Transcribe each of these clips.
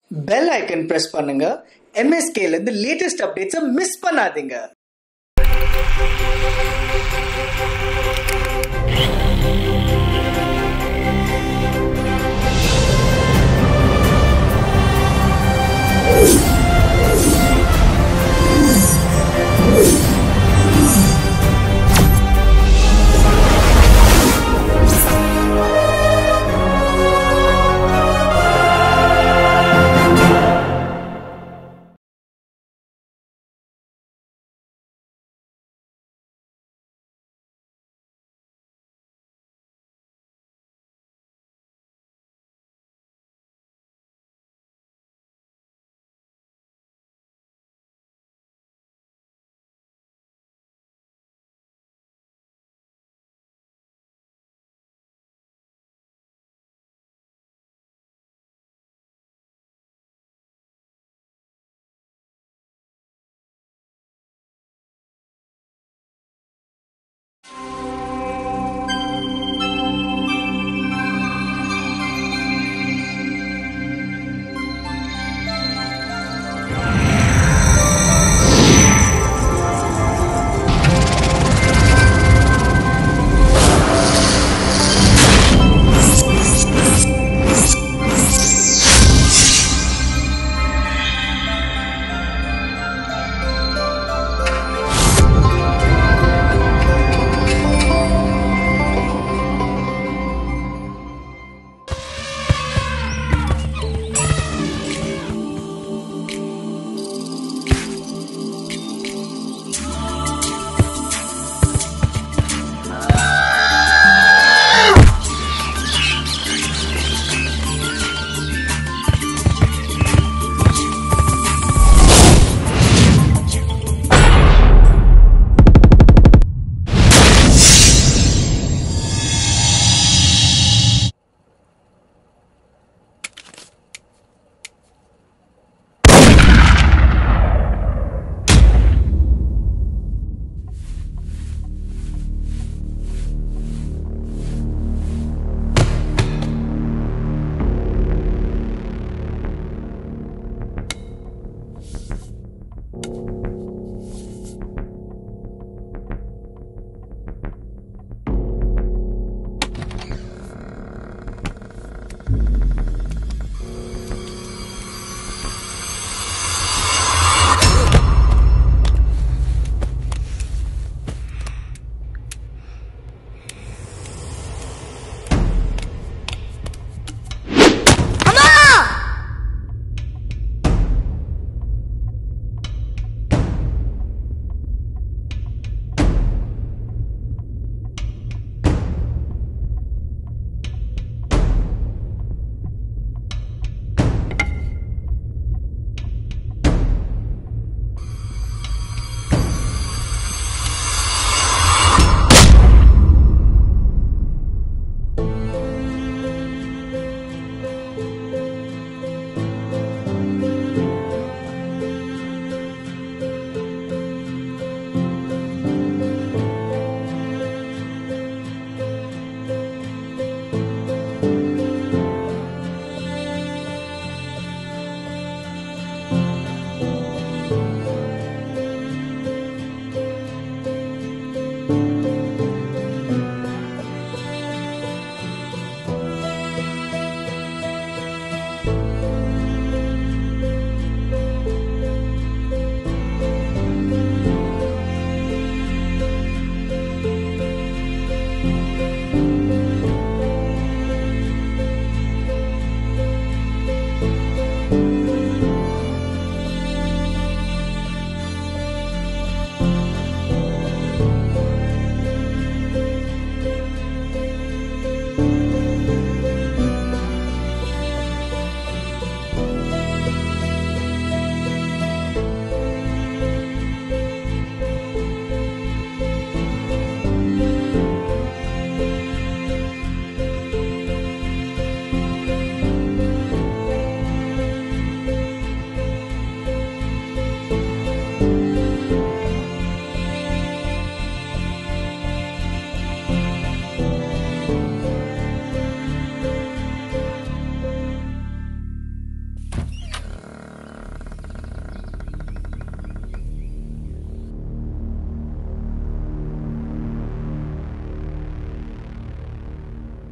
Bell icon press பண்ணுங்க MSK ல இருந்து லேட்டஸ்ட் அப்டேட்ஸை மிஸ் பண்ணாதீங்க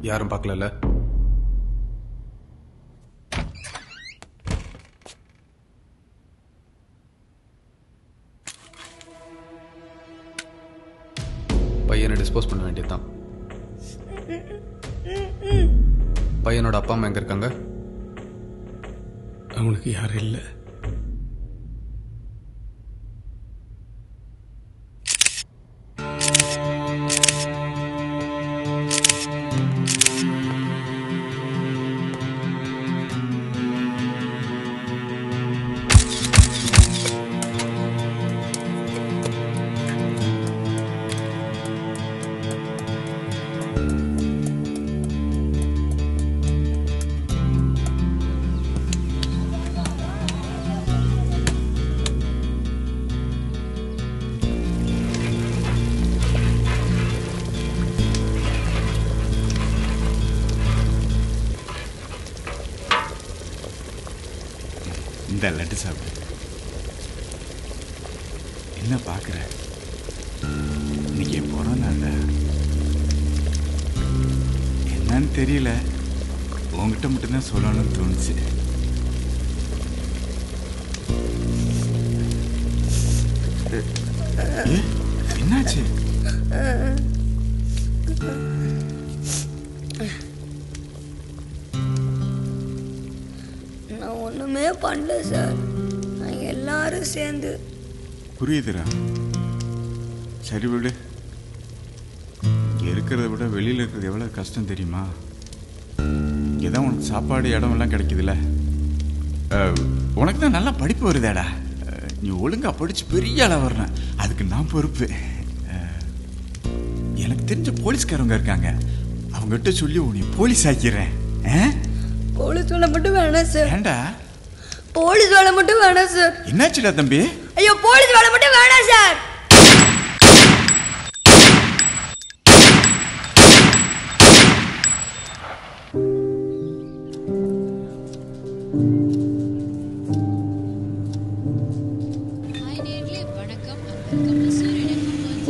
யாரும் பார்க்கலல்ல பையனை டிஸ்போஸ் பண்ண வேண்டியதுதான் பையனோட அப்பா அம்மா எங்க இருக்காங்க அவனுக்கு யாரும் இல்லை இந்த லட்டு சாப்பிடு என்ன பார்க்குற இன்னைக்கு என் பிறந்த நாள்ல. என்னன்னு தெரியல உங்ககிட்ட மட்டும்தான் சொல்லணும்னு தோணுச்சு ஏ, என்னாச்சு நான் ஒன்றுமே பண்ணல சார் நான் எல்லாரும் சேர்ந்து புரியுதுடா சரி விடு இங்க இருக்கிறத விட வெளியில் இருக்கிறது எவ்வளோ கஷ்டம் தெரியுமா இங்கே தான் உனக்கு சாப்பாடு இடம் எல்லாம் கிடைக்குதுல்ல அஹ், உனக்கு தான் நல்லா படிப்பு வருதேடா அஹ், நீ ஒழுங்கா படிச்சு பெரிய ஆளா வரணும் அதுக்கு நான் பொறுப்பு அஹ், எனக்கு தெரிஞ்ச போலீஸ்காரங்க இருக்காங்க அவங்ககிட்ட சொல்லி உன்னை போலீஸ் ஆக்கிறேன் ஆ? போலீஸ் வேலை மட்டும் வேணாம் சார் ஏன்டா போலீஸ் வேலை மட்டும் வேணாம் சார் என்னாச்சுடா தம்பி ஐயோ போலீஸ் வேலை மட்டும் வேணாம் சார் ஹாய் நேர்களே வணக்கம் அண்ட் வெல்கம் டு சூரியன்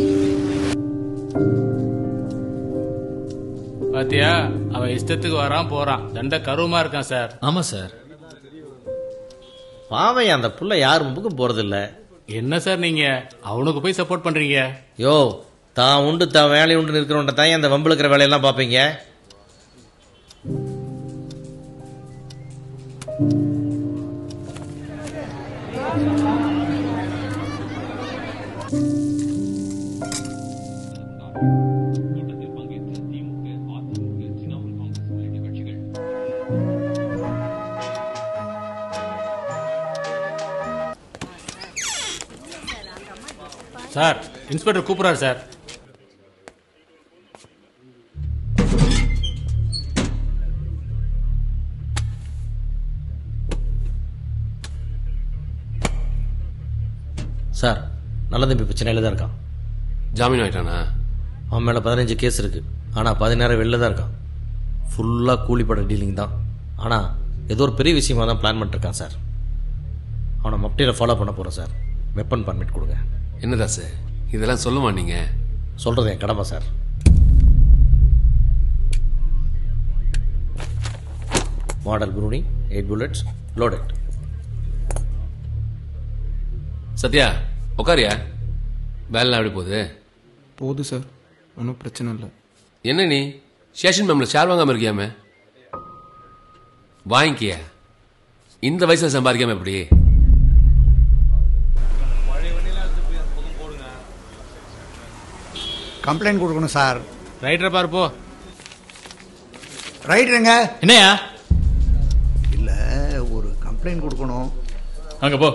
பாத்தியா அவன் இஷ்டத்துக்கு வரான் போறான் தண்ட கருவமா இருக்கான் சார் ஆமா சார் பாவையா அந்த புள்ள யார் முன்புக்கும் போறதில்ல என்ன சார் நீங்க அவனுக்கு போய் சப்போர்ட் பண்றீங்க யோ தான் உண்டு தான் வேலை உண்டு இருக்கிறவன்ட்ட தான் அந்த வம்பு இருக்கிற வேலையெல்லாம் பார்ப்பீங்க சார் இன்ஸ்பெக்டர் கூப்பிடுறாரு சார் சார் நல்ல தம்பி இப்போ சென்னையில் தான் இருக்கான் ஜாமீன் ஆயிட்டானா அவன் மேலே பதினஞ்சு கேஸ் இருக்கு ஆனால் பதினாறு வெளில தான் இருக்கான் ஃபுல்லாக கூலிப்பட டீலிங் தான் ஆனால் ஏதோ ஒரு பெரிய விஷயமா தான் பிளான் பண்ணிருக்கான் சார் அவனை மப்டியில் ஃபாலோ பண்ண போகிறோம் சார் வெப்பன் பர்மிட் கொடுங்க என்னதா சார் இதெல்லாம் சொல்லுமா நீங்க சொல்கிறது என் கடமை sir model Bruni eight bullets loaded Sathya உட்காரியா வேலைலாம் எப்படி போகுது போகுது சார் ஒன்றும் பிரச்சனை இல்லை என்ன நீ ஸ்டேஷன் மேம்ல ஷேர் வாங்காம இருக்கியாமே வாங்கிக்கிய இந்த வயசுல சம்பாதிக்காம எப்படி கம்ப்ளைண்ட் கொடுக்கணும் சார் ரைட்டரை பாரு போ ரைட்டுங்க என்னையா இல்லை ஒரு கம்ப்ளைண்ட் கொடுக்கணும் அங்க போ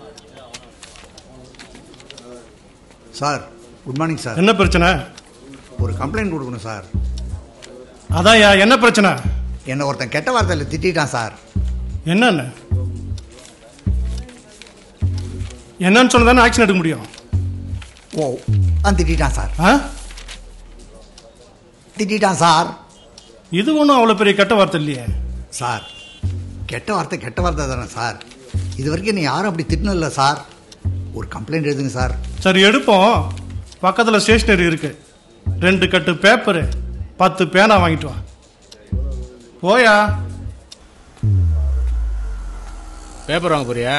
சார் குட் மார்னிங் சார் என்ன பிரச்சனை ஒரு கம்ப்ளைண்ட் கொடுக்கணும் சார் அதான்யா என்ன பிரச்சனை என்னை ஒருத்தன் கெட்ட வார்த்தையில் திட்டான் சார் என்னன்னு என்னன்னு சொன்னதானே ஆக்ஷன் எடுக்க முடியும் ஓ அவன் திட்டான் சார் ஆ திட்டான் சார் இது ஒன்றும் அவ்வளோ பெரிய கெட்ட வார்த்தை இல்லையே சார் கெட்ட வார்த்தை கெட்ட வார்த்தை தானே சார் இது வரைக்கும் நீ யாரும் அப்படி திட்டினதில்ல சார் ஒரு கம்ப்ளைண்ட் எழுதுங்க சார் சரி எடுப்போம் பக்கத்தில் ஸ்டேஷனரி இருக்கு ரெண்டு கட்டு பேப்பரு பத்து பேனா வாங்கிட்டு வா போயா பேப்பர் வாங்க போறியா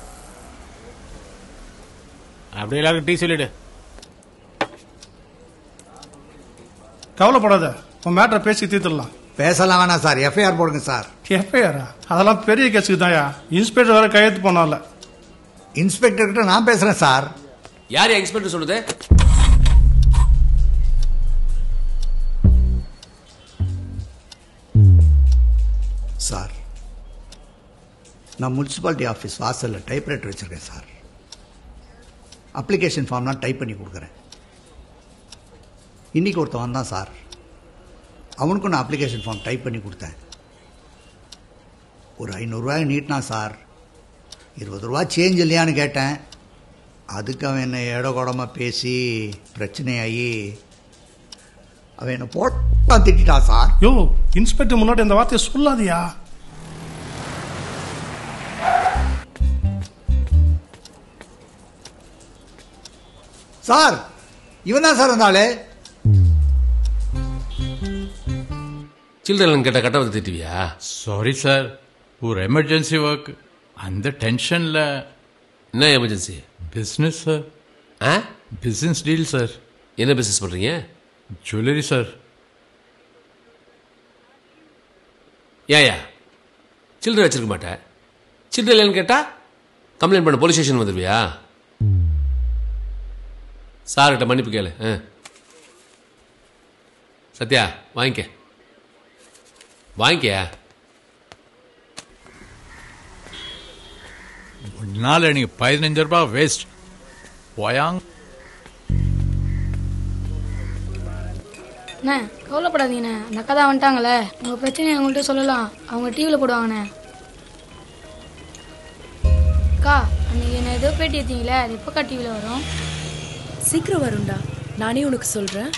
அப்படியே எல்லாருக்கும் டீ சொல்லிடு கவலைப்படாத உன் மேட்டரை பேசி தீர்த்துடலாம் பேசலாம் வேணாம் சார் எஃப்ஐஆர் போடுங்க சார் எஃப்ஐஆரா அதெல்லாம் பெரிய கேஸுக்கு தான்யா இன்ஸ்பெக்டர் வேற கையெழுத்து போனால இன்ஸ்பெக்டர் கிட்ட நான் பேசுறேன் சார் யார் எக்ஸ்பெக்ட் சொல்லுது சார் நான் முனிசிபாலிட்டி ஆஃபீஸ் வாசலில் டைப்ரைட்டர் வச்சுருக்கேன் சார் அப்ளிகேஷன் ஃபார்ம்லாம் டைப் பண்ணி கொடுக்குறேன் இன்னைக்கு ஒருத்தன் வந்தான் சார் அவனுக்கும் நான் அப்ளிகேஷன் ஃபார்ம் டைப் பண்ணி கொடுத்தேன் ஒரு ஐநூறுரூவாய் நீட்டினா சார் இருபது ரூபா சேஞ்ச் இல்லையான்னு கேட்டேன் அதுக்கு அவன் என்னை இடகுடமாக பேசி பிரச்சனையாகி அவன் என்னை போட்டான் திட்டான் சார் யோ இன்ஸ்பெக்டர் முன்னாடி அந்த வார்த்தையை சொல்லாதியா சார் இவன் தான் சார் அந்த ஆளு சில்ட்ரன் கேட்ட கட்ட வந்து திட்டுவியா சாரி சார் ஒரு எமர்ஜென்சி ஒர்க் அந்த டென்ஷனில் என்ன எமர்ஜென்சி பிஸ்னஸ் சார் ஆ பிஸ்னஸ் டீல் சார் என்ன பிசினஸ் பண்றீங்க ஜுவல்லரி சார் ஏயா சில்லறை வச்சிருக்க மாட்டேன் சில்லறை இல்லைன்னு கேட்டா கம்ப்ளைண்ட் பண்ண போலீஸ் ஸ்டேஷன் வந்துருவியா சார்கிட்ட மன்னிப்பு கேளு ஆ. சத்யா வாங்கிக்க வாங்கிக்க ஒன்னால எனக்கு பதினஞ்சு ரூபாய் வேஸ்ட் போயாங் அண்ணே கவலைப்படாதீங்கண்ணே அந்த அக்கா தான் வந்துட்டாங்களே உங்கள் பிரச்சனையை அவங்கள்ட்ட சொல்லலாம் அவங்க டிவியில் போடுவாங்கண்ணே அக்கா அன்னைக்கு என்ன ஏதோ பேட்டி எடுத்தீங்களே அது எப்போக்கா டிவியில் வரும் சீக்கிரம் வரும்டா நானே உனக்கு சொல்றேன்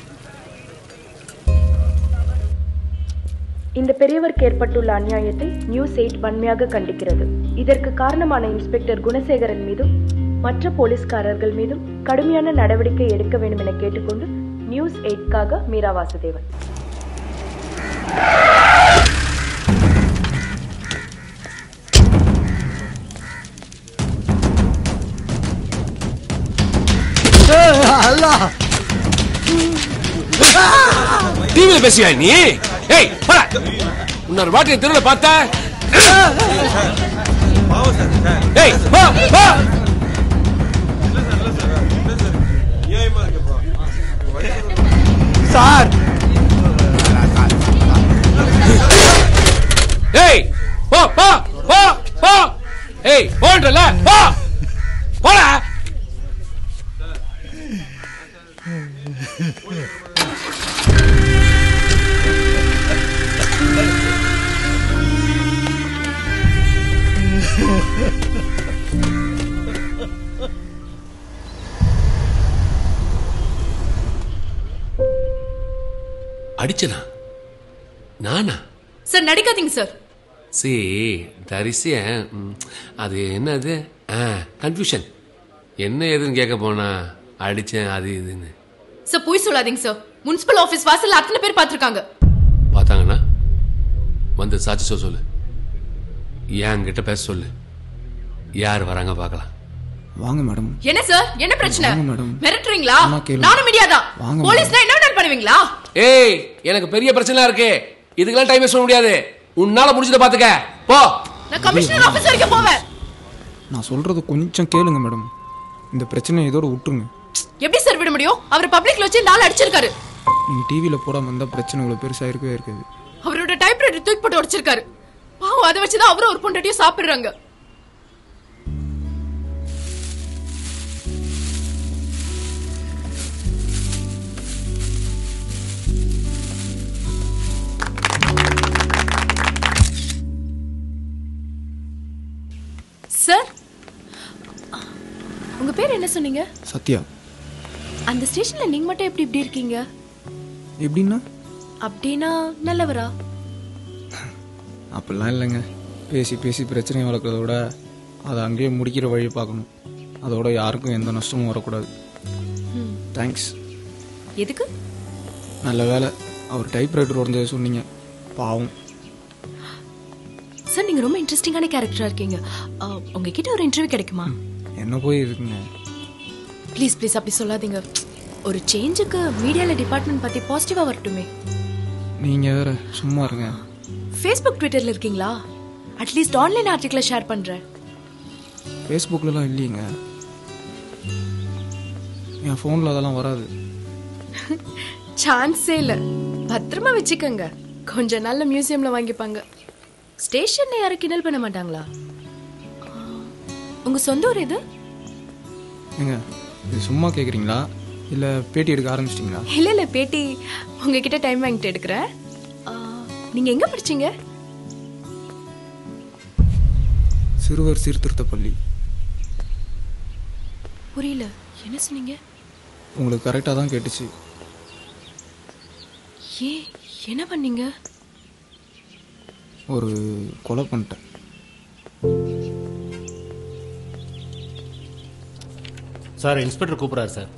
இந்த பெரியவருக்கு ஏற்பட்டுள்ள அநியாயத்தை நியூஸ் எயிட் வன்மையாக கண்டிக்கிறது இதற்கு காரணமான இன்ஸ்பெக்டர் குணசேகரன் மீதும் மற்ற போலீஸ்காரர்கள் மீதும் கடுமையான நடவடிக்கை எடுக்க வேண்டும் என கேட்டுக்கொண்டு நியூஸ் எயிட்காக மீரா வாசுதேவன் அல்லா டிவியில் பேசுவியா நீ ஏய் போடா இன்னொரு வாட்டி தெருவில் பார்த்த ஏய் போ போ சார் ஏய் போ போ போ போ ஏய் போன்றல போ போடா அடிச்சனா நானா சார் நடிக்காதீங்க சார் சி தரிசிய ம், அது என்னது ஆ கன்ஃபியூஷன் என்ன ஏதுன்னு கேட்க போனா அடிச்சேன் அது இதுன்னு சார் போய் சொல்லாதீங்க சார் முனிசிபல் ஆபீஸ் வாசல்ல அத்தனை பேர் பார்த்திருக்காங்க பார்த்தாங்கன்னா வந்து சாட்சி சொல்ல சொல்லு என்கிட்ட பேச சொல்லு யார் வராங்க பார்க்கலாம் வாங்க மேடம் என்ன சார் என்ன பிரச்சனை வாங்க மேடம். மிரட்டுறீங்களா அம்மா கேளு. நானும் மீடியா தான் வாங்க போலீஸ்னா என்ன வேணாலும் பண்ணுவீங்களா ஏய் எனக்கு பெரிய பிரச்சனை இருக்கு இதுக்கெல்லாம் டைம் சொல்ல முடியாது உன்னால முடிஞ்சதை பாத்துக்க போ நான் கமிஷனர் ஆபீஸ் வரைக்கும் போவேன் நான் சொல்றது கொஞ்சம் கேளுங்க மேடம் இந்த பிரச்சனையை இதோட விட்டுருங்க எப்படி சார் விட முடியும் அவர் பப்ளிக்ல வச்சு நாள் அடிச்சிருக்காரு நீங்கள் டிவியில் போடாமல் இருந்தால் பிரச்சனை இவ்வளோ பெருசாக இருக்கவே இருக்காது அவரோட டைப்ரைட்டர் தூக்கி போட்டு உடைச்சிருக்காரு பாவம் அதை வச்சுதான் அவரும் ஒரு பொண்டாட்டியும் சாப்பிடுறாங்க சார் உங்க பேர் என்ன சொன்னீங்க சத்யா அந்த ஸ்டேஷன்ல நீங்க மட்டும் எப்படி இப்படி இருக்கீங்க எப்படின்னா அப்படின்னா நல்லவரா அப்படிலாம் இல்லைங்க பேசி பேசி பிரச்சனையை வளர்க்குறத விட அதை அங்கேயே முடிக்கிற வழி பார்க்கணும் அதோட யாருக்கும் எந்த நஷ்டமும் வரக்கூடாது ம். தேங்க்ஸ் எதுக்கு நல்ல வேலை அவர் டைப்ரைட்டர் உடஞ்சதை சொன்னீங்க பாவம் சார் நீங்க ரொம்ப இன்ட்ரெஸ்டிங்கான கேரக்டரா இருக்கீங்க அஹ், உங்ககிட்ட ஒரு இன்டர்வியூ கிடைக்குமா என்ன போய் இருக்குங்க ப்ளீஸ் ப்ளீஸ் அப்படி சொல்லாதீங்க ஒரு சேஞ்சுக்கு மீடியால டிபார்ட்மெண்ட் பத்தி பாசிட்டிவா வரட்டுமே நீங்கள் வேற சும்மா இருங்க ஃபேஸ்புக் ட்விட்டர்ல இருக்கீங்களா அட்லீஸ்ட் ஆன்லைன் ஆர்டிகிள ஷேர் பண்றேன் ஃபேஸ்புக்கிலலாம் இல்லைங்க என் ஃபோனில் அதெல்லாம் வராது சான்ஸே இல்ல பத்திரமா வச்சுக்கோங்க கொஞ்ச நாள்ல மியூசியம்ல வாங்கிப்பாங்க ஸ்டேஷன்ல யாரும் கிண்டல் பண்ண மாட்டாங்களா ஆ, உங்க சொந்த ஊர் எது ஏங்க இது சும்மா கேட்குறீங்களா இல்லை பேட்டி எடுக்க ஆரம்பிச்சிட்டிங்களா இல்ல இல்ல பேட்டி உங்ககிட்ட டைம் வாங்கிட்டு எடுக்கிறேன் ஆ, நீங்க எங்க படிச்சீங்க சிறுவர் சீர்திருத்த பள்ளி புரியல என்ன சொன்னீங்க உங்களுக்கு கரெக்டாக தான் கேட்டுச்சு ஏன் என்ன பண்ணீங்க ஒரு கொலை பண்ணிட்டேன் சார் இன்ஸ்பெக்டர் கூப்பிட்றாரு சார்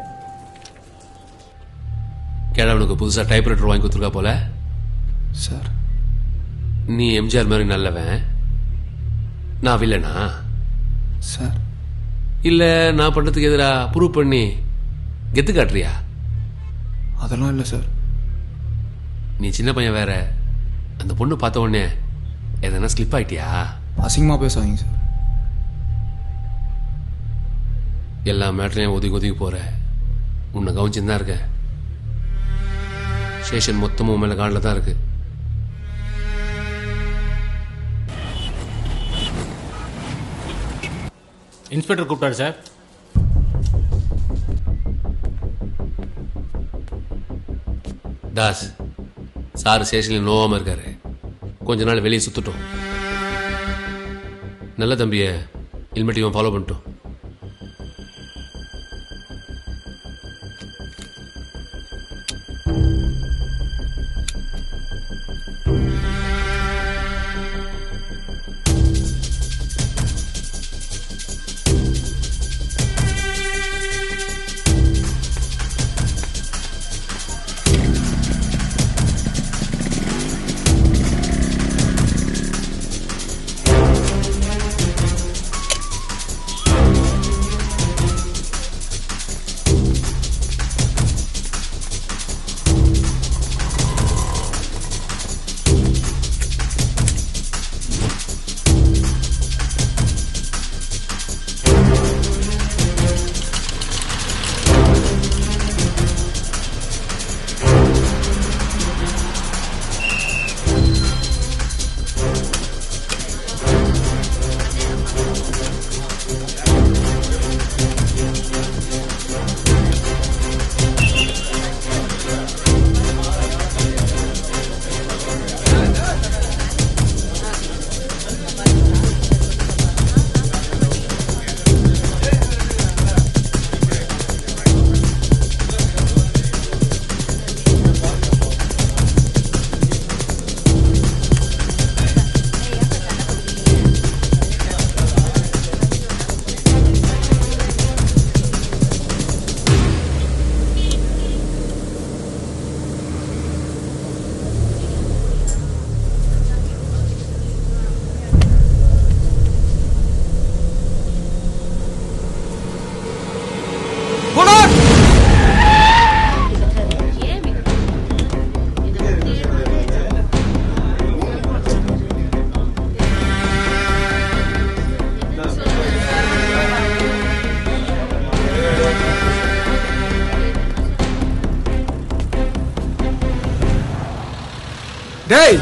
கேடவனுக்கு புதுசாக டைப்ரைட்டர் வாங்கி கொடுத்துருக்கா போல சார் நீ எம்ஜிஆர் மாதிரி நல்லவன் நான் வில்லனா சார் இல்லை நான் பண்ணுறதுக்கு எதிராக ப்ரூவ் பண்ணி கெத்து காட்டுறியா அதெல்லாம் இல்லை சார் நீ சின்ன பையன் வேற அந்த பொண்ணு பார்த்த உடனே எதனா ஸ்லிப் ஆயிட்டியா அசிங்கமாக பேசாதீங்க சார் எல்லா மேட்டரையும் ஒதுக்கி ஒதுக்கி போற உன்னை கவனிச்சுன்னு தான் இருக்க ஸ்டேஷன் மொத்தமும் உன் மேலே காலில் தான் இருக்கு இன்ஸ்பெக்டர் கூப்பிட்டாரு சார் தாஸ் சார் ஸ்டேஷனில் நோவாமல் இருக்காரு கொஞ்ச நாள் வெளியே சுத்தட்டும் நல்ல தம்பியை ஹெல்மெட் இவன் ஃபாலோ பண்ணிட்டோம் டேய்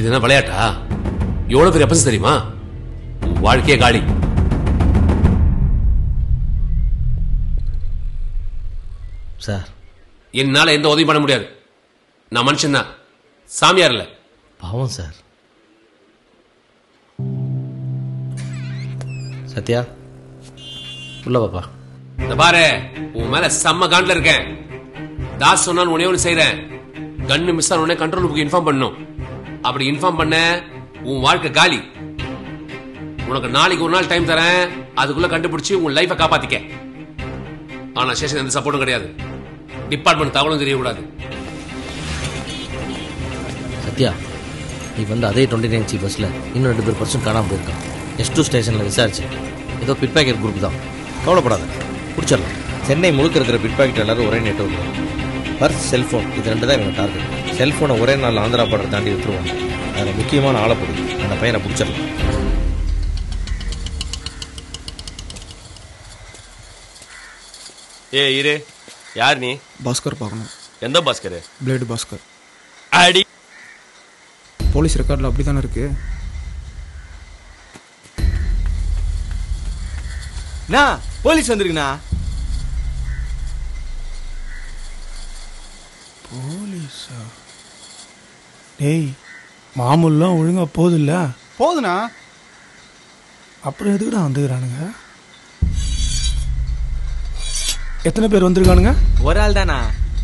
இது என்ன விளையாட்டா எவ்வளவு பெரிய அப்பன்ஸ் தெரியுமா உன் வாழ்க்கையே காலி சார் என்னால எந்த உதவியும் பண்ண முடியாது நான் மனுஷன் தான் சாமியார் இல்ல பாவம் சார் சத்யா உள்ள பாப்பா இந்த பாரு உன் மேல செம்ம காண்டில் இருக்கேன் தாஸ் சொன்னான்னு உடனே ஒன்று செய்றேன் கன்னு மிஸ் ஆன உடனே கண்ட்ரோல் புக் இன்ஃபார்ம் பண்ணும் அப்படி இன்ஃபார்ம் பண்ண உன் வாழ்க்கை காலி உனக்கு நாளைக்கு ஒரு நாள் டைம் தரேன் அதுக்குள்ள கண்டுபிடிச்சு உன் லைஃபை காப்பாத்திக்க ஆனா ஸ்டேஷன் எந்த சப்போர்ட்டும் கிடையாது டிபார்ட்மெண்ட் தகவலும் தெரியக்கூடாது சத்யா நீ வந்து அதே டுவெண்ட்டி நைன் சி பஸ்ஸில் இன்னும் ரெண்டு பேர் பர்சன் காணாமல் போயிருக்கான் எஸ் டூ ஸ்டேஷனில் விசாரிச்சு ஏதோ பிட் பேக்கெட் குரூப் தான் கவலைப்படாத பிடிச்சிடலாம் சென்னை முழுக்க இருக்கிற பிட் பேக்கெட் எல்லாரும் ஒரே நெட்ஒர்க் பர்ஸ் செல்ஃபோன் இது ரெண்டு தான் இவங்க டார்கெட் செல்ஃபோனை ஒரே நாள் ஆந்திரா பார்டர் தாண்டி விட்டுருவாங்க அதில் முக்கியமான ஆளை பிடி அந்த பையனை பிடிச்சிடலாம் ஏ இரு யார் நீ பாஸ்கர் பார்க்கணும் எந்த பாஸ்கர் பிளேடு பாஸ்கர் அடி போலீஸ் ரெக்கார்டில் அப்படி தானே இருக்கு அண்ணா போலீஸ் வந்திருக்குண்ணா போலீஸா டேய் மாமூல்லாம் ஒழுங்கா போதில்ல போதுண்ணா அப்புறம் எதுக்குடா வந்துக்கிறானுங்க எத்தனை பேர் வந்திருக்கானுங்க ஒரு ஆள் தானா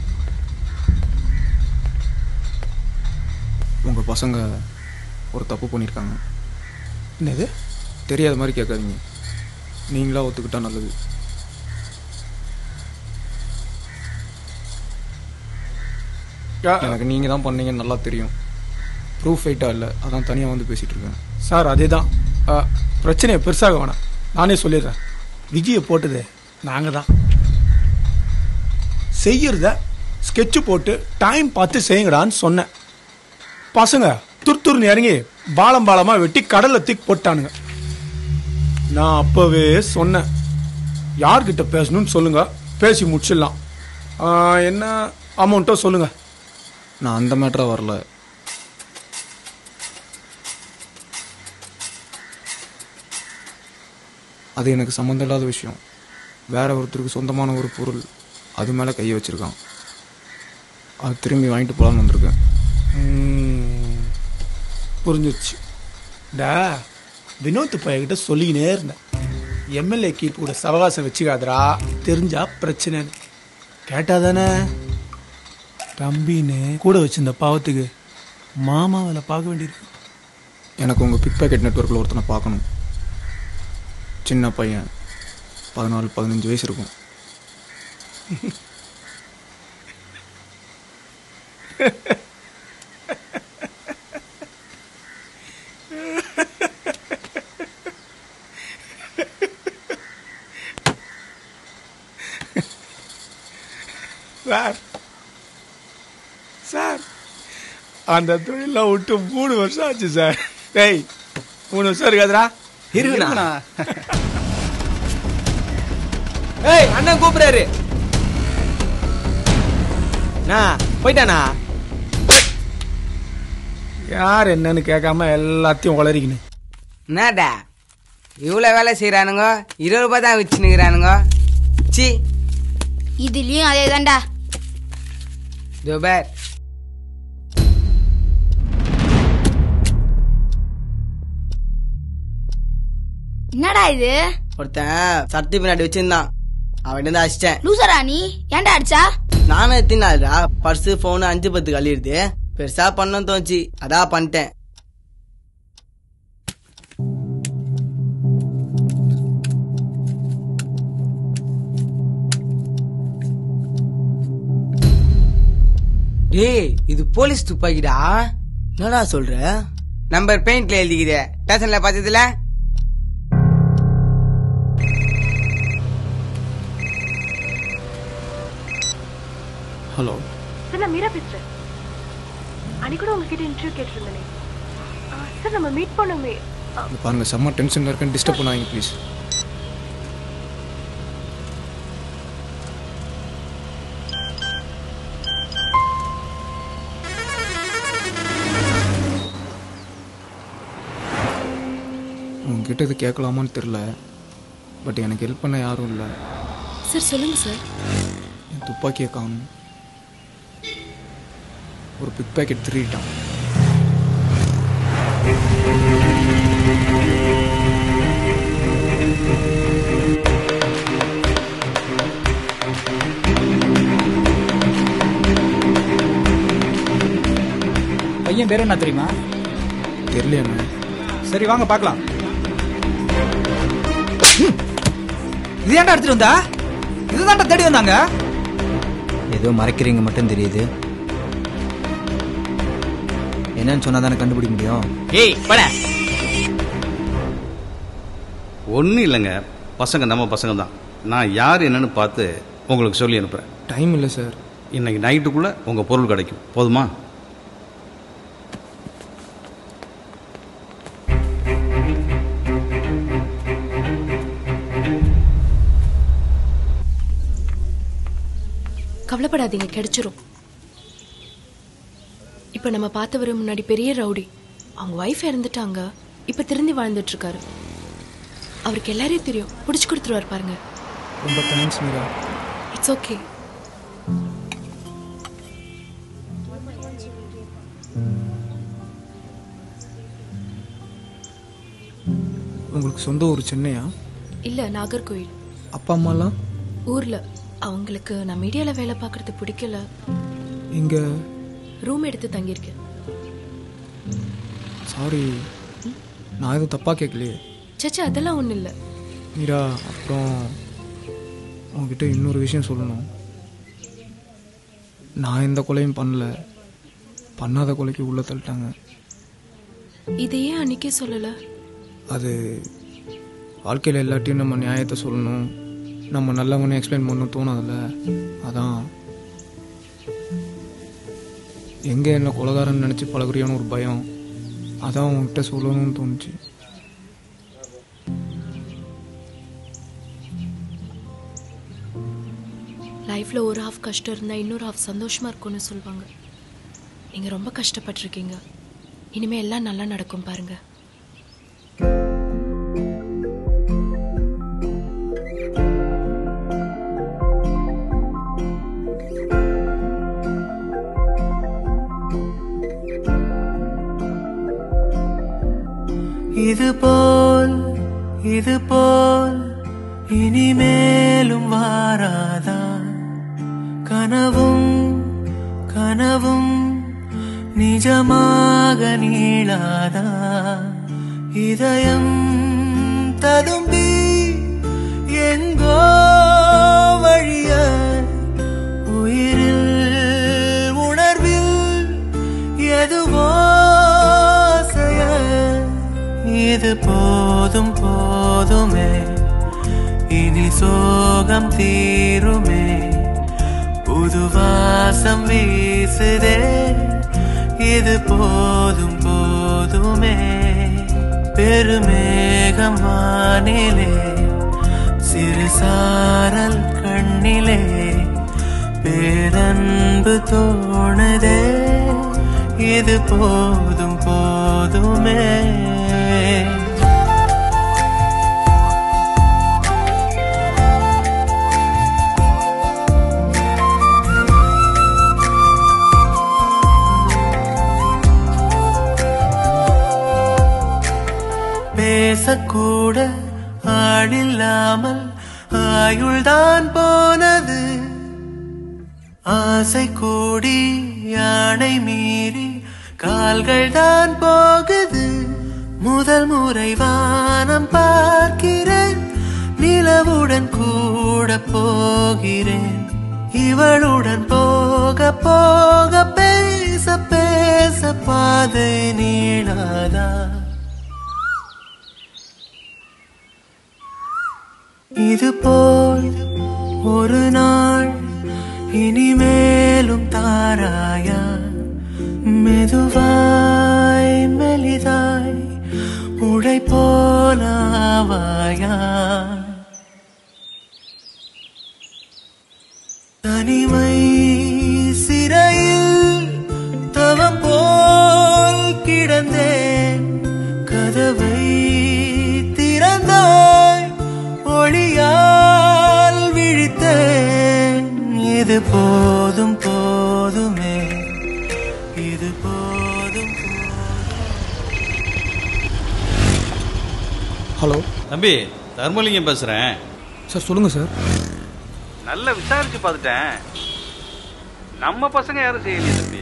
உங்கள் பசங்க ஒரு தப்பு பண்ணியிருக்காங்க என்னது தெரியாத மாதிரி கேட்காதீங்க நீங்களா ஒத்துக்கிட்டா நல்லது எனக்கு நீங்கள் தான் பண்ணீங்கன்னு நல்லா தெரியும் ப்ரூஃப் ஃபைட்டாக இல்லை அதான் தனியாக வந்து பேசிகிட்டு இருக்கேன் சார் அதே தான் பிரச்சனையை பெருசாக வேணாம் நானே சொல்லிடுறேன் விஜயை போட்டது நாங்கள் தான் செய்யறத ஸ்கெட்சு போட்டு டைம் பார்த்து செய்யுங்கடான்னு சொன்னேன் பசங்க துருத்துருன்னு இறங்கி பாலம் பாலமாக வெட்டி கடல்ல தூக்கி போட்டானுங்க நான் அப்போவே சொன்னேன் யார்கிட்ட பேசணும்னு சொல்லுங்க பேசி முடிச்சிடலாம் ஆ, என்ன அமௌண்ட்டோ சொல்லுங்க நான் அந்த மேட்டராக வரல அது எனக்கு சம்மந்தம் இல்லாத விஷயம் வேற ஒருத்தருக்கு சொந்தமான ஒரு பொருள் அது மேலே கையை வச்சிருக்கான் அது திரும்பி வாங்கிட்டு போகலான்னு வந்திருக்கேன் ம், புரிஞ்சிருச்சு டா வினோத் பையன்கிட்ட சொல்லிக்கினே இருந்தேன் எம்எல்ஏ கீப் கூட சவகாசம் வச்சுக்காதடா தெரிஞ்சா பிரச்சனைன்னு கேட்டாதானே தம்பின்னு கூட வச்சிருந்த பாவத்துக்கு மாமாவில் பார்க்க வேண்டியிருக்கு எனக்கு உங்கள் பிக் பேக்கெட் நெட்ஒர்க்கில் ஒருத்தனை பார்க்கணும் சின்ன பையன் பதினாலு பதினஞ்சு வயசு இருக்கும் சார் சார் அந்த தொழிலாம் விட்டு மூணு வருஷம் ஆச்சு சார் டேய் மூணு வருஷம் இருக்காதுடா இருக்குண்ணா. ஏய் அண்ணன் கூப்பிடுறாரு நான் போயிட்டானா யார் என்னன்னு கேட்காம எல்லாத்தையும் உளறிக்கணும் என்னடா இவ்வளோ வேலை செய்கிறானுங்க இருபது ரூபாய் தான் வச்சுனுக்கிறானுங்க சி இதுலயும் அதே தான்டா துபர் என்னடா இது ஒருத்தன் சட்டி பின்னாடி வச்சிருந்தான் அவன் தான் அடிச்சிட்டேன் லூசரா நீ ஏன்டா அடிச்சா நானும் எத்தினாடா பர்ஸு ஃபோனு அஞ்சு பத்து கழிடுது பெருசா பண்ணணும் தோணுச்சு அதான் பண்ணிட்டேன் டேய் இது போலீஸ் துப்பாக்கிடா என்னடா சொல்ற நம்பர் பெயிண்ட்ல எழுதிக்குதே ஸ்டேஷன்ல பார்த்ததுல ஹலோ சார் நான் மீரா பேசுறேன் அன்னைக்கு கூட உங்ககிட்ட இன்டர்வியூ கேட்டிருந்தேனே ஆ, சார் நம்ம மீட் பண்ணோமே ஆ, இங்க பாருங்க செம்ம டென்ஷனில் இருக்கேன் டிஸ்டர்ப் பண்ணாதீங்க ப்ளீஸ் உங்ககிட்ட இது கேட்கலாமான்னு தெரில பட் எனக்கு ஹெல்ப் பண்ண யாரும் இல்லை சார் சொல்லுங்க சார் என் துப்பாக்கியை காணும் ஒரு பிக் பேக்கெட் திருடிட்டான் பையன் பேர் என்ன தெரியுமா தெரியலையாண்ணே சரி வாங்க பார்க்கலாம் இது ஏன்டா எடுத்துட்டு வந்தா இதுதான்டா தேடி வந்தாங்க ஏதோ மறைக்கிறீங்க மட்டும் தெரியுது என்னன்னு சொன்னா தானே கண்டுபிடிக்க முடியும் ஏய் பட ஒன்றும் இல்லைங்க பசங்க நம்ம பசங்க தான் நான் யார் என்னன்னு பார்த்து உங்களுக்கு சொல்லி அனுப்புகிறேன் டைம் இல்லை சார் இன்னைக்கு நைட்டுக்குள்ளே உங்கள் பொருள் கிடைக்கும் போதுமா கவலைப்படாதீங்க கிடைச்சிரும் இப்போ நம்ம பார்த்தவர் முன்னாடி பெரிய ரவுடி அவங்க ஒய்ஃப் இறந்துட்டாங்க இப்போ திருந்தி வாழ்ந்துட்டு இருக்காரு அவருக்கு எல்லாரையும் தெரியும் பிடிச்சி கொடுத்துருவார் பாருங்க ரொம்ப தேங்க்ஸ் மீரா இட்ஸ் ஓகே உங்களுக்கு சொந்த ஊர் சென்னையா இல்ல நாகர்கோயில் அப்பா அம்மாலாம் ஊர்ல அவங்களுக்கு நான் மீடியால வேலை பார்க்கறது பிடிக்கல இங்கே ரூம் எடுத்து தங்கியிருக்கேன் சாரி நான் எதுவும் தப்பாக கேட்கலையே சச்சா அதெல்லாம் ஒன்றும் இல்லை மீரா அப்புறம் உங்ககிட்ட இன்னொரு விஷயம் சொல்லணும் நான் எந்த கொலையும் பண்ணல பண்ணாத கொலைக்கு உள்ள தள்ளிட்டாங்க இதையே அன்னைக்கே சொல்லல அது வாழ்க்கையில் எல்லாத்தையும் நம்ம நியாயத்தை சொல்லணும் நம்ம நல்லவனே எக்ஸ்பிளைன் பண்ணணும் தோணாதுல்ல அதான் எங்கே என்ன கொலகாரன்னு நினச்சி பழகுறியான்னு ஒரு பயம் அதான் உன்கிட்ட சொல்லணும்னு தோணுச்சு லைஃப்ல ஒரு ஹாஃப் கஷ்டம் இருந்தா இன்னொரு ஹாஃப் சந்தோஷமா இருக்கும்னு சொல்லுவாங்க நீங்க ரொம்ப கஷ்டப்பட்டிருக்கீங்க இனிமே எல்லாம் நல்லா நடக்கும் பாருங்க இது போல் இது போல் இனிமேலும் வாராதா கனவும் கனவும் நிஜமாக நீளாதா இதயம் ததும்பி எங்கோ வழிய உயிரில் உணர்வில் எதுவோ செய்ய இது போதும் போதுமே இனி சோகம் தீருமே புது வாசம் வீசுதே இது போதும் போதுமே பெருமேகம் வானிலே சிறு சாரல் கண்ணிலே பேரன்பு தோணுதே இது போதும் போதுமே பேசக்கூட ஆளில்லாமல் ஆயுள்தான் போனது ஆசை கூடி யானை மீறி கால்கள் தான் போகுது முதல் முறை வானம் பார்க்கிறேன் நிலவுடன் கூட போகிறேன் இவளுடன் போக போக பேச பேச பாதை நீளாதா இது போல் ஒரு நாள் இனிமேலும் தாராயா மெதுவாய் மெலிதாய் உடை போலாவாயா தனிமை சிறையில் தவம் போல் கிடந்தேன் கதவை போதும் போதுமே இது போதும் ஹலோ தம்பி தர்மலிங்கம் பேசுகிறேன் சார் சொல்லுங்கள் சார் நல்லா விசாரிச்சு பார்த்துட்டேன் நம்ம பசங்க யாரும் செய்யலையே தம்பி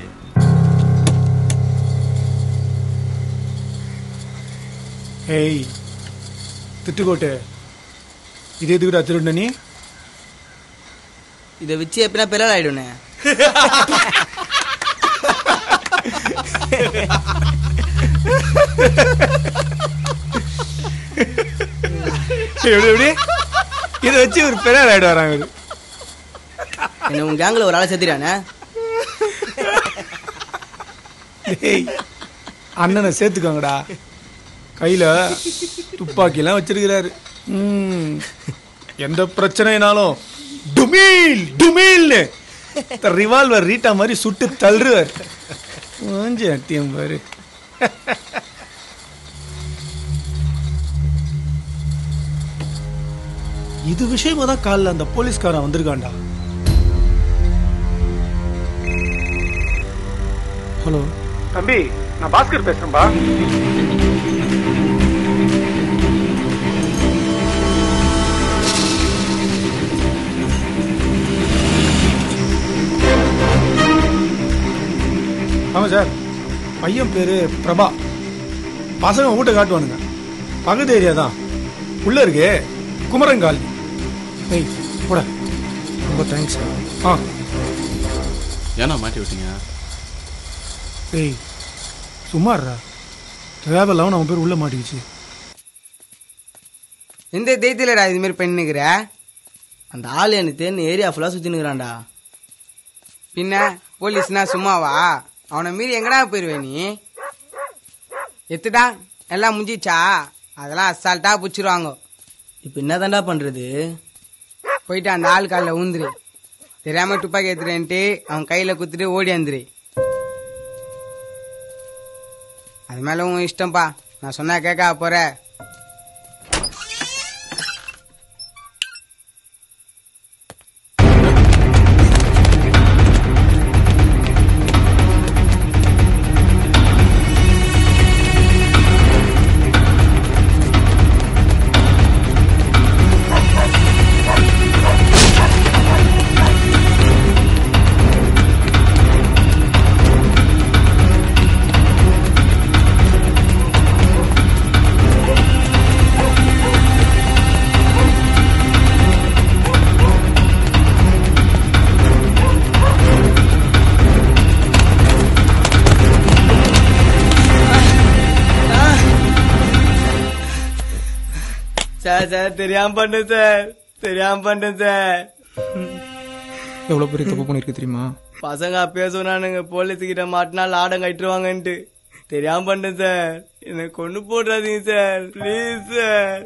ஏய் திட்டுக்கோட்டு இது எதுக்குடா திருடுன நீ இதை வச்சு எப்படின்னா பெரிய ஆயிடுனே எப்படி எப்படி இதை வச்சு ஒரு பெரிய ஆயிடு வராங்க இவரு. என்ன உன் கேங்கில் ஒரு ஆளை சேர்த்துறானே டேய் அண்ணனை சேர்த்துக்கோங்கடா கையில துப்பாக்கிலாம் வச்சிருக்கிறாரு ம், எந்த பிரச்சனைனாலும் டுமீல் டுமீல்னு ரிவால்வர் ரீட்டா மாதிரி சுட்டு தள்ளுவார் மூஞ்சி அட்டியம் பாரு இது விஷயமா தான் காலைல அந்த போலீஸ்காரன் வந்திருக்கான்டா ஹலோ தம்பி நான் பாஸ்கர் பேசுறேன்பா ஆமாம் சார் பையன் பேரு பிரபா பசங்க வீட்டை காட்டுவானுங்க பக்கத்து ஏரியா தான் உள்ள இருக்கு குமரங்கால் ஏய் போட ரொம்ப தேங்க்ஸ் ஆ ஏன்னா மாட்டி விட்டீங்க ஏய் சும்மாடுறா தேவையில்லாம நம்ம பேர் உள்ள மாட்டிக்கிச்சு எந்த தைத்தியலடா இது மாதிரி பண்ணிக்கிற அந்த ஆள் எனக்கு தேர்ந்து ஏரியா ஃபுல்லாக சுற்றினுக்குறான்டா பின்ன போலீஸ்னா சும்மாவா அவனை மீறி எங்கடா போயிருவே நீ எத்துடா எல்லாம் முடிஞ்சிச்சா அதெல்லாம் அசால்ட்டா பிடிச்சிருவாங்க இப்போ என்ன தாண்டா பண்ணுறது போயிட்டு அந்த ஆள் காலில் ஊந்துரு தெரியாம துப்பாக்கி எடுத்துறேன்ட்டு அவன் கையில் குத்துட்டு ஓடி வந்துரு அது மேல உன் இஷ்டம்ப்பா நான் சொன்னா கேட்க போற சார் சார் தெரியாம பண்ணேன் சார் தெரியாம பண்ணேன் சார் எவ்வளோ பெரிய தப்பு பண்ணியிருக்கு தெரியுமா பசங்க அப்பயே சொன்னானுங்க போலீஸ் கிட்ட மாட்டினா லாடம் கட்டுருவாங்கன்ட்டு தெரியாம பண்ணேன் சார் என்னை கொண்டு போடுறாதீங்க சார் ப்ளீஸ் சார்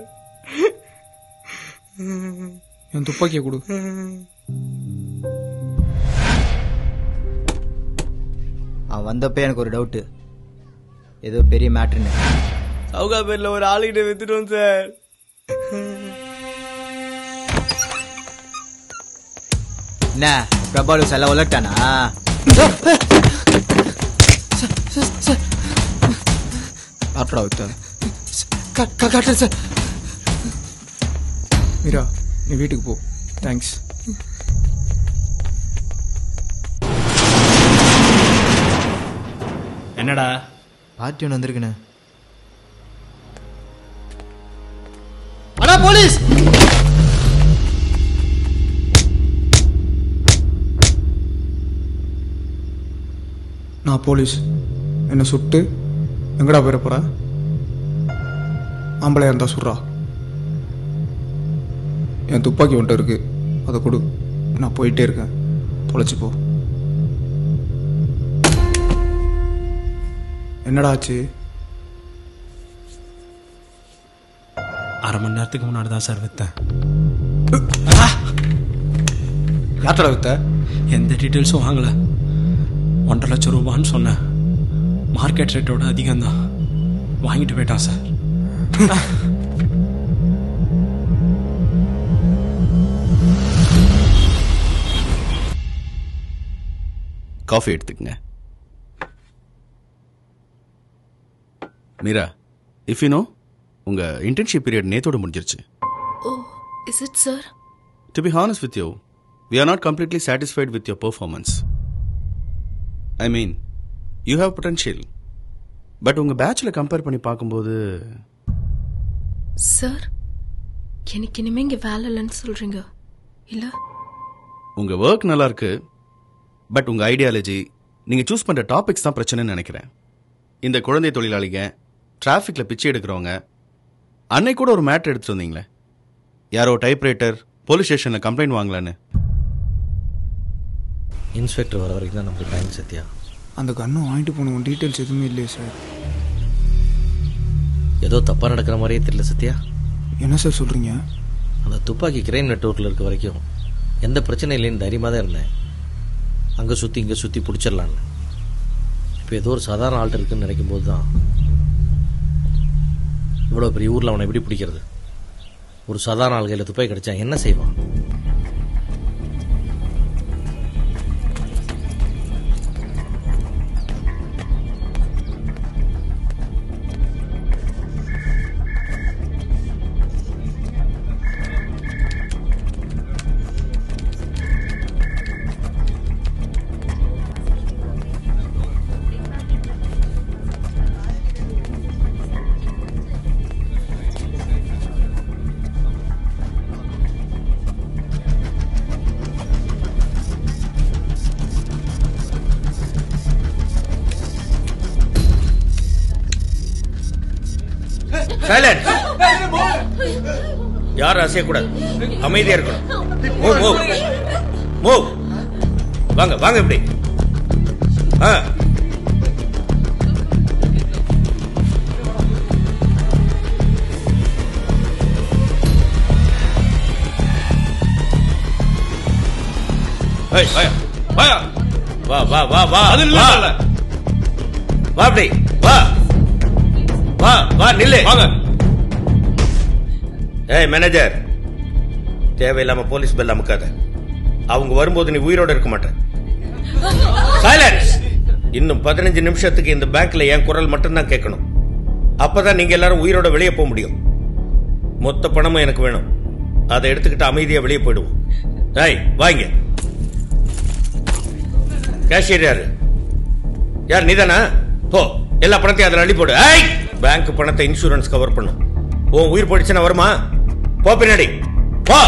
என் துப்பாக்கியை கொடு அவன் வந்தப்ப எனக்கு ஒரு டவுட்டு ஏதோ பெரிய மேட்ருன்னு சவுகா பேர்ல ஒரு ஆளுகிட்ட வித்துட்டோம் சார் என்ன பிரபாலு செல்ல உலட்டானா ஆட்டடா வித்த காட்டுறேன் சார் மீரா நீ வீட்டுக்கு போ தேங்க்ஸ் என்னடா பார்ட்டி ஒன்று வந்திருக்குண்ணே அடா போலீஸ் நான் போலீஸ் என்னை சுட்டு எங்கடா போயிட போற ஆம்பளையா இருந்தா சுட்றா என் துப்பாக்கி ஒன்றை இருக்கு அதை கொடு நான் போயிட்டே இருக்கேன் தொலைச்சு போ என்னடா ஆச்சு அரை மணி நேரத்துக்கு முன்னாடி தான் சார் விற்றேன் யார்டா வித்த எந்த டீட்டெயில்ஸும் வாங்கலை ஒன்றரை லட்சம் ரூபான்னு சொன்னேன் மார்க்கெட் ரேட்டோட அதிகம்தான் வாங்கிட்டு போயிட்டான் சார் காஃபி எடுத்துக்கங்க மீரா இஃப் யூ நோ உங்க இன்டர்ன்ஷிப் பீரியட் நேத்தோட முடிஞ்சிருச்சு oh is it sir to be honest with you we are not completely satisfied with your performance I mean you have potential but உங்க பேட்ச்ல compare பண்ணி பார்க்கும்போது sir எனக்கு இனிமே இங்க வேலை இல்லைன்னு சொல்றீங்க இல்ல உங்க ஒர்க் நல்லா இருக்கு பட் உங்க ஐடியாலஜி நீங்க சூஸ் பண்ற டாபிக்ஸ் தான் பிரச்சனைன்னு நினைக்கிறேன் இந்த குழந்தை தொழிலாளிங்க டிராஃபிக்ல பிச்சை எடுக்கிறவங்க அன்னை கூட ஒரு மேட்டர் எடுத்துட்டு வந்தீங்களே யாரோ டைப்ரைட்டர் போலீஸ் ஸ்டேஷன்ல கம்ப்ளைண்ட் வாங்கலான்னு இன்ஸ்பெக்டர் வர வரைக்கும் தான் நமக்கு டைம் சத்யா அந்த கன்னும் வாங்கிட்டு போனவங்க டீட்டெயில்ஸ் எதுவுமே இல்லையே சார் ஏதோ தப்பா நடக்கிற மாதிரியே தெரியல சத்யா என்ன சார் சொல்றீங்க அந்த துப்பாக்கி கிரைம் நெட்ஒர்க்கில் இருக்க வரைக்கும் எந்த பிரச்சனையும் இல்லைன்னு தைரியமாக தான் இருந்தேன் அங்கே சுற்றி இங்கே சுற்றி பிடிச்சிடலான்னு இப்போ ஏதோ ஒரு சாதாரண ஆள்கிட்ட இருக்குன்னு நினைக்கும் போது தான் இவ்வளோ பெரிய ஊரில் அவனை எப்படி பிடிக்கிறது ஒரு சாதாரண ஆள் கையில் துப்பாக்கி கிடைச்சா என்ன செய்வான் சைலண்ட் யாரும் அசையக்கூடாது அமைதியா இருக்கணும் மூவ் மூவ் மூவ் வாங்க வாங்க இப்படி ஆ ஏய், வாயா, வாயா. வா வா வா வா அது இல்ல, வா. இல்ல. வா அப்படி வா வா வா நில்லு வாங்க ஏய் மேனேஜர் தேவையில்லாம போலீஸ் பெல் அமுக்காத அவங்க வரும்போது நீ உயிரோட இருக்க மாட்ட சைலன்ஸ் இன்னும் பதினஞ்சு நிமிஷத்துக்கு இந்த பேங்க்ல என் குரல் மட்டும்தான் கேட்கணும் அப்பதான் நீங்க எல்லாரும் உயிரோட வெளியே போக முடியும் மொத்த பணமும் எனக்கு வேணும் அதை எடுத்துக்கிட்டு அமைதியா வெளியே போயிடுவோம் ஏய் வாங்க கேஷியர் யாரு யார் நீதானா போ எல்லா பணத்தையும் அதில் அள்ளி போடு ஐய் பேங்க் பணத்தை இன்சூரன்ஸ் கவர் பண்ணும் உன் உயிர் போயிடுச்சுன்னா வருமா போ பின்னாடி போ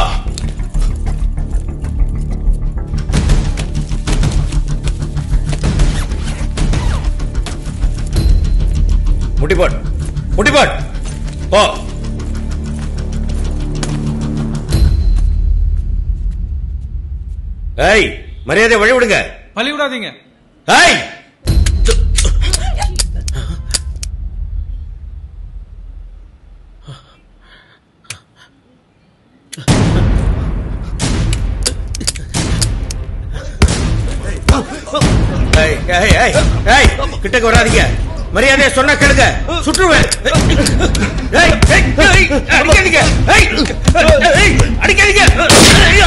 முட்டிப்பாட் முட்டிப்பாட் போ ஏய் மரியாதை வழி விடுங்க பழி விடாதீங்க ஏய் ஏய், ஏய், ஏய், ஏய், கிட்டக்க வராதீங்க மரியாதையா சொன்னா கேளுங்க சுற்றுவேன் ஏய், ஏய், ஏய், அடிக்காதீங்க ஏய், ஏய், அடிக்காதீங்க ஐயோ.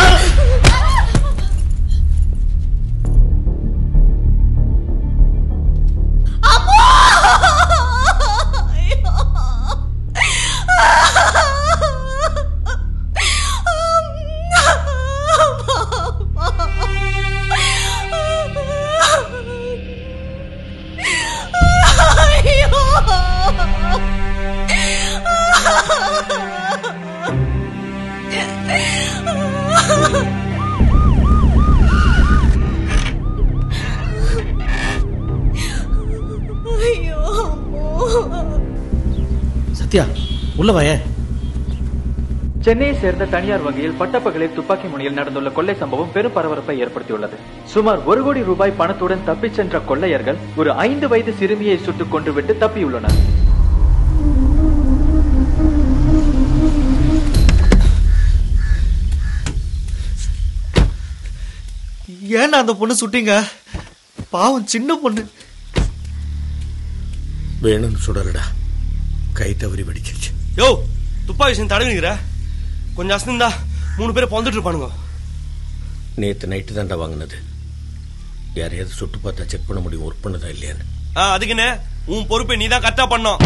சத்யா உள்ள வாயே சென்னையை சேர்ந்த தனியார் வங்கியில் பட்டப்பகலில் துப்பாக்கி முனையில் நடந்துள்ள கொள்ளை சம்பவம் பெரும் பரபரப்பை ஏற்படுத்தியுள்ளது சுமார் ஒரு கோடி ரூபாய் பணத்துடன் தப்பிச் சென்ற கொள்ளையர்கள் ஒரு ஐந்து வயது சிறுமியை சுட்டுக் கொன்றுவிட்டு தப்பியுள்ளனர் ஏன்டா அந்த பொண்ணு சுட்டீங்க பாவம் சின்ன பொண்ணு வேணும்னு சுடலடா கை தவறி வெடிச்சிருச்சு யோ துப்பாக்கி விஷயம் தடவிங்கிற கொஞ்சம் அசந்தா மூணு பேரை பொந்துட்டு இருப்பானுங்க நேத்து நைட்டு தான்டா வாங்கினது யாரையாவது சுட்டு பார்த்தா செக் பண்ண முடியும் ஒர்க் பண்ணதா இல்லையான்னு ஆ அதுக்குன்னு உன் பொறுப்பை நீ தான் கரெக்டா பண்ணோம்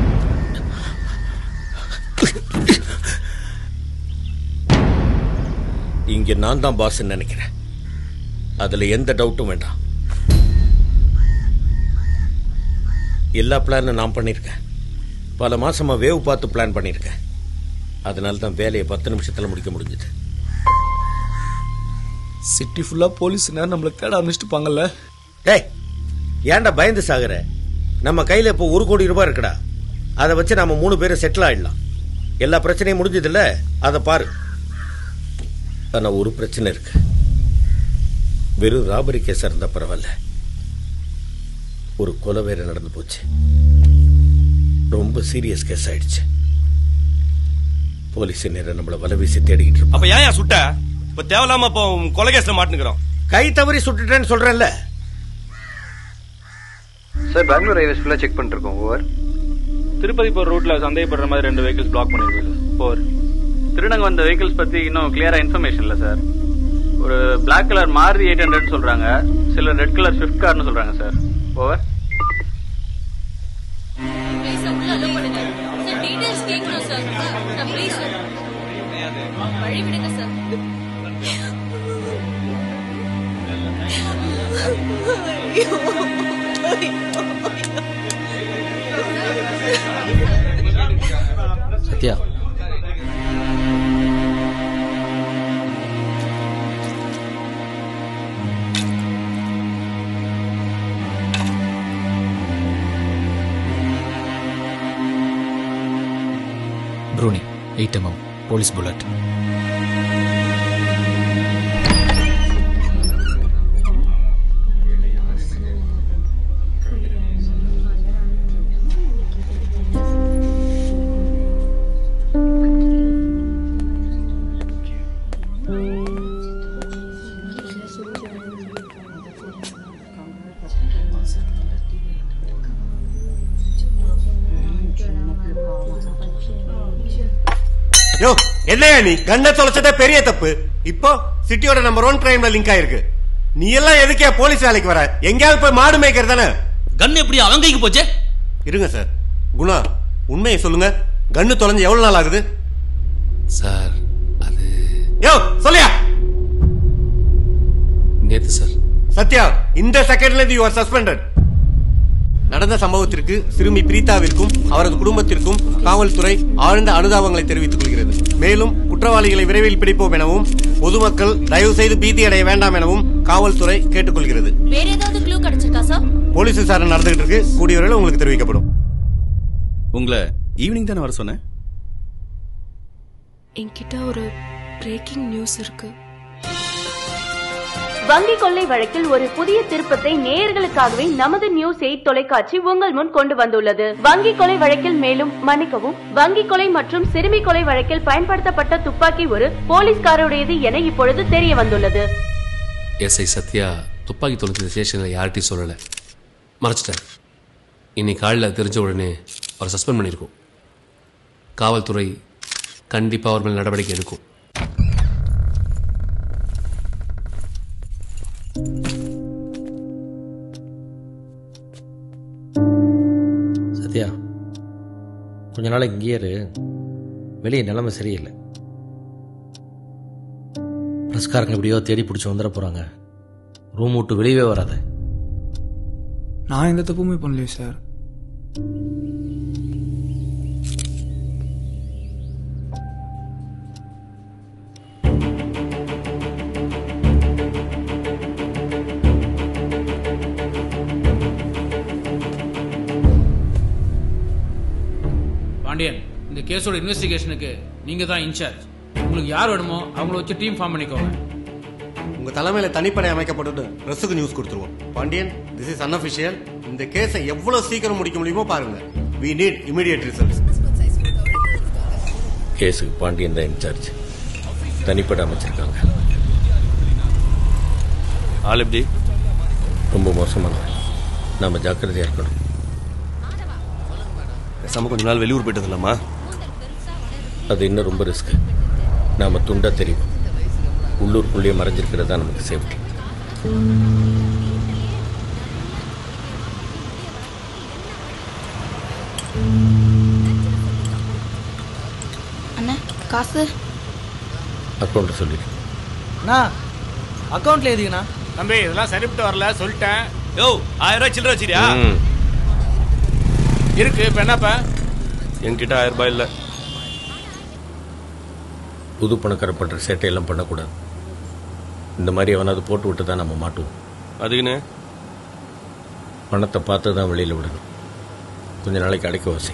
இங்க நான் தான் பாஸ் நினைக்கிறேன் அதுல எந்த டவுட்டும் வேண்டாம் எல்லா பிளானும் நான் பண்ணியிருக்கேன் பல மாசமா வேவ் பார்த்து பிளான் பண்ணியிருக்கேன் அதனால தான் வேலையை பத்து நிமிஷத்துல முடிக்க முடிஞ்சது சிட்டி ஃபுல்லா போலீஸ் நேரம் நம்மள தேட ஆரம்பிச்சுட்டுப்பாங்கல்ல டேய் ஏன்டா பயந்து சாகுற நம்ம கையில இப்போ ஒரு கோடி ரூபாய் இருக்குடா அதை வச்சு நாம மூணு பேரும் செட்டில் ஆயிடலாம் எல்லா பிரச்சனையும் முடிஞ்சதில்ல அதை பாரு ஆனா ஒரு பிரச்சனை இருக்கு வெறும் ராபரி கேஸா இருந்தா பரவாயில்ல ஒரு கொலை வேற நடந்து போச்சு ரொம்ப சீரியஸ் கேஸ் ஆயிடுச்சு போலீஸ் நேரம் நம்மள வலை வீசி தேடிக்கிட்டு இருப்பான். அப்ப ஏன் சுட்ட இப்ப தேவையில்லாம இப்போ கொலை கேஸ்ல மாட்டுக்கிறோம் கை தவறி சுட்டுட்டேன்னு சொல்றேன்ல சார் பெங்களூர் ஹைவேஸ் ஃபுல்லாக செக் பண்ணிருக்கோம் ஓவர் திருப்பதி போகிற ரூட்டில் சந்தேகப்படுற மாதிரி ரெண்டு வெஹிக்கிள்ஸ் பிளாக் பண்ணிருக்கு சார் போர் திருடங்க வந்த வெஹிக்கிள்ஸ் பற்றி இன்னும் கிளியராக இன்ஃபர்மேஷன் இல்லை சார் ஒரு black colour Maruti eight hundred சொல்கிறாங்க சிலர் ரெட் கலர் ஸ்விஃப்ட் கார்னு சொல்கிறாங்க sir over Sathya Bruni eight MM police bullet யோ என்னையா நீ கண்ணை தொலைச்சதே பெரிய தப்பு இப்போ சிட்டியோட நம்பர் ஒன் கிரைம்ல லிங்க் ஆயிருக்கு நீ எல்லாம் எதுக்கே போலீஸ் வேலைக்கு வர எங்கேயாவது போய் மாடு மேய்க்கிறது தானே கன் எப்படி அவன் கைக்கு போச்சு இருங்க சார் குணா உண்மையை சொல்லுங்க கன்னு தொலைஞ்சு எவ்வளவு நாள் ஆகுது சார் யோ சொல்லியா நேத்து சார் சத்யா இந்த செகண்ட்ல இருந்து யூ ஆர் சஸ்பெண்டட் நடந்த சம்பவத்திற்கு சிறுமி பிரீதாவிற்கும் அவரது குடும்பத்திற்கும் காவல்துறை ஆழ்ந்த அனுதாபங்களை தெரிவித்துக் கொள்கிறது மேலும் குற்றவாளிகளை விரைவில் பிடிப்போம் எனவும் பொதுமக்கள் தயவு செய்து பீதி அடைய வேண்டாம் எனவும் காவல்துறை கேட்டுக்கொள்கிறது வேற ஏதாவது க்ளூ கிடைச்சிருக்கா சார் போலீஸ் விசாரணை நடந்துகிட்டு இருக்கு கூடிய வரையில் உங்களுக்கு தெரிவிக்கப்படும் உங்களை ஈவினிங் தானே வர சொன்னேன் என்கிட்ட ஒரு பிரேக்கிங் நியூஸ் இருக்கு வங்கி கொள்ளை வழக்கில் ஒரு புதிய திருப்பத்தை நேயர்களுக்காகவே நமது நியூஸ் எயிட் தொலைக்காட்சி உங்கள் முன் கொண்டு வந்துள்ளது வங்கி கொலை வழக்கில் மேலும் மன்னிக்கவும் வங்கி கொலை மற்றும் சிறுமி கொலை வழக்கில் பயன்படுத்தப்பட்ட துப்பாக்கி ஒரு போலீஸ்காரருடையது என இப்பொழுது தெரிய வந்துள்ளது எஸ்ஐ சத்யா துப்பாக்கி தொலைச்ச ஸ்டேஷனில் யார்கிட்டையும் சொல்லலை மறைச்சிட்டார் இன்னைக்கு காலையில் தெரிஞ்ச உடனே அவரை சஸ்பெண்ட் பண்ணியிருக்கோம் காவல்துறை கண்டிப்பாக அவர் மேல் நடவடிக்கை எடுக்கும் சத்யா கொஞ்ச நாள் இங்கேயே இரு வெளியே நிலைமை சரியில்லை பிரஸ்காரங்க எப்படியோ தேடி பிடிச்சி வந்துட போகிறாங்க ரூம் விட்டு வெளியவே வராத நான் எந்த தப்புமே பண்ணலையே சார் பாண்டியன் இந்த கேஸோட இன்வெஸ்டிகேஷனுக்கு நீங்க தான் இன்சார்ஜ் உங்களுக்கு யார் வேணுமோ அவங்கள வச்சு டீம் ஃபார்ம் பண்ணிக்கோங்க உங்க தலைமையில தனிப்படை அமைக்கப்பட்டு பிரஸுக்கு நியூஸ் கொடுத்துருவோம் பாண்டியன் திஸ் இஸ் அன்அபிஷியல் இந்த கேஸை எவ்வளவு சீக்கிரம் முடிக்க முடியுமோ பாருங்க வி நீட் இமிடியட் ரிசல்ட்ஸ் கேஸுக்கு பாண்டியன் தான் இன்சார்ஜ் தனிப்பட அமைச்சிருக்காங்க ஆள் எப்படி ரொம்ப மோசமானவன் நாம ஜாக்கிரதையா இருக்கணும் பேசாம கொஞ்ச நாள் வெளியூர் போயிட்டு வரலாமா அது இன்னும் ரொம்ப ரிஸ்க் நாம துண்டா தெரியும் உள்ளூருக்குள்ளேயே மறைஞ்சிருக்கிறது தான் நமக்கு சேஃப்டி காசு அக்கௌண்ட் சொல்லி அண்ணா அக்கௌண்ட்ல எதுக்குண்ணா தம்பி இதெல்லாம் சரிப்பட்டு வரல சொல்லிட்டேன் யோ ஆயிரம் ரூபாய் சில்லற வச்சிரியா இருக்கு இப்ப என்னப்பா என்கிட்ட ஆயிரம் ரூபாய் இல்ல புது பணக்கார பண்ணுற சேட்டையெல்லாம் பண்ணக்கூடாது இந்த மாதிரி எவனாவது போட்டு விட்டு தான் நம்ம மாட்டுவோம் அதுக்குன்னு பணத்தை பார்த்து தான் வெளியில் விடணும் கொஞ்ச நாளைக்கு அடைக்க வாசி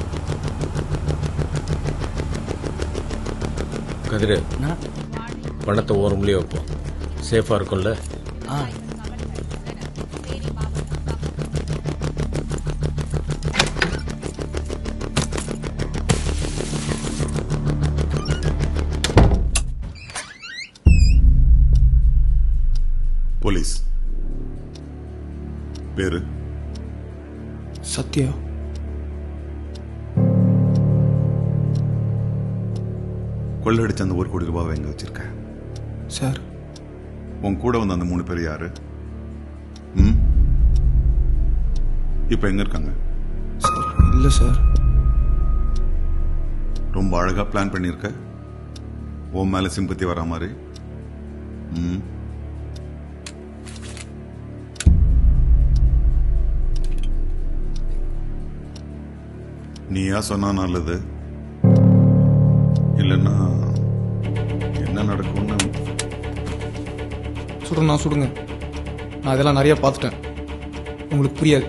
கதிரு பணத்தை ஓரம்லேயே வைப்போம் சேஃபாக இருக்கும்ல ஆ போலீஸ் பேரு சத்யா கொள்ளடிச்ச அந்த ஒரு கோடி ரூபாவை எங்க வச்சிருக்க சார் உன் கூட வந்த அந்த மூணு பேர் யாரு ம் இப்போ எங்க இருக்காங்க இல்லை சார் ரொம்ப அழகா பிளான் பண்ணியிருக்க உன் மேல சிம்பத்தி வரா மாதிரி ம் நீயா சொன்னா நல்லது இல்லைன்னா என்ன நடக்கும்னு சுடுறா சுடுங்க நான் இதெல்லாம் நிறைய பார்த்துட்டேன் உங்களுக்கு புரியாது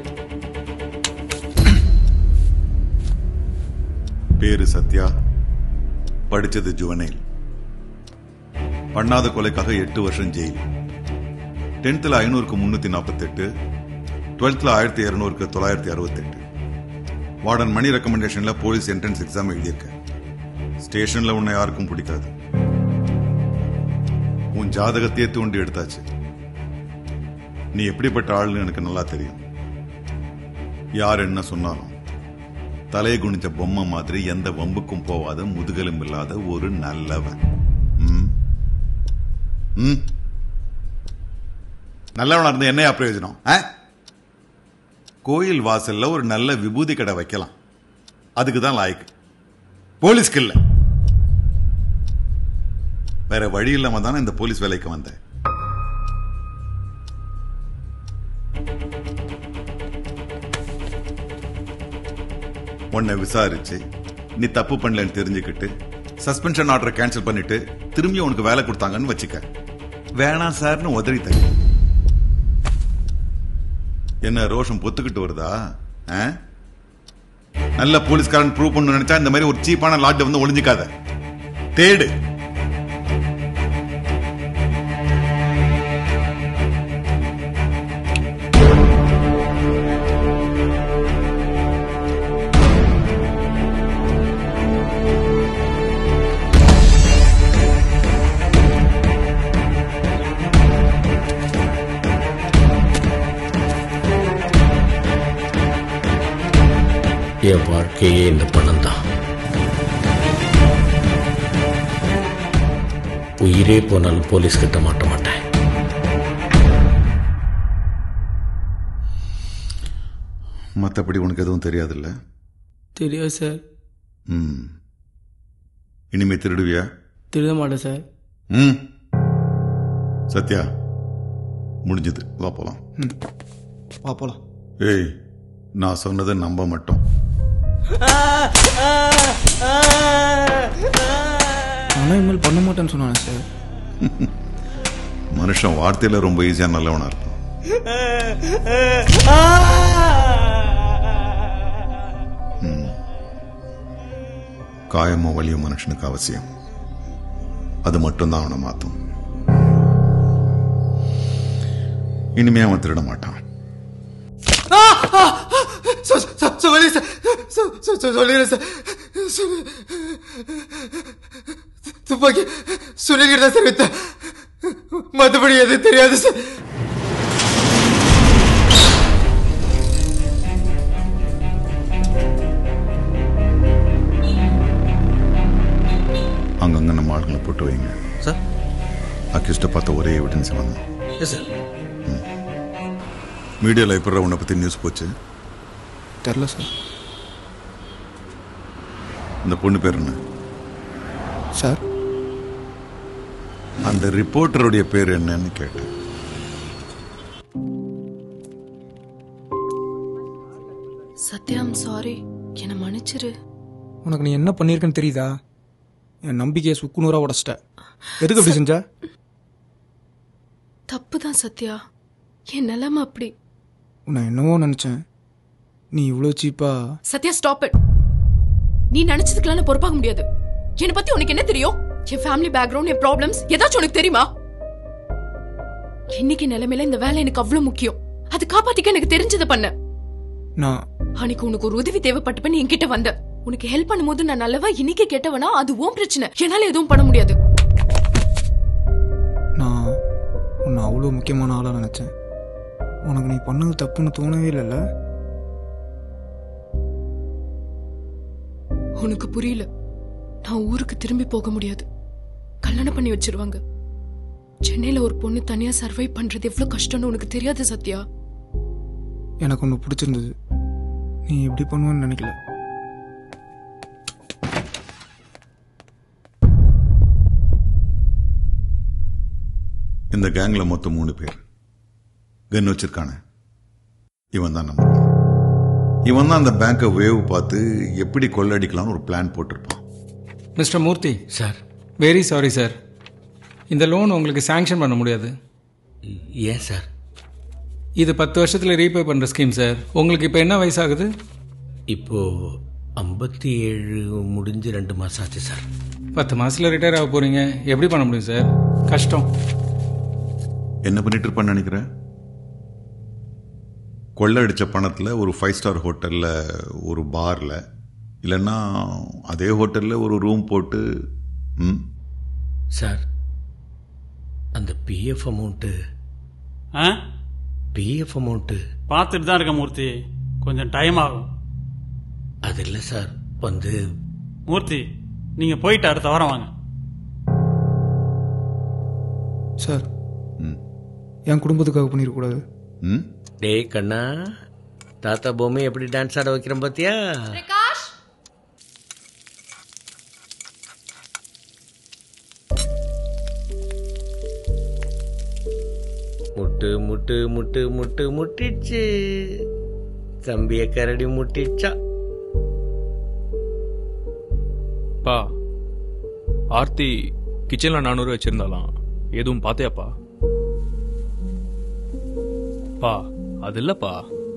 பேரு சத்யா படிச்சது ஜுவனைல் பண்ணாத கொலைக்காக எட்டு வருஷம் ஜெயில் டென்த்தில் ஐநூறுக்கு முன்னூத்தி நாற்பத்தெட்டு டுவெல்த்தில் ஆயிரத்தி இரநூறுக்கு தொள்ளாயிரத்தி அறுபத்தெட்டு வார்டன் மணி ரெக்கமெண்டேஷன்ல போலீஸ் என்ட்ரன்ஸ் எக்ஸாம் எழுதியிருக்க ஸ்டேஷன்ல உன்னை யாருக்கும் பிடிக்காது உன் ஜாதகத்தையே தூண்டி எடுத்தாச்சு நீ எப்படிப்பட்ட ஆள்னு எனக்கு நல்லா தெரியும் யார் என்ன சொன்னாலும் தலையை குனிஞ்ச பொம்மை மாதிரி எந்த வம்புக்கும் போவாத முதுகெலும் இல்லாத ஒரு நல்லவன் ம்? ம்? நல்லவனா இருந்து என்னையா பிரயோஜனம் ஆ? கோயில் வாசல்ல ஒரு நல்ல விபூதி கடை வைக்கலாம் அதுக்கு தான் லாய்க்கு போலீஸ்க்கு இல்ல வேற வழி இல்லாம தானே இந்த போலீஸ் வேலைக்கு வந்தேன் உன்னை விசாரிச்சு நீ தப்பு பண்ணலன்னு தெரிஞ்சுக்கிட்டு சஸ்பென்ஷன் ஆர்டர் கேன்சல் பண்ணிட்டு திரும்பி உனக்கு வேலை கொடுத்தாங்கன்னு வச்சுக்க வேணாம் சார்னு உதறி தள்ளி என்ன ரோஷம் பொத்துக்கிட்டு வருதா ஆ? நல்ல போலீஸ்காரன் ப்ரூவ் பண்ணு நினைச்சா இந்த மாதிரி ஒரு சீப்பான லாட்ல வந்து ஒளிஞ்சுக்காத தேடு என் வாழ்க்கையே இந்த பணம் தான் உயிரே போனாலும் போலீஸ் கிட்ட மாட்ட மாட்டேன் மத்தபடி உனக்கு எதுவும் தெரியாதுல்ல தெரியாது சார் ம் இனிமே திருடுவியா திருட மாட்டேன் சார் ம் சத்யா முடிஞ்சது வா போலாம் வா போலாம் ஏய் நான் சொன்னதை நம்ப மட்டும் ஆனால் இனிமேல் பண்ண மாட்டேன்னு சொன்னானே சார் மனுஷன் வார்த்தையில ரொம்ப ஈஸியா நல்லவனா இருப்பான் ம். காயமும் வலியும் மனுஷனுக்கு அவசியம் அது மட்டும்தான் அவனை மாத்தும் இனிமே அவன் திருட மாட்டான் சொல்லி சொல்லிடுறேன் சார் சொல்லு. துப்பாக்கி சுனில்கிட்ட தான் சார் வித்தேன் மற்றபடி எதுவும் தெரியாது சார் அங்கங்க நம்ம ஆளுங்களை போட்டு வைங்க சார் அக்யூஸ்ட பார்த்த ஒரே எவிடன்ஸ் வந்து எஸ் சார் மீடியாவில் எப்படி உன்னை பத்தி நியூஸ் போச்சு தெரில சார் இந்த பொண்ணு பேர் என்ன சார் அந்த ரிப்போர்ட்டருடைய பேர் என்னன்னு கேட்டேன் சத்யாம் சாரி என்னை மன்னிச்சிரு உனக்கு நீ என்ன பண்ணியிருக்கன்னு தெரியுதா என் நம்பிக்கையை சுக்குநூறா உடச்சிட்ட எதுக்கு அப்படி செஞ்ச தப்பு தான் சத்யா என் நிலைமை அப்படி நான் என்னவோ நினைச்சேன் நீ இவ்வளோ சீப்பா சத்யா ஸ்டாப் இட் நீ நினைச்சதுக்கெல்லாம் நான் பொறுப்பாக முடியாது என்னை பத்தி உனக்கு என்ன தெரியும் என் ஃபேமிலி பேக்ரவுண்ட் என் ப்ராப்ளம்ஸ் ஏதாச்சும் உனக்கு தெரியுமா இன்னைக்கு நிலைமையில இந்த வேலை எனக்கு அவ்வளவு முக்கியம் அது காப்பாத்திக்க எனக்கு தெரிஞ்சதை பண்ண நான் அன்னைக்கு உனக்கு ஒரு உதவி தேவைப்பட்டப்ப நீ என்கிட்ட வந்த உனக்கு ஹெல்ப் பண்ணும்போது நான் நல்லவா இன்னைக்கு கெட்டவனா அது உன் பிரச்சனை என்னால எதுவும் பண்ண முடியாது நான் உன்னை அவ்வளோ முக்கியமான ஆளாக நினச்சேன் உனக்கு நீ பண்ணது தப்புன்னு தோணவே இல்லைல்ல உனக்கு புரியல நான் ஊருக்கு திரும்பி போக முடியாது கல்யாணம் பண்ணி வச்சிருவாங்க சென்னையில ஒரு பொண்ணு தனியா சர்வை பண்றது எவ்வளவு கஷ்டம்னு உனக்கு தெரியாது சத்யா எனக்கு ஒன்று பிடிச்சிருந்தது நீ எப்படி பண்ணுவேன்னு நினைக்கல இந்த கேங்ல மொத்தம் மூணு பேர் கன் வச்சிருக்கானே இவன் தான் நம்பர் இவன் தான் அந்த பேங்கை வேவ் பார்த்து எப்படி கொள்ளடிக்கலாம்னு ஒரு பிளான் போட்டிருப்பான் mister Murthy sir very sorry sir இந்த லோன் உங்களுக்கு சாங்ஷன் பண்ண முடியாது ஏன் சார் இது பத்து வருஷத்தில் ரீபே பண்ணுற ஸ்கீம் சார் உங்களுக்கு இப்போ என்ன வயசாகுது இப்போ ஐம்பத்தி ஏழு முடிஞ்சு ரெண்டு மாசம் ஆச்சு சார் பத்து மாசத்துல ரிட்டையர் ஆக போறீங்க எப்படி பண்ண முடியும் சார் கஷ்டம் என்ன பண்ணிட்டு இருப்பான்னு நினைக்கிறேன் கொள்ளடிச்ச பணத்துல ஒரு ஃபைவ் ஸ்டார் ஹோட்டல்ல ஒரு பார்ல இல்லைன்னா அதே ஹோட்டல்ல ஒரு ரூம் போட்டு ம் சார் அந்த பிஎஃப் அமௌண்ட்டு ஆ பிஎஃப் அமௌண்ட்டு பார்த்துட்டு தான் இருக்கேன் மூர்த்தி கொஞ்சம் டைம் ஆகும் அது இல்லை சார் வந்து மூர்த்தி நீங்கள் போயிட்டு அடுத்த வாரம் வாங்க சார் என் குடும்பத்துக்காக பண்ணிடக்கூடாது ம் டேய் கண்ணா தாத்தா பொம்மை எப்படி டான்ஸ் ஆட வைக்கிறேன் பாத்தியா முட்டு முட்டு முட்டு முட்டு முட்டிச்சு தம்பிய கரடி முட்டிச்சா பா ஆர்த்தி கிச்சன்ல நானூறு வச்சிருந்தாலாம் எதுவும் பார்த்தியாப்பா பா அது இல்லப்பா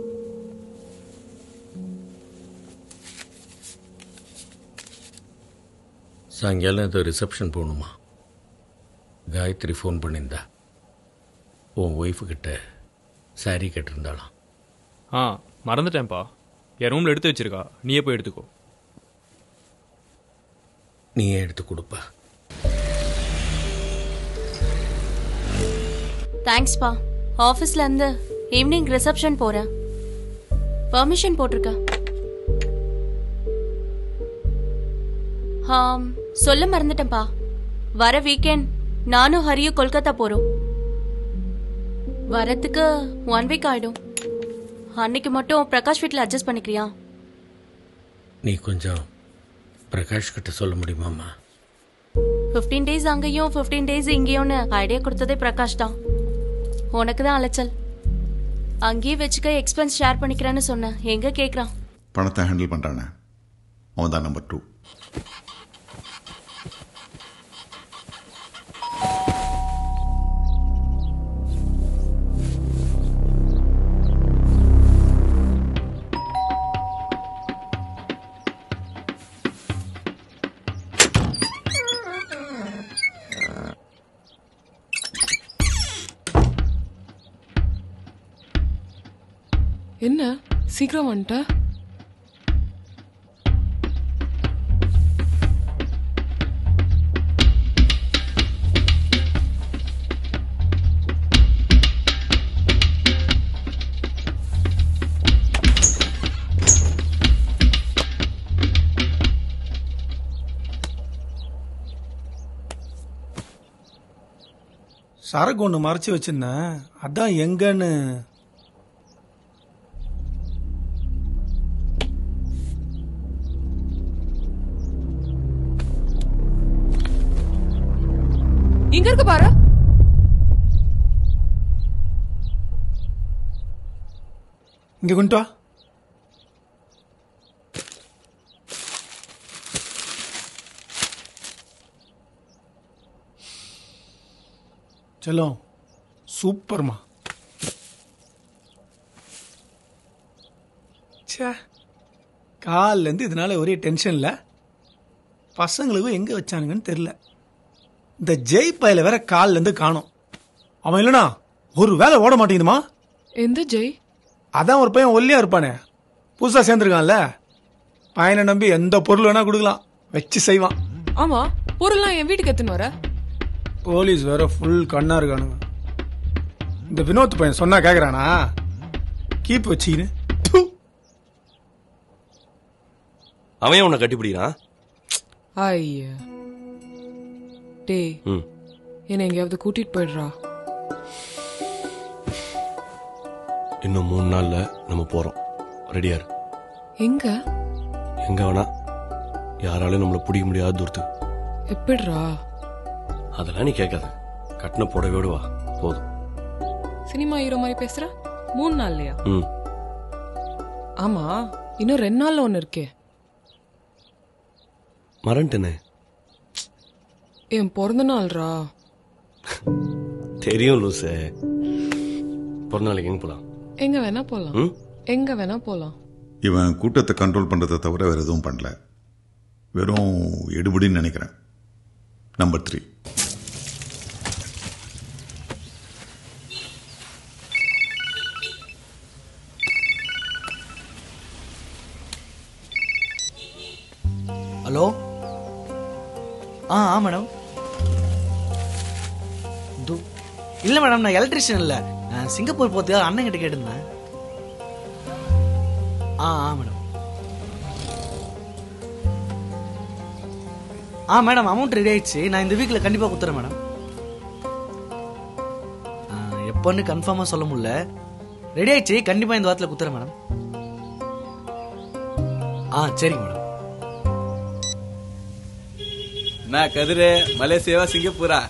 சாயங்காலம் ஏதோ ரிசப்ஷன் போகணுமா காயத்ரி ஃபோன் பண்ணியிருந்தா உன் ஒய்ஃபு கிட்ட சாரி கேட்டிருந்தாளாம் ஆ மறந்துட்டேன்ப்பா என் ரூம்ல எடுத்து வச்சிருக்கா நீயே போய் எடுத்துக்கோ நீயே எடுத்து கொடுப்பா தேங்க்ஸ்ப்பா ஆஃபீஸ்ல இருந்து ஈவினிங் ரிசப்ஷன் போறேன் பர்மிஷன் போட்டிருக்க ஆம் சொல்ல மறந்துட்டேன்ப்பா வர வீக்கெண்ட் நானும் ஹரியும் கொல்கத்தா போறோம் வரத்துக்கு ஒன் வீக் ஆயிடும் அன்னைக்கு மட்டும் பிரகாஷ் வீட்டில் அட்ஜஸ்ட் பண்ணிக்கிறியா நீ கொஞ்சம் பிரகாஷ் கிட்ட சொல்ல முடியுமாம்மா ஃபிஃப்டீன் டேஸ் அங்கேயும் ஃபிஃப்டீன் டேஸ் இங்கேயும்னு ஐடியா கொடுத்ததே பிரகாஷ் தான் உனக்கு தான் அலைச்சல் அங்கேயே வச்சுக்க எக்ஸ்பென்ஸ் ஷேர் பண்ணிக்கிறேன்னு சொன்னேன் எங்க கேட்குறான் பணத்தை ஹேண்டில் பண்றானே அவன் தான் நம்பர் டூ என்ன சீக்கிரம் வந்துட்ட சரக்கு ஒன்று மறைச்சு வச்சிருந்தேன் அதான் எங்கன்னு இங்க இருக்கு பாரு இங்க கொண்டு வா செல்லம் சூப்பர்மா ச்சே காலிலேருந்து இதனால ஒரே டென்ஷன்ல பசங்களுக்கும் எங்கே வச்சானுங்கன்னு தெரில இந்த ஜெய் பையில வேற காலிலேருந்து காணோம் அவன் இல்லைனா ஒரு வேலை ஓட மாட்டேங்குதுமா எந்த ஜெய் அதான் ஒரு பையன் ஒல்லியா இருப்பானே புதுசாக சேர்ந்துருக்கான்ல பையனை நம்பி எந்த பொருள் வேணா கொடுக்கலாம் வச்சு செய்வான் ஆமா பொருள்லாம் என் வீட்டுக்கு எத்துன்னு வர போலீஸ் வேற ஃபுல் கண்ணா இருக்கானுங்க இந்த வினோத் பையன் சொன்னா கேக்குறானா கீப் வச்சிக்கின்னு அவன் ஏன் உன்னை கட்டிப்பிடிக்கிறான் ஐய டேய் ம் என்னை எங்கேயாவது கூட்டிட்டு போயிடுறா இன்னும் மூணு நாள்ல நம்ம போறோம் ரெடியா இரு எங்க எங்க வேணா யாராலையும் நம்மள பிடிக்க முடியாத தூரத்துக்கு எப்படிரா அதெல்லாம் நீ கேட்காத கட்டின புடவையோடு வா போதும் சினிமா ஹீரோ மாதிரி பேசுற மூணு நாள்லயா ம் ஆமா இன்னும் ரெண்டு நாள்ல ஒண்ணு இருக்கே மறந்துட்டேனே என் பிறந்த நாள்ரா தெரியும் லூசே பிறந்த நாளைக்கு எங்க போலாம் எங்க வேணா போலாம் ம் எங்க வேணா போலாம் இவன் கூட்டத்தை கண்ட்ரோல் பண்றதை தவிர வேற எதுவும் பண்ணல வெறும் எடுபடின்னு நினைக்கிறேன் நம்பர் த்ரீ ஹலோ ஆ ஆ மேடம் து இல்லை மேடம் நான் எலக்ட்ரிஷியன் இல்லை நான் சிங்கப்பூர் போகிறதுக்காக அண்ணன் கிட்ட கேட்டிருந்தேன் ஆ ஆ மேடம் ஆ மேடம் அமௌண்ட் ரெடி ஆயிடுச்சு நான் இந்த வீக்கில் கண்டிப்பாக கொடுத்துறேன் மேடம் ஆ, எப்போன்னு கன்ஃபார்மாக சொல்ல முடியல ரெடி ஆயிடுச்சு கண்டிப்பாக இந்த வாரத்தில் கொடுத்துறேன் மேடம் ஆ சரிங்க மேடம் நான் கதிரு மலேசியாவா சிங்கப்பூரா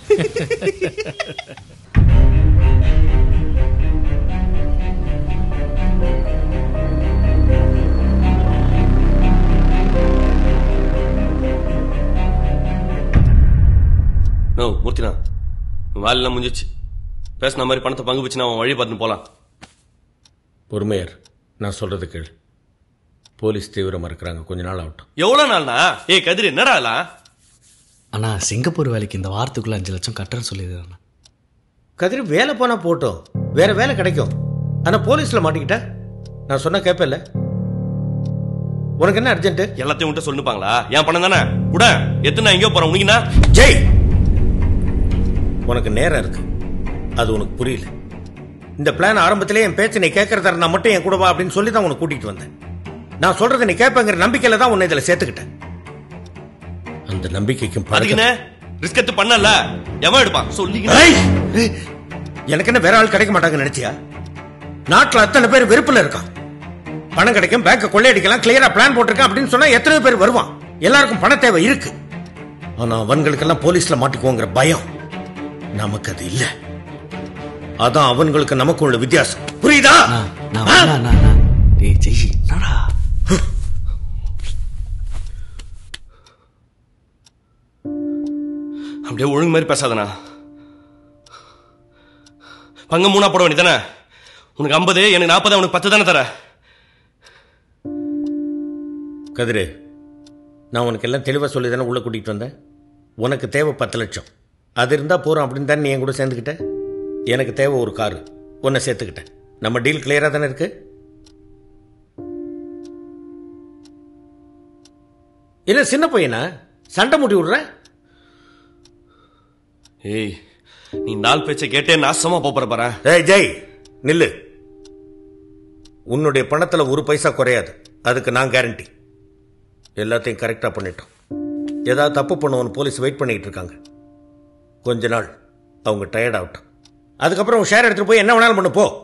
நோ மூர்த்தினா வேலையெல்லாம் முடிஞ்சிச்சு பேசின மாதிரி பணத்தை பங்கு வச்சு அவன் வழி பார்த்துன்னு போலாம் பொறுமையர் நான் சொல்றது கேள் போலீஸ் தீவிரமா இருக்கிறாங்க கொஞ்ச நாள் ஆகட்டும் எவ்வளவு நாள்னா ஏய் கதிர் என்னடா இதெல்லாம் அண்ணா சிங்கப்பூர் வேலைக்கு இந்த வாரத்துக்குள்ள அஞ்சு லட்சம் கட்டுறேன்னு சொல்லிடுறேன் கதிர் வேலை போனா போட்டோம் வேற வேலை கிடைக்கும் ஆனா போலீஸ்ல மாட்டிக்கிட்ட நான் சொன்னா கேட்பேன்ல உனக்கு என்ன அர்ஜென்ட் எல்லாத்தையும் உன்ட்ட சொல்லுப்பாங்களா என் பணம் தானே கூட எத்தனை எங்கேயோ போறேன் உனக்கு என்ன ஜெய் உனக்கு நேரம் இருக்கு அது உனக்கு புரியல இந்த பிளான் ஆரம்பத்திலே என் பேச்சை நீ கேட்கறதா இருந்தா மட்டும் என் கூட வா அப்படின்னு சொல்லி தான் உனக்கு கூட்டிட்டு வந்தேன் நான் சொல்றதை நீ கேட்பேங்கிற நம்பிக்கையில தான் உன்னை இதுல சேர்த்துக்கிட்டேன் அந்த நம்பிக்கைக்கும் அதுக்குன்னு ரிஸ்க் எடுத்து பண்ணல எவன் எடுப்பான் சொல்லி ஏய்! எனக்கு என்ன வேற ஆள் கிடைக்க மாட்டாங்கன்னு நினைச்சியா நாட்டுல அத்தனை பேர் வெறுப்புல இருக்கான் பணம் கிடைக்கும் பேங்க கொள்ளையடிக்கலாம் கிளியரா பிளான் போட்டிருக்கேன் அப்படின்னு சொன்னா எத்தனை பேர் வருவான் எல்லாருக்கும் பண தேவை இருக்கு ஆனா அவன்களுக்கெல்லாம் போலீஸ்ல மாட்டிக்குவோங்கிற பயம் நமக்கு அது இல்ல அதான் அவன்களுக்கு நமக்கு உள்ள வித்தியாசம் புரியுதா நான் வரேன், அண்ணா, அண்ணா. டேய் ஜெய் என்னடா அப்படியே ஒழுங்கு மாதிரி பேசாதண்ணா பங்கு மூணா போட வேண்டியதானே உனக்கு ஐம்பது எனக்கு நாற்பது உனக்கு பத்து தானே தர கதிரு நான் உனக்கு எல்லாம் தெளிவா சொல்லி தானே உள்ள கூட்டிட்டு வந்தேன் உனக்கு தேவை பத்து லட்சம் அது இருந்தா போறோம் அப்படின்னு தானே நீ என் கூட சேர்ந்துக்கிட்ட எனக்கு தேவை ஒரு காரு உன்னை சேர்த்துக்கிட்டேன் நம்ம டீல் கிளியரா தானே இருக்கு என்ன சின்ன பையனா சண்டை முடி விடுற ஏய் நீ நாள் பேச்சை கேட்டே நாசமா போற பாரு ஏய் ஜெய் நில்லு உன்னுடைய பணத்துல ஒரு பைசா குறையாது அதுக்கு நான் கேரண்டி எல்லாத்தையும் கரெக்டா பண்ணிட்டோம் ஏதாவது தப்பு பண்ணுவோன்னு போலீஸ் வெயிட் பண்ணிட்டு இருக்காங்க கொஞ்ச நாள் அவங்க டயர்ட் ஆகட்டும் அதுக்கப்புறம் ஷேர் எடுத்துட்டு போய் என்ன வேணாலும் பண்ணு போ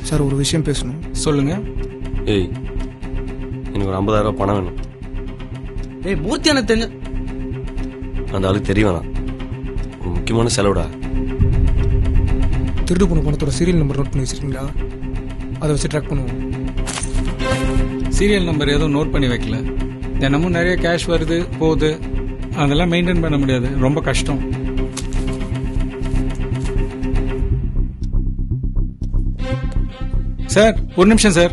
சார் ஒரு விஷயம் பேசணும் சொல்லுங்க ஏய் எனக்கு ஒரு ஐம்பதாயிரம் ரூபாய் பணம் வேணும் ஏய் மூர்த்தி எனக்கு தெரிஞ்ச அந்த ஆளுக்கு தெரிய வேணாம் ஒரு முக்கியமான செலவுடா திருடு போன பணத்தோட சீரியல் நம்பர் நோட் பண்ணி வச்சிருக்கீங்களா அதை வச்சு ட்ராக் பண்ணுவோம் சீரியல் நம்பர் எதுவும் நோட் பண்ணி வைக்கல தினமும் நிறைய கேஷ் வருது போகுது அதெல்லாம் மெயின்டைன் பண்ண முடியாது ரொம்ப கஷ்டம் சார் ஒரு நிமிஷம் சார்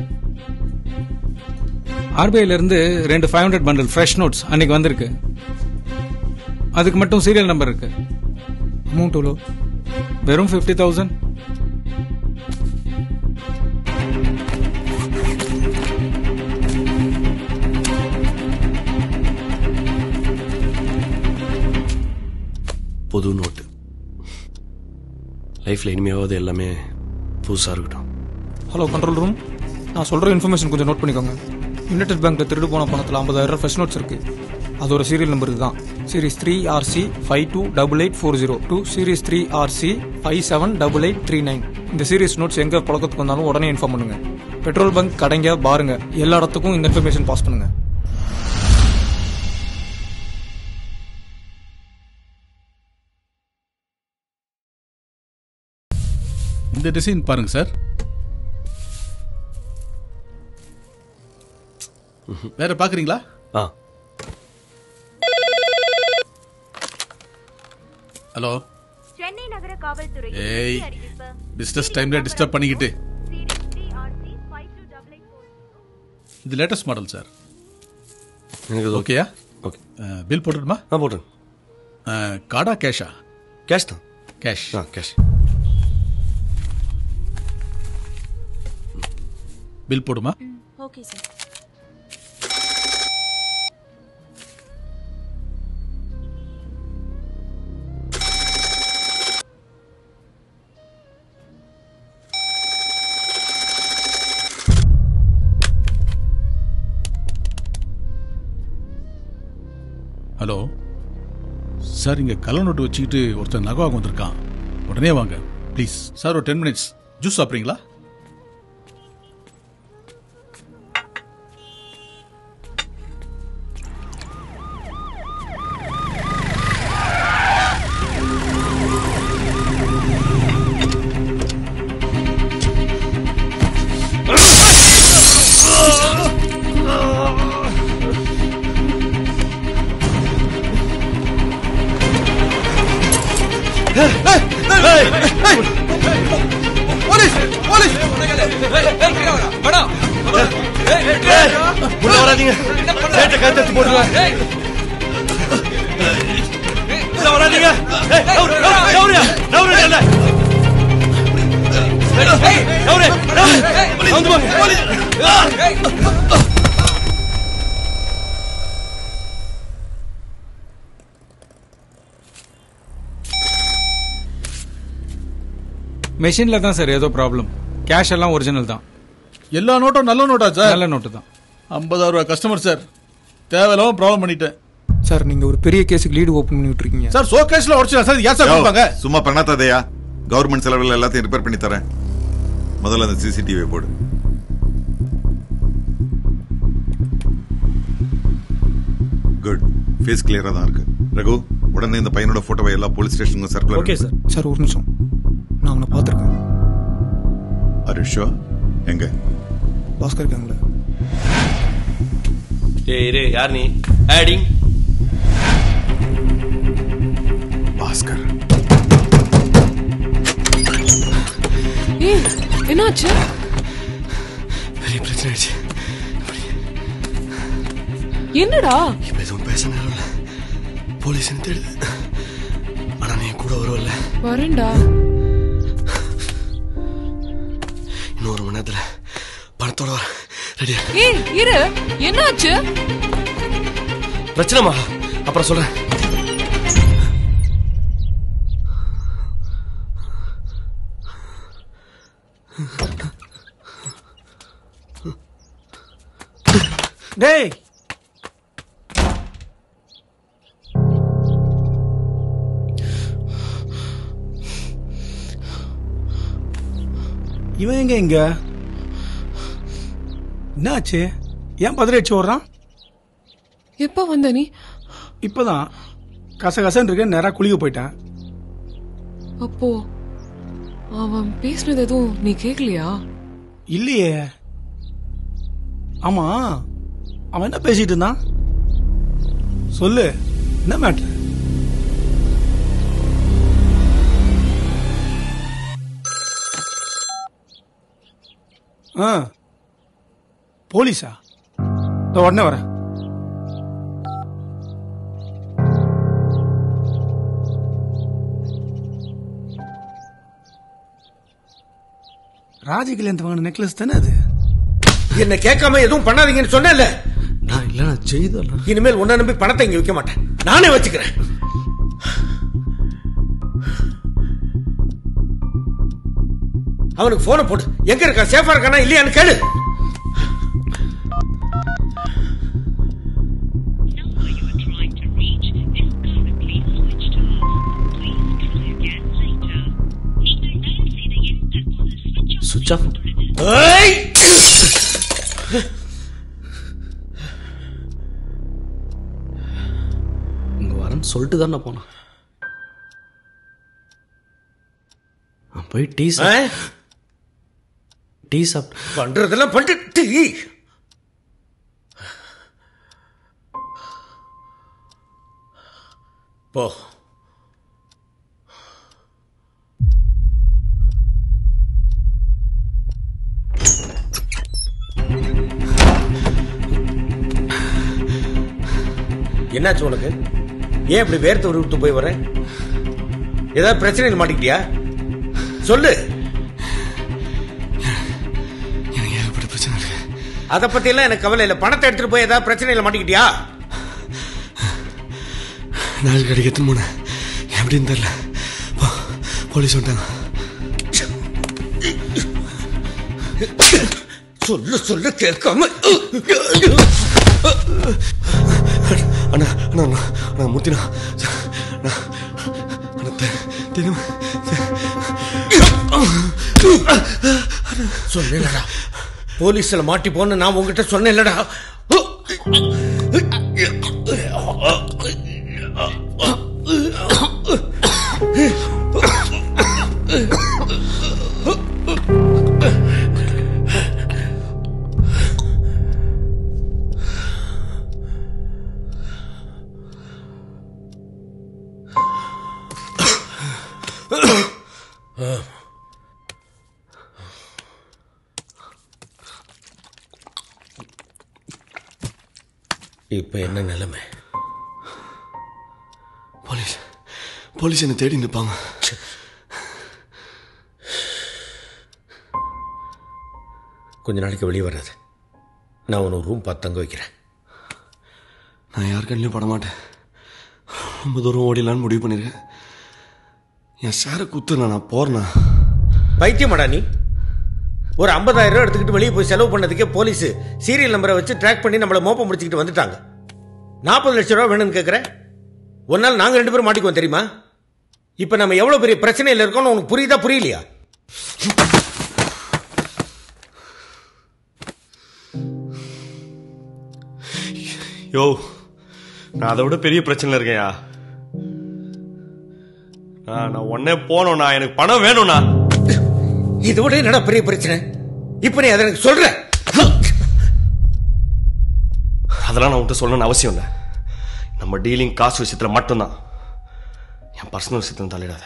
ஆர்பிஐல இருந்து ரெண்டு five hundred bundle fresh notes அன்னைக்கு வந்திருக்கு அதுக்கு மட்டும் சீரியல் நம்பர் இருக்கு அமௌண்ட் எவ்வளோ வெறும் ஃபிஃப்டி தௌசண்ட் புது நோட்டு லைஃப்ல இனிமையாவது எல்லாமே புதுசா இருக்கட்டும் ஹலோ கண்ட்ரோல் ரூம் நான் சொல்கிற இன்ஃபர்மேஷன் கொஞ்சம் நோட் பண்ணிக்கோங்க யுனைடெட் பேங்க்ல திருடு போன பணத்தில் ஐம்பதாயிரம் ஃபர்ஸ்ட் நோட்ஸ் இருக்கு அதோட சீரியல் நம்பர் இதுதான் series three RC five two double eight four zero two series three RC five seven double eight three nine இந்த சீரிஸ் நோட்ஸ் எங்கே புழக்கத்துக்கு வந்தாலும் உடனே இன்ஃபார்ம் பண்ணுங்க பெட்ரோல் பங்க் கடைங்க பாருங்க எல்லா இடத்துக்கும் இந்த இன்ஃபர்மேஷன் பாஸ் பண்ணுங்க இந்த டிசைன் பாருங்க சார் வேற பாக்குறீங்களா ஆ ஹலோ சென்னை நகர காவல்துறை ஏய் பிசினஸ் டைம்ல டிஸ்டர்ப் பண்ணிக்கிட்டு இது லேட்டஸ்ட் மாடல் சார் எனக்கு இது ஓகேயா ஓகே பில் போட்டுடுமா நான் போட்டுறேன் கார்டா கேஷா கேஷ் தான் கேஷ் ஆ கேஷ் பில் போடுமா ஓகே சார் ஹலோ சார் இங்க கள்ள நோட்டு வச்சுக்கிட்டு ஒருத்தன் நகவாக வந்திருக்கான் உடனே வாங்க ப்ளீஸ் சார் ஒரு டென் மினிட்ஸ் ஜூஸ் சாப்பிட்றீங்களா உள்ள வராதீங்க சேட்டை கழுத்து போட்டுருவேன் உள்ள வராதீங்க ஏய், நவுரு, நவுரு, நவுரு, நவுரு, இல்ல. ஏய், நவுரு, நவுரு. நவுந்து போ. ஆ. மெஷினில் தான் சார் ஏதோ ப்ராப்ளம் கேஷ் எல்லாம் ஒரிஜினல் தான் எல்லா நோட்டும் நல்ல நோட்டா சார் நல்ல நோட்டு தான் ஐம்பதாயிரம் ரூபாய் கஸ்டமர் சார் தேவையில்லாம ப்ராப்ளம் பண்ணிட்டேன் சார் நீங்க ஒரு பெரிய கேஸுக்கு லீடு ஓப்பன் பண்ணி விட்டுருக்கீங்க சார் சோ கேஸ்ல உடச்சிடா சார் ஏன் சார் யோ, கொடுப்பாங்க சும்மா பண்ணாததையா கவர்மெண்ட் செலவில் எல்லாத்தையும் ரிப்பேர் பண்ணி தரேன் முதல்ல அந்த சிசிடிவி போடு குட் ஃபேஸ் கிளியரா தான் இருக்கு ரகு உடனே இந்த பையனோட போட்டோவை எல்லா போலீஸ் ஸ்டேஷனுக்கும் சர்க்குலர் ஓகே சார் சார் ஒரு நிமிஷம் நான் அவனை பார்த்துருக்கேன் அரிஷோ எங்க பாஸ்கர் இருக்காங்களே ஏய் இரு யார் நீ ஆடிங் பாஸ்கர் ஏய் என்னாச்சு பெரிய பிரச்சனை ஆயிடுச்சு என்னடா இப்ப எதுவும் பேச நேரம் இல்ல போலீஸ் என்ன தேடுது ஆனா நீ கூட வருவல்ல வரேன்டா இன்னும் ஒரு மணி நேரத்துல பணத்தோட வர ரெடியா ஏய் இரு என்னாச்சு பிரச்சனைமா அப்புறம் சொல்றேன் டேய் இவன் எங்க இங்க என்னாச்சு ஏன் பதறி அடிச்சு ஓடுறான் எப்போ வந்த நீ இப்பதான் கசகசன்னு இருக்க நேரா குளிக்க போயிட்டேன் அப்போ அவன் பேசுனது எதுவும் நீ கேக்கலையா இல்லையே ஆமா அவன் என்ன பேசிட்டு இருந்தான் சொல்லு என்ன மேட்ரு ஆ போலீஸா இதோ உடனே வரேன் ராஜகிலேந்து வாங்கின நெக்லஸ் தானே அது என்ன கேட்காம எதுவும் பண்ணாதீங்கன்னு சொன்னேன்ல நான் இல்ல நான் செய்தல இனிமேல் உன்னை நம்பி பணத்தை இங்க வைக்க மாட்டேன் நானே வச்சுக்கிறேன் அவனுக்கு போனை போடு எங்க இருக்கா சேஃபா இருக்கானா இல்லையான்னு கேளு சுவிட்ச் ஆஃப் ஏய்! இங்க வரேன்னு சொல்லிட்டு தானே போனான் நான் போய் டீ ஆ? டீ சாப்பிட்டு பண்றதெல்லாம் பண்ணிட்டு போ என்னாச்சு உனக்கு ஏன் இப்படி வேர்த்து விட்டு போய் வர ஏதாவது பிரச்சனையில் மாட்டிக்கிட்டியா சொல்லு எனக்கு ஏகப்பட்ட பிரச்சனை இருக்கு அதை பத்தி எல்லாம் எனக்கு கவலை இல்லை பணத்தை எடுத்துட்டு போய் ஏதாவது பிரச்சனையில மாட்டிக்கிட்டியா நாள் கடைக்கு எத்தனை போனேன் எப்படின்னு தெரியல போ, போலீஸ் வந்துட்டாங்க சொல்லு சொல்லு கேட்காம அண்ணா அண்ணா அண்ணா அண்ணா மூர்த்தினா அண்ணா அண்ணா தெ- தெரியுமா சொன்னேன்லடா போலீஸ்ல மாட்டி போன்னு நான் உங்ககிட்ட சொன்னேன்லடா இப்ப என்ன நிலைமை போலீஸ் போலீஸ் என்னை தேடி நிற்பாங்க கொஞ்ச நாளைக்கு வெளியே வராது நான் உன ரூம் பார்த்து தங்க வைக்கிறேன் நான் யார் கண்ணிலையும் பட மாட்டேன் ரொம்ப தூரம் ஓடிடலான்னு முடிவு பண்ணியிருக்கேன் என் சாரை குத்துனா நான் போறேண்ணா பைத்தியமாடா நீ ஒரு 50000 ரூபாய் எடுத்துக்கிட்டு வெளியே போய் செலவு பண்ணதுக்கே போலீஸ் சீரியல் நம்பரை வச்சு ட்ராக் பண்ணி நம்மள மோப்பம் முடிச்சுக்கிட்டு வந்துட்டாங்க நாற்பது லட்சம் ரூபா வேணும்னு கேட்குறேன் ஒரு நாள் நாங்கள் ரெண்டு பேரும் மாட்டிக்குவோம் தெரியுமா இப்போ நம்ம எவ்வளோ பெரிய பிரச்சனையில் இருக்கோம்னு உனக்கு புரியுதா புரியலையா யோ நான் அதை விட பெரிய பிரச்சனையில் இருக்கேன்யா நான் நான் உடனே போனோண்ணா எனக்கு பணம் வேணும்ண்ணா இதை விட என்னடா பெரிய பிரச்சனை இப்போ நீ அதை எனக்கு சொல்ற அதெல்லாம் நான் உன்கிட்ட சொல்லணும்னு அவசியம் இல்லை நம்ம டீலிங் காசு விஷயத்தில் மட்டும்தான் என் பர்சனல் விஷயத்தில் தலையிடாத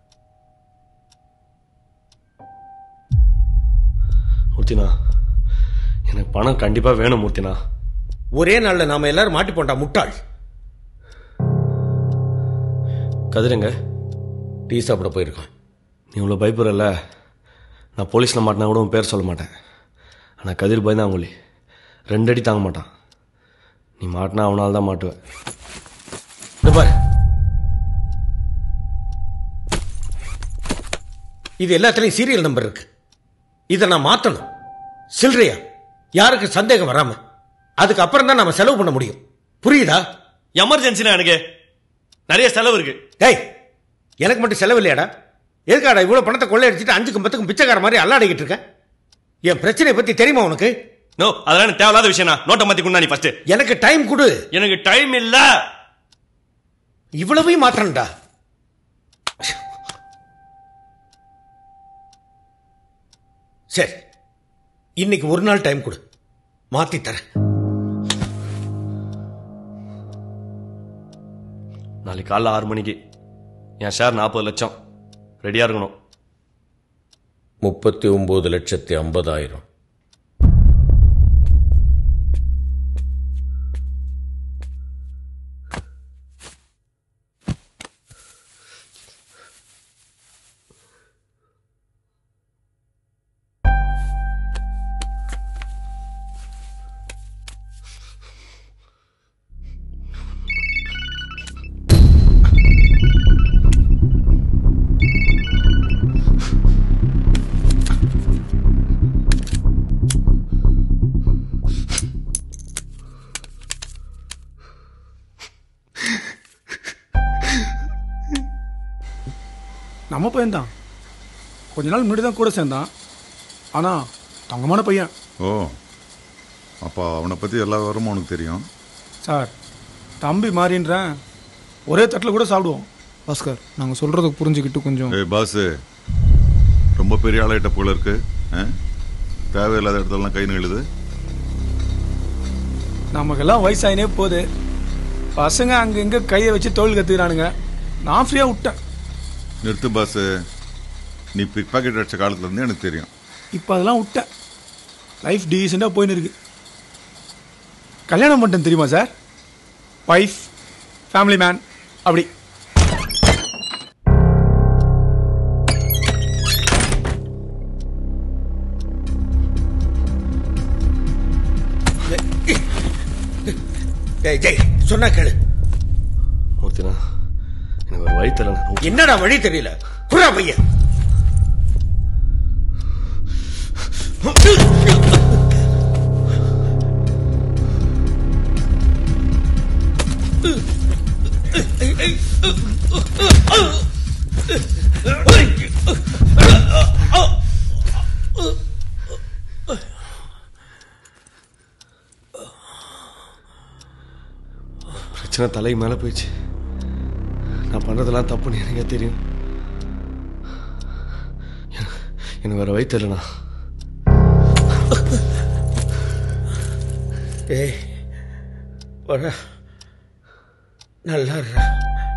மூர்த்தினா எனக்கு பணம் கண்டிப்பாக வேணும் மூர்த்தினா ஒரே நாளில் நாம எல்லாரும் மாட்டி போண்டா முட்டாள் கதிரங்க டீ சாப்பிட போயிருக்கோம் நீ இவ்வளோ பயப்படுறல நான் போலீஸில் மாட்டினா கூட உன் பேர் சொல்ல மாட்டேன் ஆனால் கதிர் பயந்தாங்கொல்லி ரெண்டு அடி தாங்க மாட்டான் நீ மாட்டினா அவனால் தான் மாட்டுவேன் இந்த பாரு இது எல்லாத்துலயும் சீரியல் நம்பர் இருக்கு இதை நான் மாத்தணும் சில்லறையா யாருக்கு சந்தேகம் வராம அதுக்கு அப்புறம் தான் நாம செலவு பண்ண முடியும் புரியுதா எமர்ஜென்சினா எனக்கு நிறைய செலவு இருக்கு டேய் எனக்கு மட்டும் செலவு இல்லையாடா எதுக்காடா இவ்வளவு பணத்தை கொள்ளையடிச்சிட்டு அஞ்சுக்கும் பத்துக்கும் பிச்சைக்கார மாதிரி அல்லாடிக்கிட்டு இருக்க என் பிரச்சனையை பத்தி தெரியுமா உனக்கு நோ அதெல்லாம் எனக்கு தேவையில்லாத விஷயம் நோட்டை மாத்தி கொண்டா நீ ஃபர்ஸ்ட் எனக்கு டைம் கொடு எனக்கு டைம் இல்ல இவ்வளவையும் மாற்றண்டா சரி இன்னைக்கு ஒரு நாள் டைம் கொடு மாத்தி தரேன் நாளைக்கு காலைல ஆறு மணிக்கு என் ஷேர் நாற்பது லட்சம் ரெடியா இருக்கணும் முப்பத்தி ஒன்பது லட்சத்தி ஐம்பதாயிரம் நம்ம பையன் தான் கொஞ்ச நாள் முன்னாடி தான் கூட சேர்ந்தான் ஆனா தங்கமான பையன் ஓ அப்போ அவனை பற்றி எல்லா விவரமும் உனக்கு தெரியும் சார் தம்பி மாறின்றேன் ஒரே தட்டில் கூட சாப்பிடுவோம் பாஸ்கர் நாங்கள் சொல்கிறத புரிஞ்சுக்கிட்டு கொஞ்சம் ஏய் பாஸு ரொம்ப பெரிய ஆளாயிட்ட போல இருக்கு ஆ? தேவையில்லாத இடத்துலலாம் கை நழுது நமக்கெல்லாம் வயசாயினே போகுது பசங்க அங்க இங்க கையை வச்சு தொழில் கத்துக்கிறானுங்க நான் ஃப்ரீயா விட்டேன் நிறுத்து பாஸு நீ பிக் பாக்கெட் அடிச்ச காலத்துல இருந்து எனக்கு தெரியும் இப்போ அதெல்லாம் விட்டேன் லைஃப் டீசெண்டாக போயின்னு இருக்கு கல்யாணம் பண்ணிட்டேன் தெரியுமா சார் ஒய்ஃப் ஃபேமிலி மேன் அப்படி ஏய் ஜெய் சொன்னா கேளு மூர்த்தினா எனக்கு ஒரு வழி தெரியல என்னடா வழி தெரியல குறா பையன் பிரச்சனை தலைக்கு மேலே போயிடுச்சு நான் பண்ணுறதெல்லாம் தப்புன்னு எனக்கே தெரியும் எனக்கு- எனக்கு வேற வழி தெரியலண்ணா ஏய் வர நல்லா இருடா.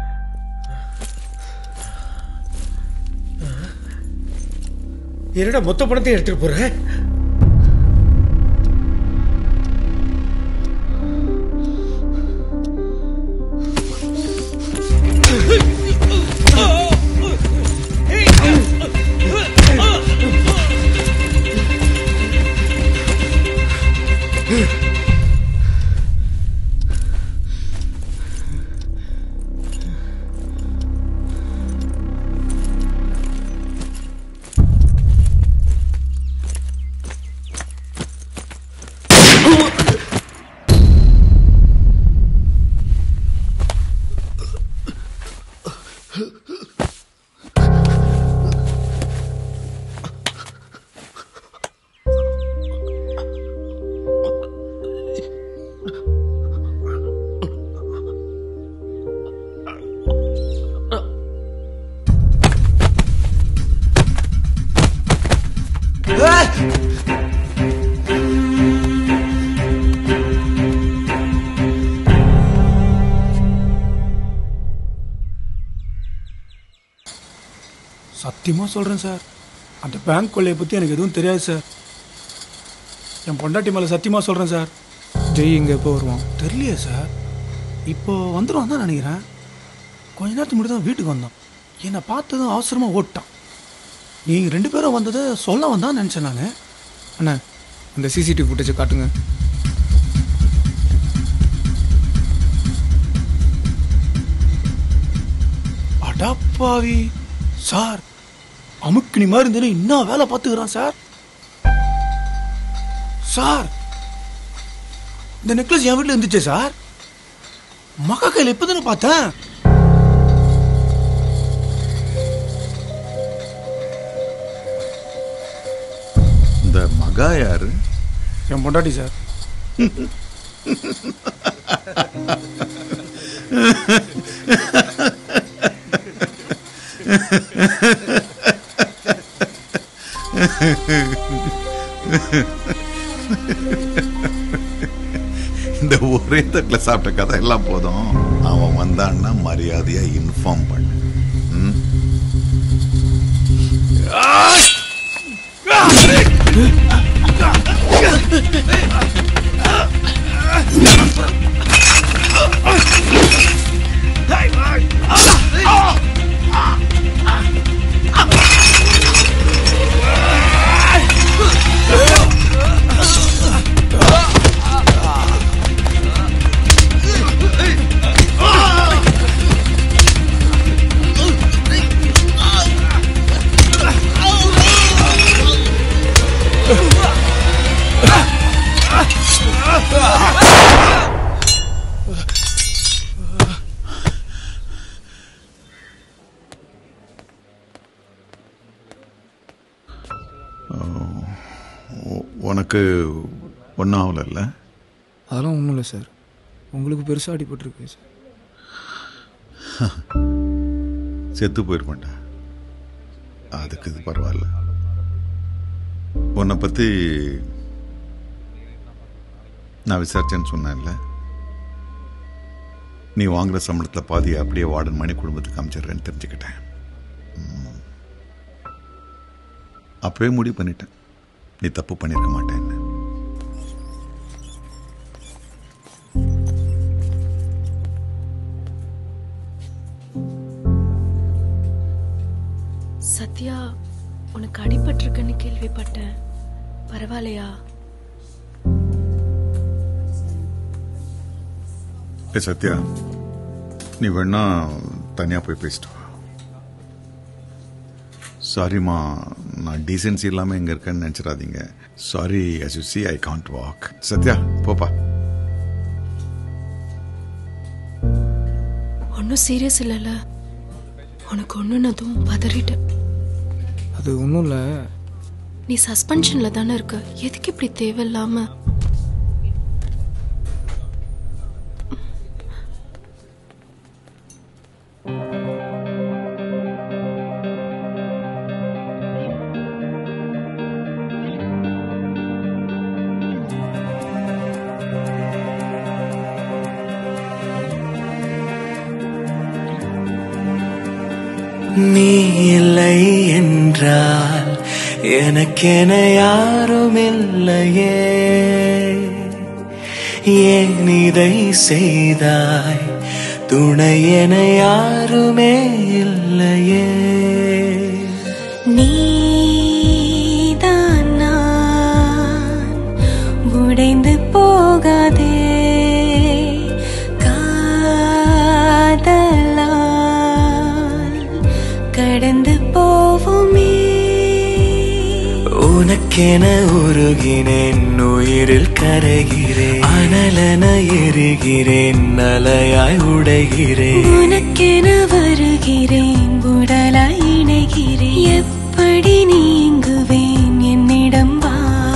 என்னடா மொத்த பணத்தையும் எடுத்துட்டு போற சத்தியமா சொல்றேன் சார் அந்த பேங்க் கொள்ளையை பத்தி எனக்கு எதுவும் தெரியாது சார் என் பொண்டாட்டி மேல சத்தியமா சொல்றேன் சார் ஜெய் இங்கே எப்போ வருவான் தெரியலையே சார் இப்போ வந்துடுவான் தான் நினைக்கிறேன் கொஞ்ச நேரத்துக்கு முன்னாடி தான் வீட்டுக்கு வந்தான் என்னை பார்த்ததும் அவசரமா ஓட்டான் நீங்க ரெண்டு பேரும் வந்ததை சொல்ல வந்தான் நினைச்சேன் நான் அண்ணா அந்த சிசிடிவி ஃபுட்டேஜை காட்டுங்க அடப்பாவி சார் அமுக்கினி மாதிரி இருந்தேன்னு இன்னும் வேலை பார்த்துக்கிறான் சார் சார் இந்த நெக்லஸ் என் வீட்டில் இருந்துச்சே சார் மகா கையில் இப்போ தானே பார்த்தேன் இந்த மகா யாரு என் பொண்டாட்டி சார் இந்த ஒரே தட்டில் சாப்பிட்ட கதை எல்லாம் போதும் அவன் வந்தான்னா மரியாதையா இன்ஃபார்ம் பண்ணு ம்? உ- உனக்கு ஒன்றும் ஆகலைல்ல அதெல்லாம் ஒன்றும் இல்லை சார் உங்களுக்கு பெருசாக அடிபட்டிருக்கு சார் செத்து போயிருப்பேன்டா அதுக்கு இது பரவாயில்ல உன்னை பற்றி நான் விசாரிச்சேன்னு சொன்னேன்ல நீ வாங்குற சம்பளத்தில் பாதி அப்படியே வார்டன் மணி குடும்பத்துக்கு அமைச்சிடுறேன்னு தெரிஞ்சுக்கிட்டேன் ம். அப்பவே முடிவு பண்ணிட்டேன் நீ தப்பு பண்ணியிருக்க மாட்டேன்னு சத்யா உனக்கு அடிபட்டிருக்குன்னு கேள்விப்பட்டேன் பரவாயில்லையா ஏ சத்யா நீ வேணா தனியாக போய் பேசிட்டு வா சாரிம்மா நான் டீசென்சி இல்லாமல் எங்கே இருக்கேன்னு நினச்சிடாதீங்க sorry as you see I can't walk Sathya போப்பா ஒன்றும் சீரியஸ் இல்லைல்ல உனக்கு ஒன்றுனதும் பதறிட்டேன் அது ஒன்றும் இல்லை நீ சஸ்பென்ஷன்ல தானே இருக்க எதுக்கு இப்படி தேவையில்லாம நீ இல்லை என்றால் எனக்கென யாரும் இல்லையே ஏன் இதை செய்தாய் துணை என யாருமே இல்லையே நீதான் நான் உடைந்து போகாதே காதலால் கடந்து போவோமே உனக்கென உருகினேன் உயிரில் கரைகிறேன் அனலென எரிகிறேன் அலையாய் உடைகிறேன் உனக்கென வருகிறேன் உடலாய் இணைகிறேன் எப்படி நீங்குவேன் என்னிடம் வா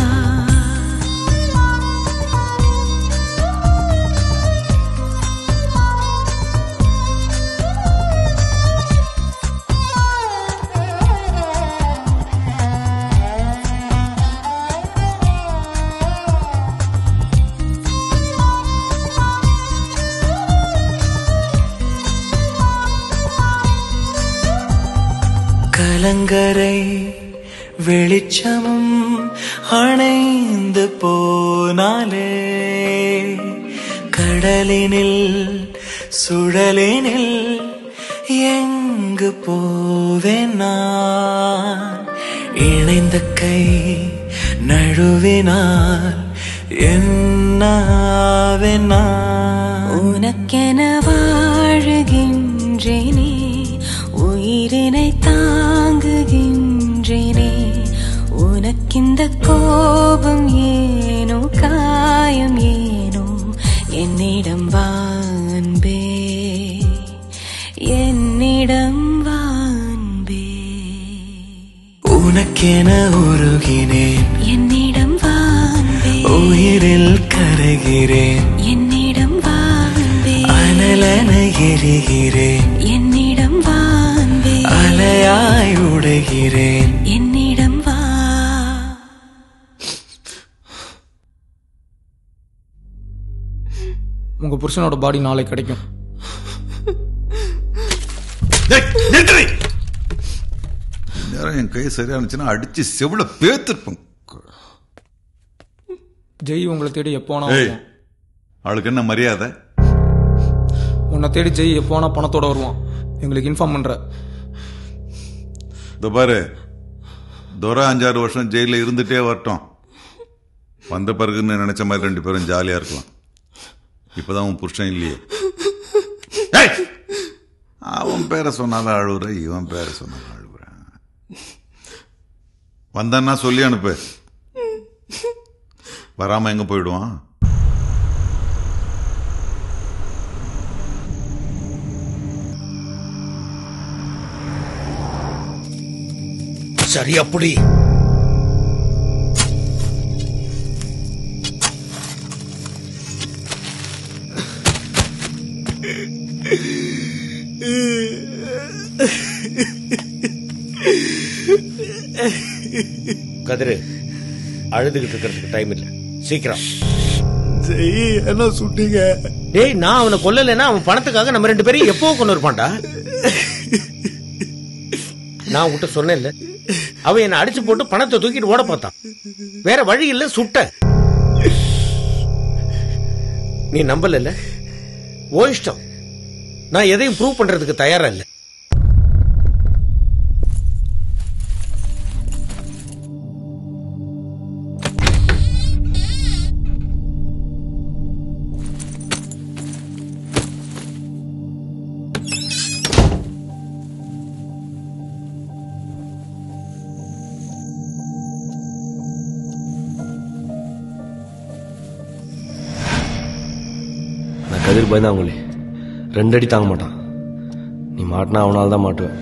கலங்கரை வெளிச்சமும் அணைந்து போனாலே கடலினில் சுழலினில் எங்கு போவேன் நான் இணைந்த கை நழுவினால் என்னாவேன் நான் உனக்கென வாழுகின்றேனே உயிரினை தாங்குகின்றேனே உனக்கிந்த கோபம் ஏனோ காயம் ஏனோ என்னிடம் வா அன்பே என்னிடம் வா அன்பே உனக்கென உருகினேன் என்னிடம் வா அன்பே உயிரில் கரைகிறேன் என்னிடம் வான்பே அனலென எரிகிறேன் என்னிடம் வான்பே அலையாய் உடைகிறேன் என்னிடம் வா உங்க புருஷனோட பாடி நாளை கிடைக்கும் நேரம் என் கை சரியா இருந்துச்சுன்னா அடிச்சு செவில பேத்துருப்பேன் ஜெய் உங்களை தேடி எப்போ வேணா ஏய் வருவான் அவளுக்கு என்ன மரியாதை உன்னை தேடி ஜெய் எப்போ வேணா பணத்தோட வருவான் எங்களுக்கு இன்ஃபார்ம் பண்ற இந்த பாரு துரை அஞ்சாறு வருஷம் ஜெயிலில் இருந்துட்டே வரட்டும் வந்த பிறகுன்னு நினைச்ச மாதிரி ரெண்டு பேரும் ஜாலியா இருக்கலாம் இப்பதான் உன் புருஷன் இல்லையே ஏய்! அவன் பேரை சொன்னாலும் அழுகுற இவன் பேரை சொன்னாலும் அழுகுறான் வந்தான்னா சொல்லி அனுப்பு வராம எங்க போயிடுவான் சரி அப்படி கதிரு அழுதுகிட்டு இருக்கிறதுக்கு டைம் இல்லை சீக்கிரம் ஜெய் என்ன சுட்டீங்க டேய் நான் அவனை கொல்லலைன்னா அவன் பணத்துக்காக நம்ம ரெண்டு பேரும் எப்போ கொண்டு இருப்பான்டா நான் உன்கிட்ட சொன்னேன்ல அவன் என்ன அடிச்சு போட்டு பணத்தை தூக்கிட்டு ஓட பார்த்தான் வேற வழி இல்ல சுட்ட நீ நம்பல ஓ இஷ்டம் நான் எதையும் ப்ரூவ் பண்றதுக்கு தயாரா இல்ல நான் கதிர் பயந்தாங்கொழி ரெண்டு அடி தாங்க மாட்டான் நீ மாட்டினா அவனால தான் மாட்டுவேன்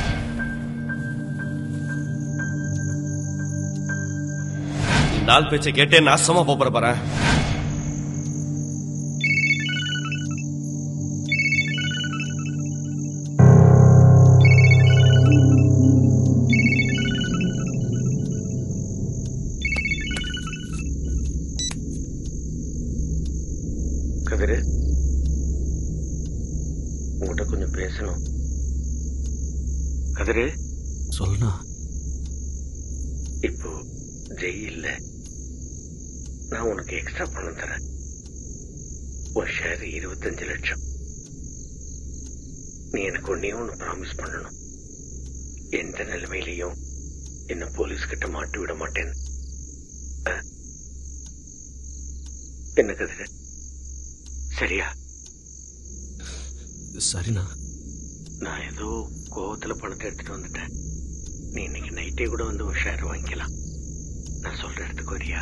இந்த ஆள் பேச்சை கேட்டே நாசமா போற பாரு கதிரு உங்ககிட்ட கொஞ்சம் பேசணும் கதிரு சொல்லுண்ணா இப்போ ஜெய் இல்ல நான் உனக்கு எக்ஸ்ட்ரா பணம் தரேன் ஒரு ஷேர் இருபத்தஞ்சு லட்சம் நீ எனக்கு ஒன்னே ஒன்று ப்ராமிஸ் பண்ணணும் எந்த நிலைமையிலையும் என்ன போலீஸ் கிட்ட மாட்டி விட மாட்டேன் அஹ்? என்ன கதிர சரியா சரிண்ணா நான் ஏதோ கோவத்துல பணத்தை எடுத்துட்டு வந்துட்டேன் நீ இன்னைக்கு நைட்டே கூட வந்து ஒரு ஷேர் வாங்கிக்கலாம் நான் சொல்ற இடத்துக்கு வரியா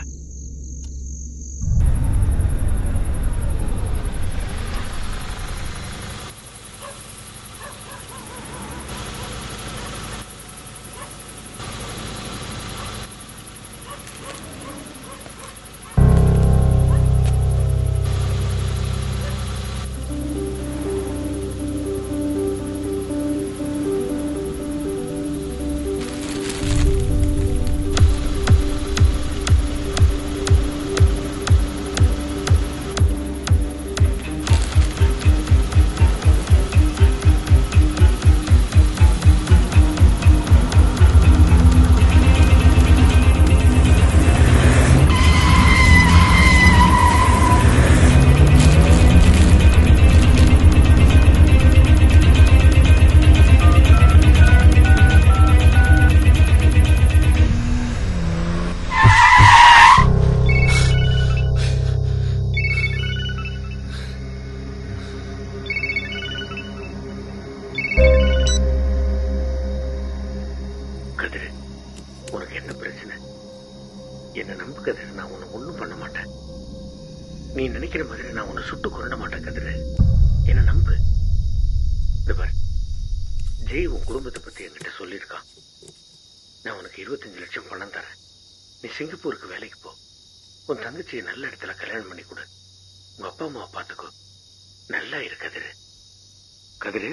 கதிரு உனக்கு என்ன பிரச்சனை என்ன நம்பு கதிரு நான் உன்னை ஒண்ணும் பண்ண மாட்டேன் நீ நினைக்கிற மாதிரி நான் உன்னை சுட்டு கொண்ட மாட்டேன் கதிரு என்ன நம்பு இந்த பாரு ஜெய் உன் குடும்பத்தை பத்தி என்கிட்ட சொல்லியிருக்கான் நான் உனக்கு இருபத்தஞ்சு லட்சம் பணம் தரேன் நீ சிங்கப்பூருக்கு வேலைக்கு போ உன் தங்கச்சியை நல்ல இடத்துல கல்யாணம் பண்ணி கொடு உங்க அப்பா அம்மாவை பார்த்துக்கோ நல்லா இரு Kathir Kathir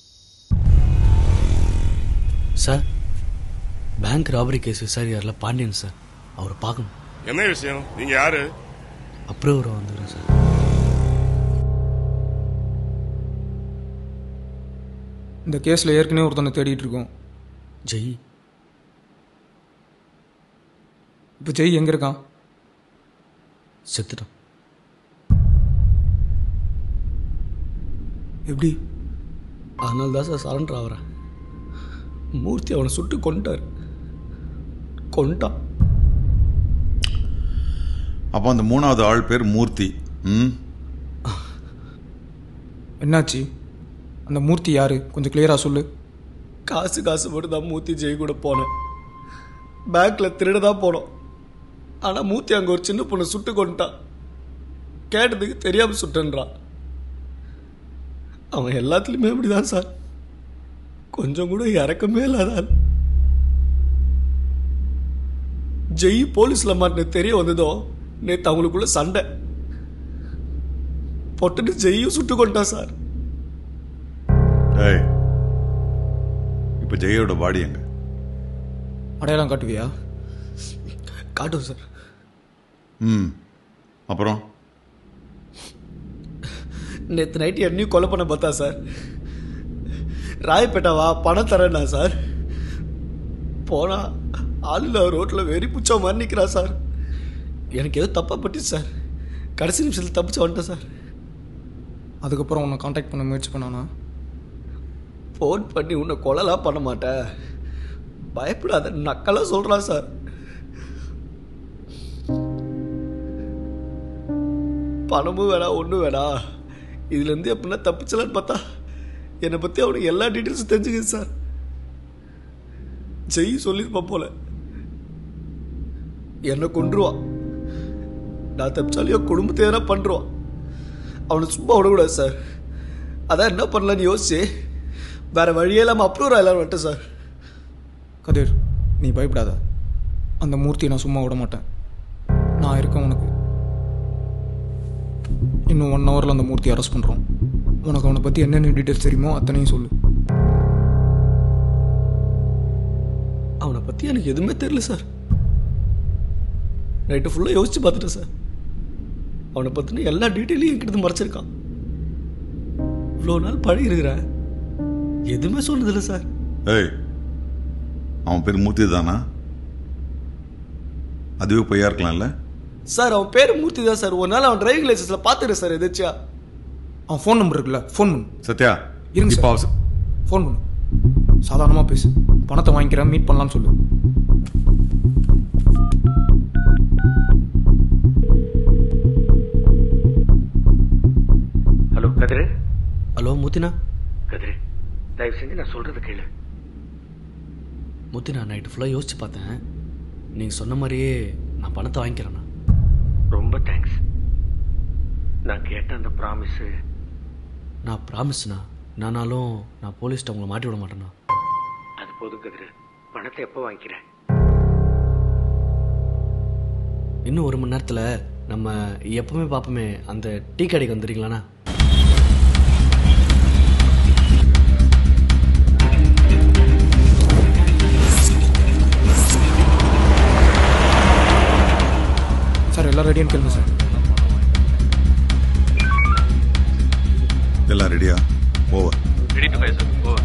sir bank robbery case விசாரியாரில் பாண்டியன் சார் அவரை பார்க்கணும் என்ன விஷயம் நீங்க யாரு அப்புறம் ஒரு வந்துடுறேன் சார் இந்த கேஸில் ஏற்கனவே ஒருத்தனை தேடிட்டு இருக்கோம் ஜெய் இப்போ ஜெய் எங்கே இருக்கான் செத்துட்டான் எப்படி அதனால தான் சார் சரண்டர் ஆகிறேன் மூர்த்தி அவனை சுட்டு கொண்டார் கொண்டான் அப்போ அந்த மூணாவது ஆள் பேர் மூர்த்தி ம் என்னாச்சு அந்த மூர்த்தி யாரு கொஞ்சம் கிளியரா சொல்லு காசு காசு மட்டும் தான் மூர்த்தி ஜெய் கூட போனேன் பேங்க்ல திருட தான் போனோம் ஆனால் மூர்த்தி அங்கே ஒரு சின்ன பொண்ணு சுட்டு கொண்டுட்டான் கேட்டதுக்கு தெரியாமல் சுட்டன்றான் அவன் எல்லாத்துலேயுமே அப்படிதான் சார் கொஞ்சம் கூட இறக்கமே இல்லாத ஆள். ஜெய் போலீஸில் மாட்டின தெரிய வந்ததோ நேற்று அவங்களுக்குள்ள சண்டை பொட்டுட்டு ஜெய்யும் சுட்டு கொண்டான் சார் ஏய் இப்போ ஜெயோட பாடி எங்க அடையாளம் காட்டுவியா காட்டும் சார் ம் அப்புறம் நேற்று நைட்டு என்னையும் கொலை பண்ண பார்த்தா சார் ராயப்பேட்டாவா பணம் தரேன்னா சார் போனா ஆளில் ரோட்டில் வெறி புச்சா மாதிரி நிற்கிறா சார் எனக்கு ஏதோ தப்பாக பட்டுச்சு சார் கடைசி நிமிஷத்தில் தப்பிச்சு வந்துட்டேன் சார் அதுக்கப்புறம் உன்னை காண்டாக்ட் பண்ண முயற்சி பண்ணானா ஃபோன் பண்ணி உன்னை கொலைலாம் பண்ண மாட்டேன் பயப்படாத நக்கலாக சொல்கிறான் சார் பணமும் வேணாம் ஒன்றும் வேணாம் இதுலேருந்து எப்படின்னா தப்பிச்சலான்னு பார்த்தா என்னை பற்றி அவனுக்கு எல்லா டீட்டெயில்ஸும் தெரிஞ்சுக்குது சார் ஜெய் சொல்லியிருப்பான் போல என்னை கொன்றுவான் நான் தப்பிச்சாலையோ குடும்பத்தை எதனா பண்ணுறான் அவனை சும்மா விடக்கூடாது சார் அதான் என்ன பண்ணலான்னு யோசிச்சு வேற வழியே இல்லாமல் அப்ரூவ் ஆகலான்னு வந்துட்டேன் சார் கதிர் நீ பயப்படாத அந்த மூர்த்தியை நான் சும்மா விட மாட்டேன் நான் இருக்கேன் உனக்கு இன்னும் ஒன் ஹவரில் அந்த மூர்த்தியை அரெஸ்ட் பண்ணுறோம் உனக்கு அவனை பற்றி என்னென்ன டீட்டெயில்ஸ் தெரியுமோ அத்தனையும் சொல்லு அவனை பற்றி எனக்கு எதுவுமே தெரியல சார் நைட்டு ஃபுல்லாக யோசிச்சு பார்த்துட்டேன் சார் அவனை பற்றின எல்லா டீட்டெயிலையும் என்கிட்ட மறைச்சிருக்கான் இவ்வளோ நாள் பழகி இருக்கிறேன் எதுவுமே சொன்னதில்லை சார் ஏய் அவன் பேர் மூர்த்தி தானா அதுவே பொய்யா இருக்கலாம்ல சார் அவன் பேர் மூர்த்தி தான் சார் ஒரு நாள் அவன் டிரைவிங் லைசன்ஸில் பார்த்துக்கிறேன் சார் எதாச்சியா அவன் ஃபோன் நம்பர் இருக்குல்ல ஃபோன் பண்ணு சத்யா இருங்க இப்போ சார் ஃபோன் பண்ணு சாதாரணமாக பேசு பணத்தை வாங்கிக்கிறேன் மீட் பண்ணலாம்னு சொல்லு ஹலோ கதிரு ஹலோ மூத்தினா கதிரு தயவு செஞ்சு நான் சொல்றது கேளு மூத்தி நான் நைட்டு ஃபுல்லாக யோசிச்சு பார்த்தேன் நீங்கள் சொன்ன மாதிரியே நான் பணத்தை வாங்கிக்கிறேண்ணா ரொம்ப தேங்க்ஸ் நான் கேட்ட அந்த ப்ராமிஸ் நான் ப்ராமிஸ்ண்ணா நானாலும் நான் போலீஸ்ட்ட உங்களை மாட்டி விட மாட்டேண்ணா அது போதும் கதிரு பணத்தை எப்போ வாங்கிக்கிறேன் இன்னும் ஒரு மணி நேரத்தில் நம்ம எப்பவுமே பார்ப்போமே அந்த டீ கடைக்கு வந்துடுறீங்களாண்ணா சார் எல்லாம் ரெடியான்னு கேளுங்க சார் எல்லாம் ரெடியா over ready two five sir over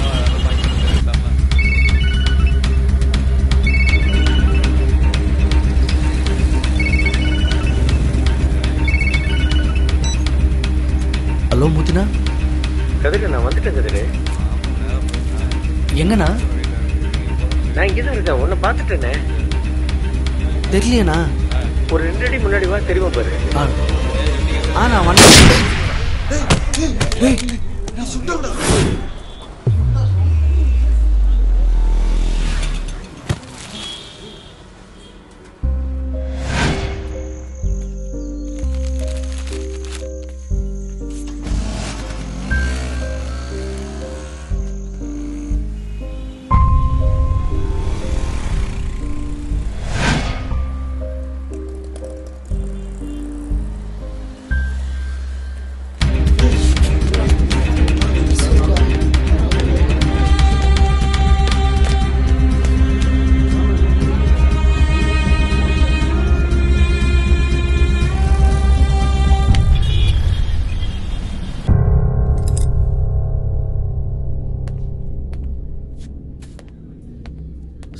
hello மூத்தினா கதிரு நான் வந்துட்டேன் கதிரு எங்கண்ணா நான் இங்கே தான் இருக்கேன் உன்னை பார்த்துட்டேனே தெரியலையேண்ணா ஒரு ரெண்டு அடி முன்னாடி வா தெரியுமா பாரு ஆ ஆ நான் வந்தேன்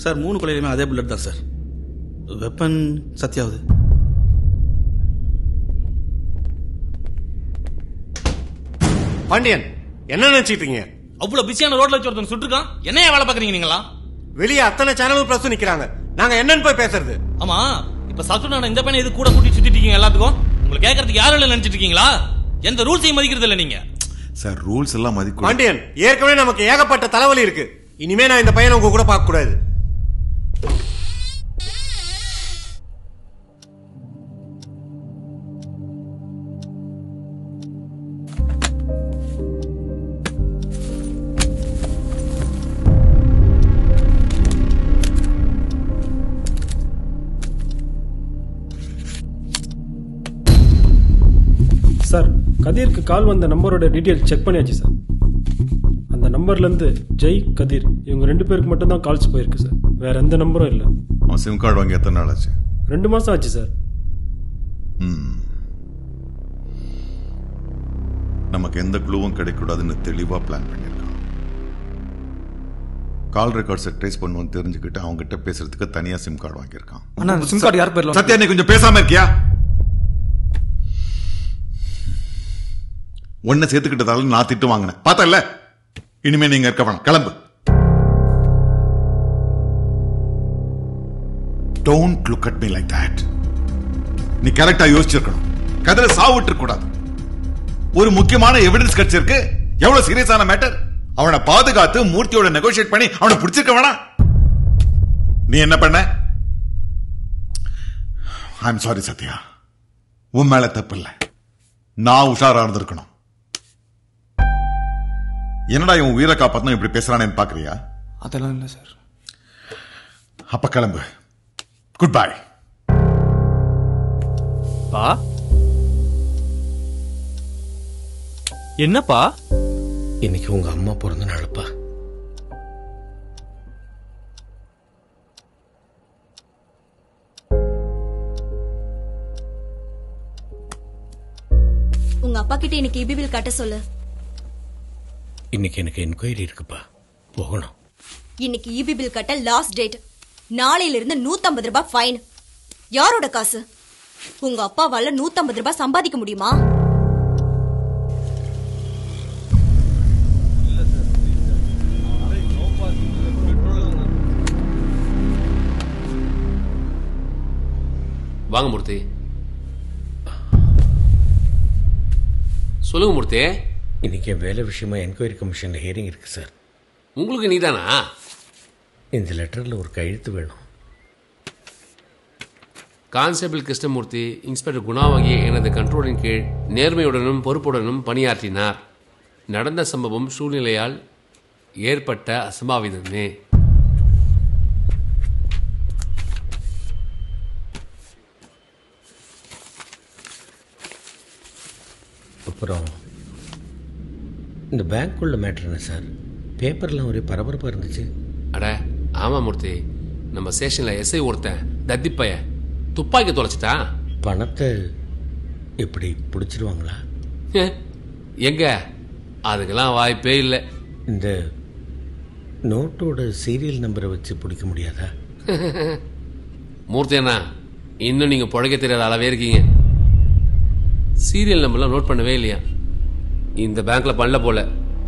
சார் மூணு கொலையிலுமே அதே புல்லட் தான் சார் வெப்பன் சத்யாவது பாண்டியன் என்ன நினைச்சிட்டு இருக்கீங்க அவ்வளவு பிஸியான ரோட்ல வச்சு ஒருத்தன் சுட்டுருக்கான் என்னைய வேலை பாக்குறீங்க நீங்களா வெளியே அத்தனை சேனலும் பிரஸ் நிக்கிறாங்க நாங்க என்னன்னு போய் பேசுறது ஆமா இப்ப சத்துனான இந்த பையனை இது கூட கூட்டி சுத்திட்டு இருக்கீங்க எல்லாத்துக்கும் உங்களுக்கு கேட்கறதுக்கு யாரும் இல்ல நினைச்சிட்டு இருக்கீங்களா எந்த ரூல்ஸையும் மதிக்கிறது இல்ல நீங்க சார் ரூல்ஸ் எல்லாம் மதிக்க பாண்டியன் ஏற்கனவே நமக்கு ஏகப்பட்ட தலைவலி இருக்கு இனிமே நான் இந்த பையனை உங்க கூட பார்க்க கூடாது சார் கதிருக்கு கால் வந்த நம்பரோட டீட்டெயில் செக் பண்ணியாச்சு சார் அந்த நம்பர்லேருந்து ஜெய் கதிர் இவங்க ரெண்டு பேருக்கு மட்டும்தான் கால்ஸ் போயிருக்கு சார் வேற எந்த நம்பரும் இல்லை அவன் சிம் கார்டு வாங்கி எத்தனை நாள் ஆச்சு ரெண்டு மாதம் ஆச்சு சார் ம். நமக்கு எந்த குழுவும் கிடைக்கூடாதுன்னு தெளிவா பிளான் பண்ணியிருக்கான் கால் ரெக்கார்ட்ஸை ட்ரேஸ் பண்ணுவோன்னு தெரிஞ்சுக்கிட்டு அவங்க கிட்ட பேசுறதுக்கு தனியா சிம் கார்டு வாங்கியிருக்கான் அண்ணா அந்த சிம் கார்டு யார் பேர்ல சத்யா நீ கொஞ்சம் பேசாம இருக்கியா ஒன்ன சேர்த்துக்கிட்டதால நான் திட்டு வாங்கினேன் பார்த்தல இனிமே நீங்க இருக்க வேணாம் கிளம்பு don't look at me like that நீ கரெக்டா யோசிச்சிருக்கணும் கதிர சாவிட்டு கூடாது ஒரு முக்கியமான எவிடன்ஸ் கிடைச்சிருக்கு எவ்வளவு சீரியஸான மேட்டர் அவனை பாதுகாத்து மூர்த்தியோட நெகோசியேட் பண்ணி அவனை பிடிச்சிருக்க வேணாம் நீ என்ன பண்ண ஐம் சாரி சத்யா உன் மேல தப்பு இல்ல நான் உஷாரா இருந்திருக்கணும் என்னடா இவன் உயிரை காப்பாத்தணும் இப்படி பேசுறானேன்னு பாக்குறியா அதெல்லாம் இல்லை சார் அப்ப கிளம்பு குட் பை பா என்னப்பா இன்னைக்கு உங்க அம்மா பிறந்த நாளுப்பா உங்க அப்பா கிட்ட இன்னைக்கு இபி பில் கட்ட சொல்லு இன்னைக்கு எனக்கு என்கொயரி இருக்குப்பா போகணும் இன்னைக்கு இபி பில் கட்ட லாஸ்ட் டேட் நாளையில இருந்து நூத்தம்பது ரூபாய் ஃபைன் யாரோட காசு உங்க அப்பாவால நூத்தம்பது ரூபாய் சம்பாதிக்க முடியுமா வாங்க மூர்த்தி சொல்லுங்க மூர்த்தி இன்னைக்கு என் வேலை விஷயமா என்கொயரி கமிஷன்ல ஹியரிங் இருக்கு சார் உங்களுக்கு நீதானா இந்த லெட்டர்ல ஒரு கையெழுத்து வேணும் கான்ஸ்டபிள் கிருஷ்ணமூர்த்தி இன்ஸ்பெக்டர் குணாவகி எனது கண்ட்ரோலின் கீழ் நேர்மையுடனும் பொறுப்புடனும் பணியாற்றினார் நடந்த சம்பவம் சூழ்நிலையால் ஏற்பட்ட அசம்பாவிதமே அப்புறம் இந்த பேங்க் உள்ள மேட்ரு என்ன சார் பேப்பர்லாம் ஒரே பரபரப்பாக இருந்துச்சு அட ஆமா மூர்த்தி நம்ம ஸ்டேஷன்ல எஸ்ஐ ஒருத்தன் தத்திப்பைய துப்பாக்கி தொலைச்சிட்டான் பணத்தை எப்படி பிடிச்சிருவாங்களா எங்க அதுக்கெல்லாம் வாய்ப்பே இல்லை இந்த நோட்டோட சீரியல் நம்பரை வச்சு பிடிக்க முடியாதா மூர்த்தி அண்ணா இன்னும் நீங்க புழைக்க தெரியாத அளவே இருக்கீங்க சீரியல் நம்பர்லாம் நோட் பண்ணவே இல்லையா இந்த பேங்க்ல பண்ணல போல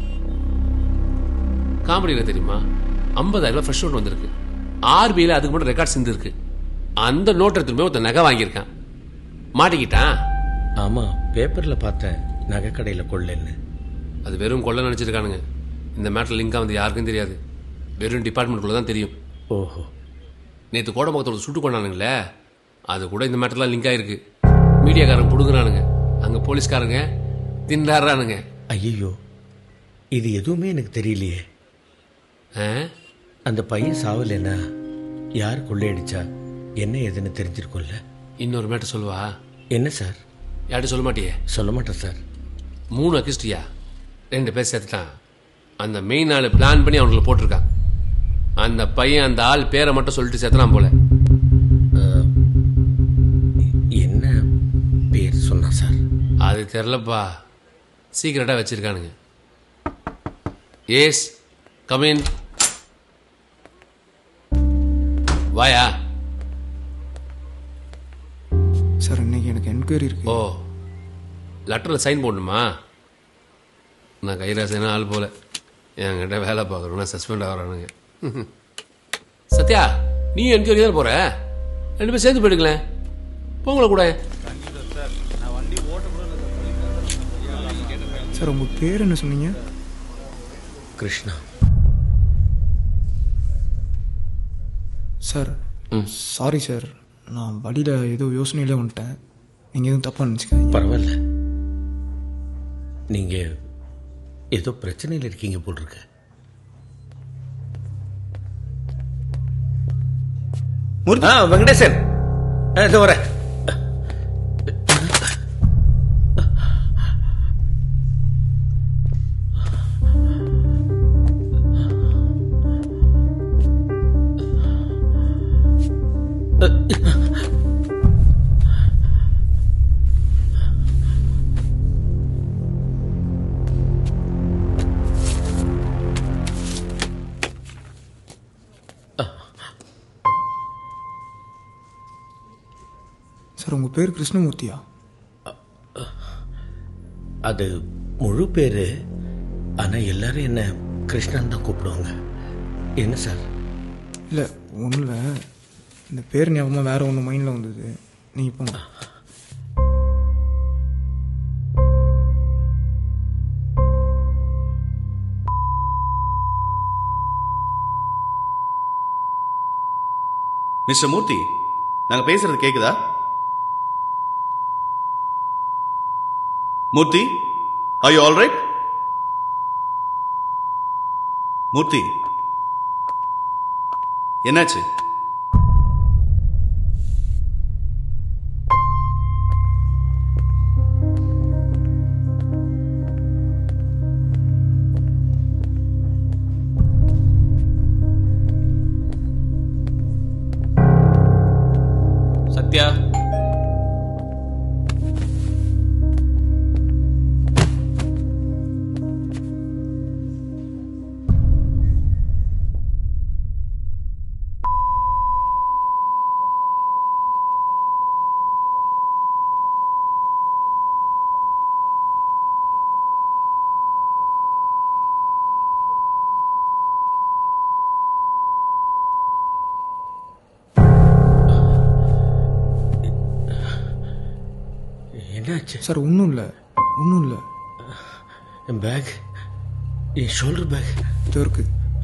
காமெடியில் தெரியுமா ஐம்பதாயிரம் ரூபாய் ஃப்ரெஷ் நோட் வந்திருக்கு ஆர்பிஐல அதுக்கு மட்டும் ரெக்கார்ட் இருக்கு அந்த நோட் எடுத்துட்டு போய் ஒருத்தன் நகை வாங்கியிருக்கான் மாட்டிக்கிட்டான் ஆமாம் பேப்பரில் பார்த்தேன் நகைக்கடையில் கொள்ளைன்னு அது வெறும் கொள்ள நினைச்சிருக்கானுங்க இந்த மேட்டர் லிங்காக வந்து யாருக்கும் தெரியாது வெறும் டிபார்ட்மெண்ட்டுக்குள்ள தான் தெரியும் ஓஹோ நேற்று கோடம்பக்கத்தோட சுட்டு கொண்டானுங்களே அது கூட இந்த மேட்டர்லாம் லிங்க் ஆயிருக்கு மீடியாக்காரங்க புடுங்குறானுங்க அங்கே போலீஸ்காரங்க திண்டாடுறானுங்க ஐயோ இது எதுவுமே எனக்கு தெரியலையே அந்த பையன் சாவலைன்னா யார் கொள்ளையடிச்சா என்ன ஏதுன்னு தெரிஞ்சிருக்கும்ல இன்னொரு மேட்டர் சொல்லுவா என்ன சார் யார்கிட்ட சொல்ல மாட்டியே சொல்ல மாட்டேன் சார் மூணு அக்கிஸ்டியா ரெண்டு பேர் சேர்த்துட்டான் அந்த மெயின் ஆள் பிளான் பண்ணி அவனுங்களை போட்டிருக்கான் அந்த பையன் அந்த ஆள் பேரை மட்டும் சொல்லிட்டு சேர்த்தலாம் போல என்ன பேர் சொன்னா சார் அது தெரிலப்பா சீக்கிரட்டாக வச்சிருக்கானுங்க ஏஸ் கமின் வாயா சார் இன்னைக்கு எனக்கு என்கொயரி இருக்கு ஓ லெட்டரில் சைன் போடணுமா நான் கைராசனா ஆள் போல என்கிட்ட வேலை பார்க்குறோன்னா சஸ்பெண்ட் ஆகிறானுங்க சத்யா நீ என்கொயரி தானே போற ரெண்டு பேரும் சேர்ந்து போயிடுங்களேன் போங்கள கூட சார் உங்க பேர் என்ன சொன்னீங்க கிருஷ்ணா சார் சாரி சார் நான் வழியில் ஏதோ யோசனையிலே வந்துட்டேன் நீங்கள் எதுவும் தப்பாக நினச்சிக்காதீங்க பரவாயில்ல நீங்க ஏதோ பிரச்சனையில் இருக்கீங்க போல் இருக்கு ஆ வெங்கடேசன் ஆ, இதோ வரேன் சார் உங்கள் பேர் கிருஷ்ணமூர்த்தியா அது முழு பேரு ஆனா எல்லாரும் என்ன கிருஷ்ணன் தான் கூப்பிடுவாங்க என்ன சார் இல்லை ஒன்றும் இல்லை இந்த பேர் ஞாபகமாக வேற ஒன்று மைண்டில் வந்தது நீங்கள் போங்க மிஸ்டர் மூர்த்தி நாங்க பேசுறது கேக்குதா மூர்த்தி are you all right மூர்த்தி என்னாச்சு சத்யா என்னாச்சு சார் ஒன்றும் இல்லை ஒன்றும் இல்லை என் பேக் என் ஷோல்டர் பேக் இது இருக்கு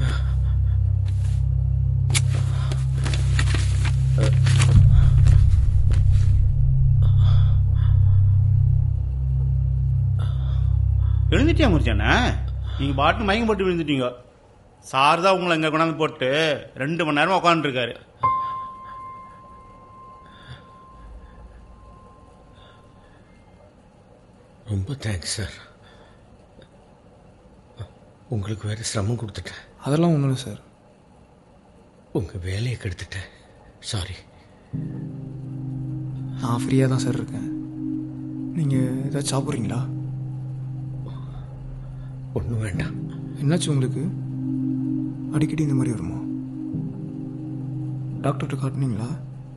விழுந்துட்டியா முறிச்சானே நீங்க பாட்டு மயக்கம் போட்டு விழுந்துட்டீங்க சார் தான் உங்களை இங்க கொண்டாந்து போட்டு ரெண்டு மணி நேரமா உட்காந்துருக்காரு ரொம்ப தேங்க்ஸ் சார் உங்களுக்கு வேற சிரமம் கொடுத்துட்டேன் அதெல்லாம் ஒன்றும் இல்லை சார் உங்க வேலையை கெடுத்துட்டேன் சாரி நான் ஃப்ரீயாக தான் சார் இருக்கேன் நீங்கள் ஏதாச்சும் சாப்பிட்றீங்களா ஒன்றும் வேண்டாம் என்னாச்சு உங்களுக்கு அடிக்கடி இந்த மாதிரி வருமா டாக்டர்கிட்ட காட்டுனீங்களா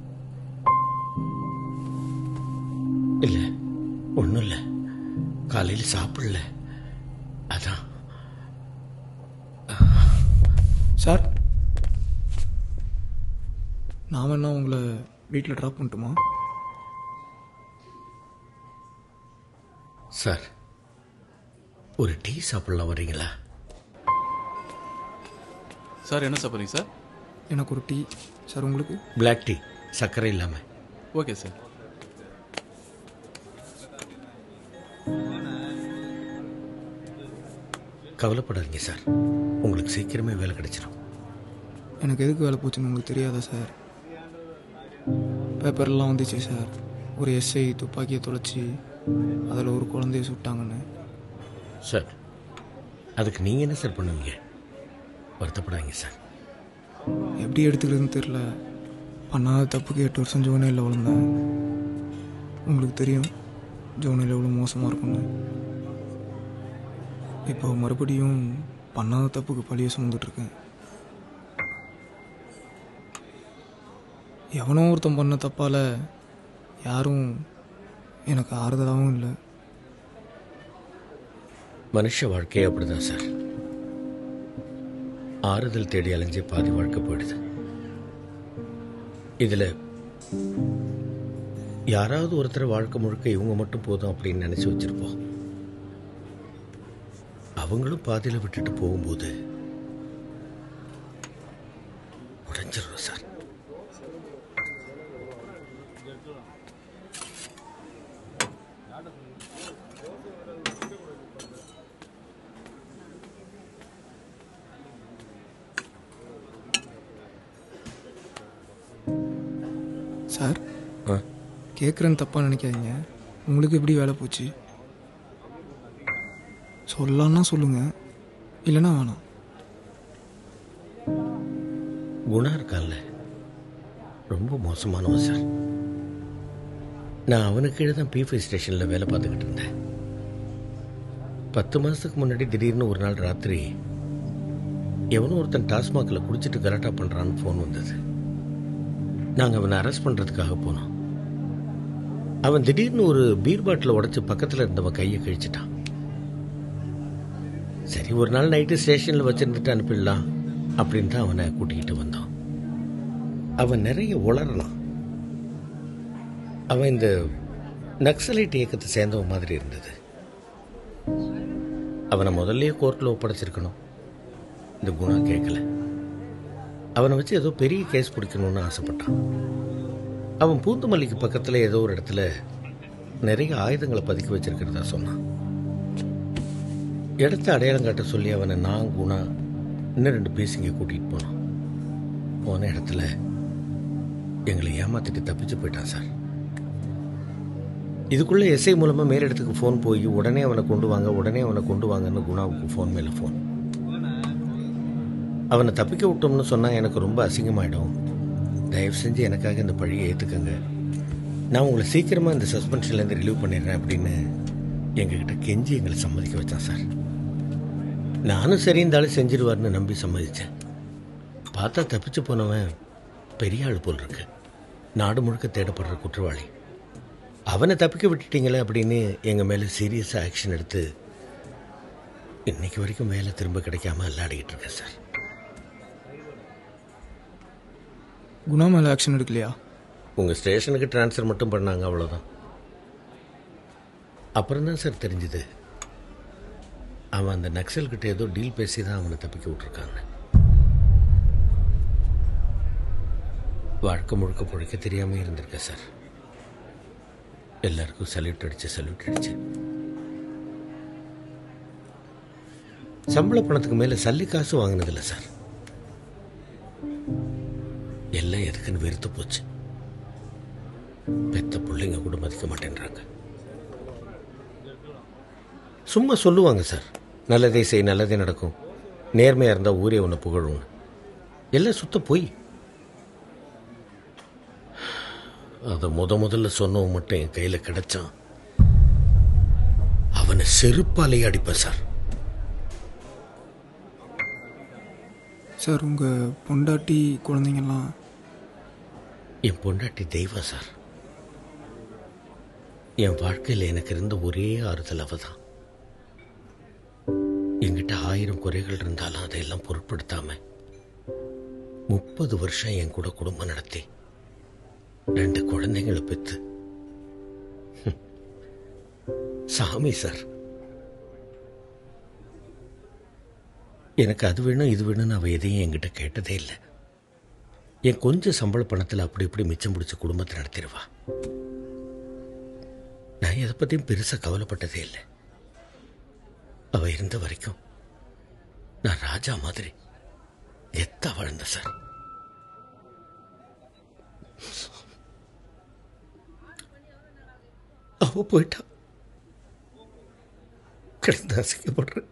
இல்லை ஒன்றும் இல்லை காலையில் சாப்பிடல அதான் சார் நான் வேணா உங்களை வீட்டில் ட்ராப் பண்ணட்டுமா சார் ஒரு டீ சாப்பிடலாம் வரீங்களா சார் என்ன சாப்பிட்றீங்க சார் எனக்கு ஒரு டீ சார் உங்களுக்கு பிளாக் டீ சர்க்கரை இல்லாமல் ஓகே சார் கவலைப்படாதீங்க சார் உங்களுக்கு சீக்கிரமே வேலை கிடைச்சிடும் எனக்கு எதுக்கு வேலை போச்சுன்னு உங்களுக்கு தெரியாதா சார் பேப்பர்லாம் வந்துச்சு சார் ஒரு எஸ்ஐ துப்பாக்கியை தொலைச்சி அதில் ஒரு குழந்தைய சுட்டாங்கன்னு சார் அதுக்கு நீங்கள் என்ன சார் பண்ணுவீங்க வருத்தப்படாதீங்க சார் எப்படி எடுத்துக்கிறதுன்னு தெரில பண்ணாத தப்புக்கு எட்டு வருஷம் ஜோனையில் வளர்ந்தேன் உங்களுக்கு தெரியும் ஜோனையில் எவ்வளோ மோசமாக இருக்கும்னு இப்போ மறுபடியும் பண்ணாத தப்புக்கு பழிய சுமந்துட்டுருக்கேன் எவனோ ஒருத்தன் பண்ண தப்பால் யாரும் எனக்கு ஆறுதலாகவும் இல்லை மனுஷ வாழ்க்கையே அப்படிதான் சார் ஆறுதல் தேடி அலைஞ்சே பாதி வாழ்க்கை போயிடுது இதுல யாராவது ஒருத்தர் வாழ்க்கை முழுக்க இவங்க மட்டும் போதும் அப்படின்னு நினைச்சு வச்சிருப்போம் அவங்களும் பாதியில விட்டுட்டு போகும்போது உடைஞ்சிரும் சார் சார் கேட்குறேன்னு தப்பாக நினைக்காதீங்க உங்களுக்கு எப்படி வேலை போச்சு சொல்லலான்னா சொல்லுங்கள் இல்லைன்னா வேணாம் குணா இருக்கான்ல ரொம்ப மோசமானவன் சார் நான் அவனுக்கு கீழே தான் பிஃபை ஸ்டேஷனில் வேலை பார்த்துக்கிட்டு இருந்தேன் பத்து மாதத்துக்கு முன்னாடி திடீர்னு ஒரு நாள் ராத்திரி எவனோ ஒருத்தன் டாஸ்மாகில் குடிச்சிட்டு கலாட்டா பண்ணுறான்னு ஃபோன் வந்தது நாங்கள் அவனை அரெஸ்ட் பண்ணுறதுக்காக போனோம் அவன் திடீர்னு ஒரு பீர் பாட்டில் உடைச்சு பக்கத்தில் இருந்தவன் கையை கழிச்சிட்டான் சரி ஒரு நாள் நைட்டு ஸ்டேஷனில் வச்சிருந்துட்டு அனுப்பிடலாம் அப்படின்னு தான் அவனை கூட்டிகிட்டு வந்தோம் அவன் நிறைய உளறலாம் அவன் இந்த நக்சலைட் இயக்கத்தை சேர்ந்தவன் மாதிரி இருந்தது அவனை முதல்லயே கோர்ட்டில் ஒப்படைச்சிருக்கணும் இந்த குணா கேட்கல அவனை வச்சு ஏதோ பெரிய கேஸ் பிடிக்கணும்னு ஆசைப்பட்டான் அவன் பூந்துமல்லிக்கு பக்கத்தில் ஏதோ ஒரு இடத்துல நிறைய ஆயுதங்களை பதுக்கி வச்சிருக்கிறதா சொன்னான் இடத்த அடையாளம் காட்ட சொல்லி அவனை நான் குணா இன்னும் ரெண்டு பேசிங்க கூட்டிகிட்டு போனோம் போன இடத்துல எங்களை ஏமாத்திட்டு தப்பிச்சு போயிட்டான் சார் இதுக்குள்ளே எஸ்ஐ மூலமாக மேலிடத்துக்கு ஃபோன் போய் உடனே அவனை கொண்டு வாங்க உடனே அவனை கொண்டு வாங்கன்னு குணாவுக்கு ஃபோன் மேலே ஃபோன் அவனை தப்பிக்க விட்டோம்னு சொன்னால் எனக்கு ரொம்ப அசிங்கமாயிடும் தயவு செஞ்சு எனக்காக இந்த பழியை ஏற்றுக்கங்க நான் உங்களை சீக்கிரமாக இந்த சஸ்பென்ஷன்லேருந்து ரிலீவ் பண்ணிடுறேன் அப்படின்னு எங்ககிட்ட கெஞ்சி எங்களை சம்மதிக்க வச்சான் சார் நானும் சரி இந்த ஆளு செஞ்சிருவார்னு நம்பி சம்மதிச்சேன் பார்த்தா தப்பிச்சு போனவன் பெரிய ஆள் போல் இருக்கு நாடு முழுக்க தேடப்படுற குற்றவாளி அவனை தப்பிக்க விட்டுட்டீங்களே அப்படின்னு எங்கள் மேலே சீரியஸாக ஆக்ஷன் எடுத்து இன்னைக்கு வரைக்கும் வேலை திரும்ப கிடைக்காம அல்லாடிக்கிட்டு இருக்கேன் சார் குணா மேலே ஆக்ஷன் எடுக்கலையா உங்கள் ஸ்டேஷனுக்கு ட்ரான்ஸ்ஃபர் மட்டும் பண்ணாங்க அவ்வளோதான் அப்புறம் தான் சார் தெரிஞ்சுது அவன் அந்த நக்சல் கிட்ட ஏதோ டீல் பேசி தான் அவனை தப்பிக்க விட்டுருக்காங்க வாழ்க்கை முழுக்க பிழைக்க தெரியாமல் இருந்திருக்கேன் சார் எல்லாருக்கும் சல்யூட் அடிச்சு சல்யூட் அடிச்சு சம்பள பணத்துக்கு மேலே சல்லி காசு வாங்கினதில்ல சார் எல்லாம் எதுக்குன்னு வெறுத்து போச்சு பெத்த பிள்ளைங்க கூட மதிக்க மாட்டேன்றாங்க சும்மா சொல்லுவாங்க சார் நல்லதே செய் நல்லதே நடக்கும் நேர்மையாக இருந்தால் ஊரே உன்னை புகழும் எல்லாம் சுத்த போய் அதை முத முதல்ல சொன்னவன் மட்டும் என் கையில் கிடைச்சான் அவனை செருப்பாலேயே அடிப்பேன் சார் சார் உங்கள் பொண்டாட்டி குழந்தைங்கள்லாம் என் பொண்டாட்டி தெய்வம் சார் என் வாழ்க்கையில் எனக்கு இருந்த ஒரே ஆறுதல் அவ தான் என்கிட்ட ஆயிரம் குறைகள் இருந்தாலும் அதையெல்லாம் பொருட்படுத்தாம முப்பது வருஷம் என் கூட குடும்பம் நடத்தி ரெண்டு குழந்தைங்களை பெத்து ஹம். சாமி சார் எனக்கு அது வேணும் இது வேணும்னு அவ எதையும் என்கிட்ட கேட்டதே இல்லை என் கொஞ்சம் சம்பள பணத்தில் அப்படி இப்படி மிச்சம் பிடிச்ச குடும்பத்தை நடத்திடுவா நான் எதை பற்றியும் பெருசாக கவலைப்பட்டதே இல்லை அவ இருந்த வரைக்கும் நான் ராஜா மாதிரி எத்தா வாழ்ந்த சார் அவ போயிட்டா கிடந்து அசிக்கப்படுறேன்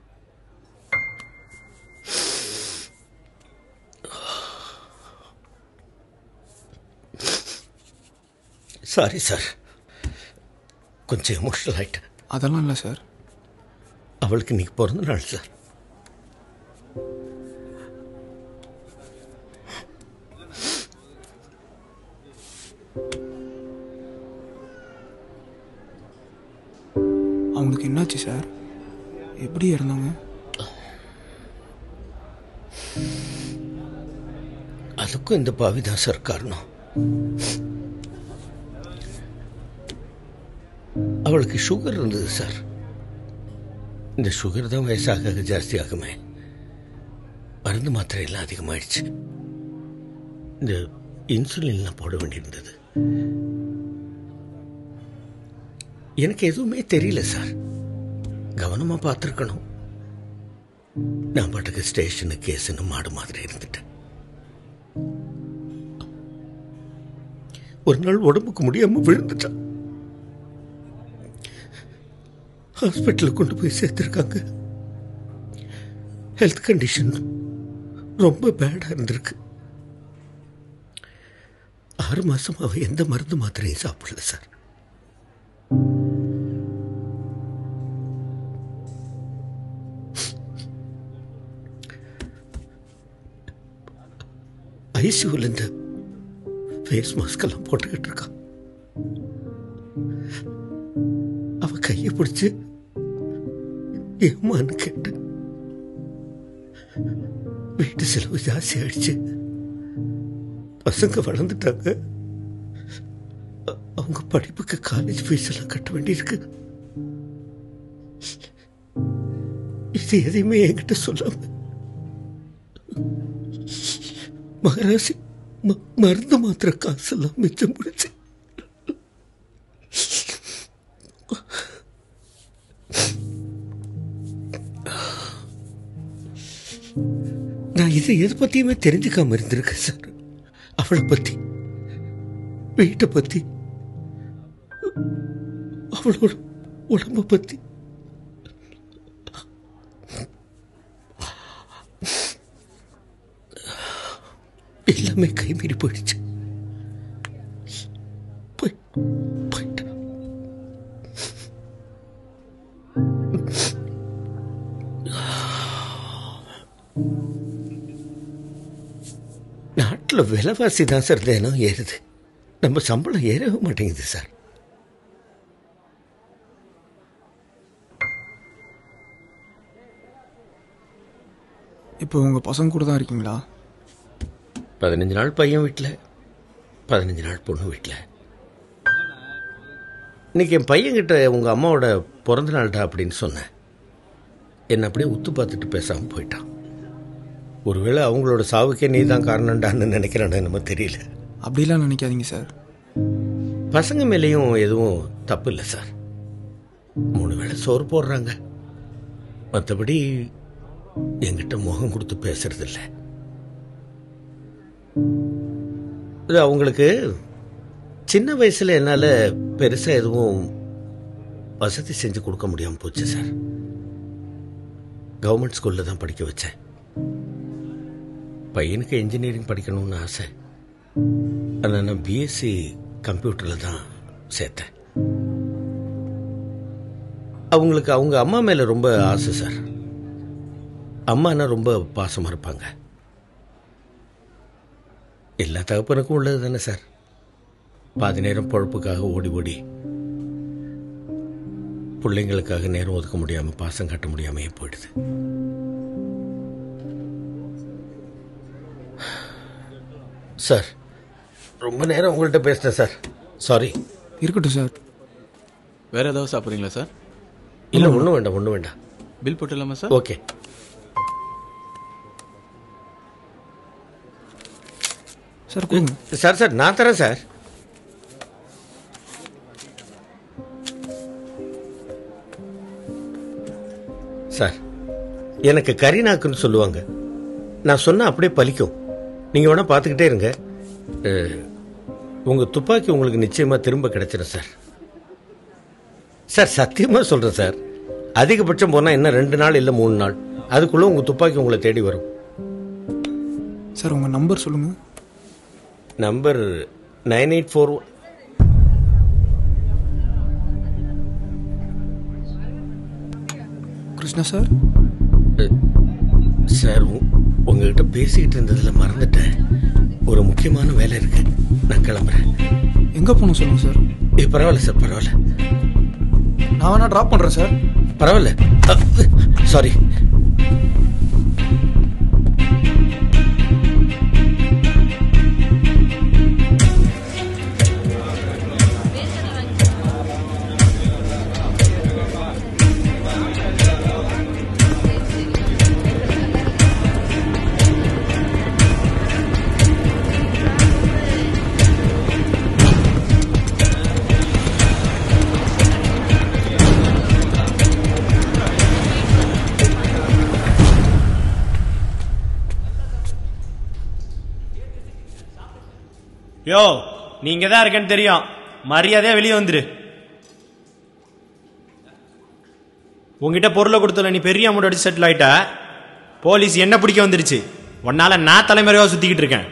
சாரி சார் கொஞ்சம் எமோஷனல் ஆயிட்டேன் அதெல்லாம் இல்லை சார் அவளுக்கு இன்னைக்கு பிறந்த நாள் சார் அவங்களுக்கு என்னாச்சு சார் எப்படி இறந்தாங்க அதுக்கும் இந்த பாவி தான் சார் காரணம் அவளுக்கு சுகர் இருந்தது சார் இந்த சுகர் தான் வயசாக ஜாஸ்தி ஆகுமே மருந்து மாத்திரை எல்லாம் அதிகமாயிடுச்சு இந்த இன்சுலின்லாம் போட வேண்டியிருந்தது எனக்கு எதுவுமே தெரியல சார் கவனமா பார்த்துருக்கணும் நான் பாட்டுக்கு ஸ்டேஷனு கேஸுன்னு மாடு மாதிரி இருந்துட்டேன் ஒரு நாள் உடம்புக்கு முடியாம விழுந்துட்டான் ஹாஸ்பிட்டலுக்கு கொண்டு போய் சேர்த்திருக்காங்க ஹெல்த் கண்டிஷன் ரொம்ப பேடா இருந்திருக்கு ஆறு மாசம் அவ எந்த மருந்து மாத்திரையும் சாப்பிடல சார் ஐசியூல இருந்து ஃபேஸ் மாஸ்க் எல்லாம் போட்டுக்கிட்டு இருக்கான் அவ கையை பிடிச்சு ஏமான்னு கேட்டேன் வீட்டு செலவு ஜாஸ்தி ஆயிடுச்சு பசங்க வளர்ந்துட்டாங்க அ- அவங்க படிப்புக்கு காலேஜ் ஃபீஸ் எல்லாம் கட்ட வேண்டியிருக்கு இது எதையுமே என்கிட்ட சொல்லாம மகராசி ம- மருந்து மாத்திர காசெல்லாம் மிச்சம் முடிச்சு நான் இதை எது பத்தியுமே தெரிஞ்சுக்காம இருந்திருக்கேன் சார் அவளை பத்தி வீட்டை பத்தி அவளோட உடம்ப பத்தி எல்லாமே கைமீறி போயிடுச்சு போய் போயிட்டா நாட்டில் விலைவாசி தான் சார் தினம் ஏறுது நம்ம சம்பளம் ஏறவே மாட்டேங்குது சார் இப்போ உங்கள் பசங்க கூட தான் இருக்கீங்களா பதினஞ்சு நாள் பையன் வீட்டில் பதினஞ்சு நாள் பொண்ணு வீட்டில் இன்னைக்கு என் பையன்கிட்ட உங்கள் அம்மாவோட பிறந்த நாள்டா அப்படின்னு சொன்னேன் என்னை அப்படியே உத்து பார்த்துட்டு பேசாமல் போயிட்டான் ஒருவேளை அவங்களோட சாவுக்கே நீ தான் காரணம்டான்னு நினைக்கிறானு நம்ம தெரியல அப்படிலாம் நினைக்காதீங்க சார் பசங்க மேலேயும் எதுவும் தப்பு இல்லை சார் மூணு வேளை சோறு போடுறாங்க மற்றபடி என்கிட்ட முகம் கொடுத்து பேசுறதில்ல இது அவங்களுக்கு சின்ன வயசுல என்னால் பெருசாக எதுவும் வசதி செஞ்சு கொடுக்க முடியாமல் போச்சு சார் கவர்மெண்ட் ஸ்கூலில் தான் படிக்க வச்சேன் பையனுக்கு இன்ஜினியரிங் படிக்கணும்னு ஆசை ஆனால் நான் பிஎஸ்சி கம்ப்யூட்டரில் தான் சேர்த்தேன் அவங்களுக்கு அவங்க அம்மா மேலே ரொம்ப ஆசை சார் அம்மானா ரொம்ப பாசமாக இருப்பாங்க எல்லா தகப்பனுக்கும் உள்ளது தானே சார் பாதி நேரம் பொழப்புக்காக ஓடி ஓடி பிள்ளைங்களுக்காக நேரம் ஒதுக்க முடியாமல் பாசம் காட்ட முடியாமையே போயிடுது சார் ரொம்ப நேரம் உங்கள்கிட்ட பேசினேன் சார் சாரி இருக்கட்டும் சார் வேற ஏதாவது சாப்பிட்றீங்களா சார் இல்லை ஒன்றும் வேண்டாம் ஒன்றும் வேண்டாம் பில் போட்டுடலாமா சார் ஓகே சார் கொடுங்க சார் சார் நான் தரேன் சார் சார் எனக்கு கரிநாக்குன்னு சொல்லுவாங்க நான் சொன்னா அப்படியே பலிக்கும் நீங்க வேணா பார்த்துக்கிட்டே இருங்க அஹ், உங்க துப்பாக்கி உங்களுக்கு நிச்சயமா திரும்ப கிடைச்சிடும் சார் சார் சத்தியமா சொல்றேன் சார் அதிகபட்சம் போனா என்ன ரெண்டு நாள் இல்லை மூணு நாள் அதுக்குள்ள உங்க துப்பாக்கி உங்களை தேடி வரும் சார் உங்கள் நம்பர் சொல்லுங்கள் number nine eight four Krishna sir sir உ- உங்ககிட்ட பேசிக்கிட்டு இருந்ததுல மறந்துட்டேன் ஒரு முக்கியமான வேலை இருக்கு நான் கிளம்புறேன் எங்கே போகணும் சொல்லுங்கள் சார் ஏ பரவாயில்ல சார் பரவாயில்ல நான் வேணா ட்ராப் பண்ணுறேன் சார் பரவாயில்ல சாரி யோ நீங்க தான் இருக்கேன்னு தெரியும் மரியாதையா வெளியே வந்துரு உங்ககிட்ட பொருளை கொடுத்தல நீ பெரிய அமௌண்ட் அடிச்சு செட்டில் ஆயிட்ட போலீஸ் என்ன பிடிக்க வந்துருச்சு உன்னால நான் தலைமுறையாக சுத்திக்கிட்டு இருக்கேன்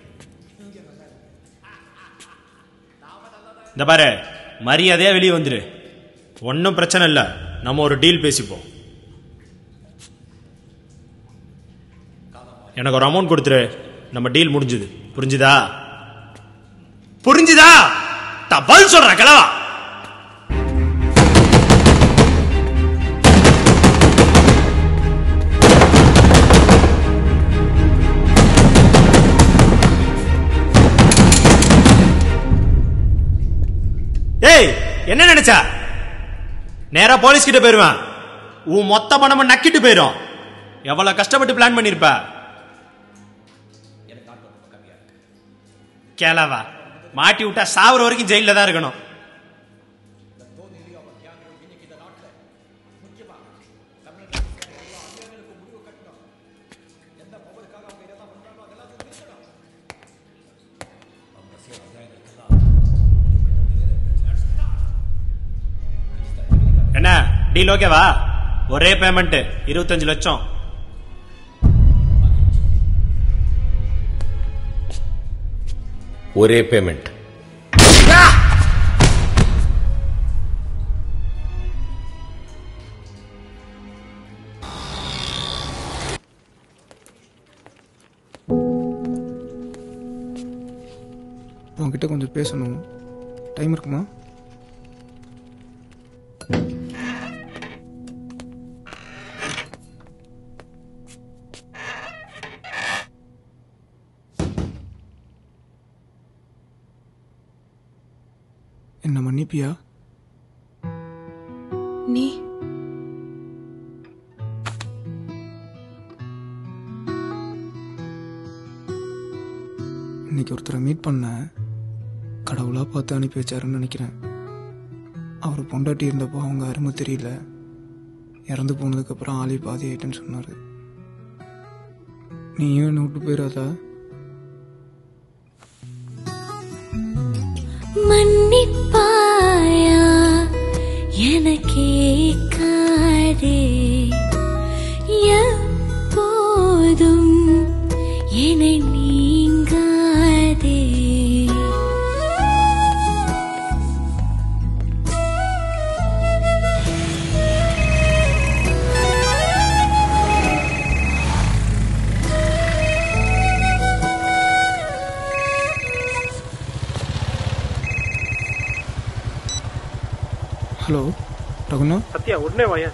இந்த பாரு மரியாதையா வெளியே வந்துரு ஒன்றும் பிரச்சனை இல்லை நம்ம ஒரு டீல் பேசிப்போம் எனக்கு ஒரு அமௌண்ட் கொடுத்துரு நம்ம டீல் முடிஞ்சுது புரிஞ்சுதா புரிஞ்சுதா தபால் சொல்ற கிளவா ஏய் என்ன நினைச்சா நேரா போலீஸ் கிட்ட போயிருவேன் உன் மொத்த பணமும் நக்கிட்டு போயிரும் எவ்வளவு கஷ்டப்பட்டு பிளான் பண்ணிருப்ப கேளவா மாட்டி விட்டா சாவர வரைக்கும் ஜெயில தான் இருக்கணும் என்ன டீல் ஓகேவா ஒரே பேமெண்ட் இருபத்தஞ்சு லட்சம் ஒரே பேமெண்ட் உங்ககிட்ட கொஞ்சம் பேசணும் டைம் இருக்குமா என்ன மன்னிப்பியா நீ இன்னைக்கு ஒருத்தரை மீட் பண்ண கடவுளாக பார்த்து அனுப்பி வச்சாருன்னு நினைக்கிறேன் அவர் பொண்டாட்டி இருந்தப்போ அவங்க அருமை தெரியல இறந்து போனதுக்கப்புறம் ஆளி பாதி ஆயிட்டேன்னு சொன்னார் நீயும் என்னை விட்டு போயிடாதா மன்னிப்பாயா என கேட்காதே எப்போதும் என்னை நீங்காதே ஹலோ ரகுண்ணா சத்யா உடனே வாயா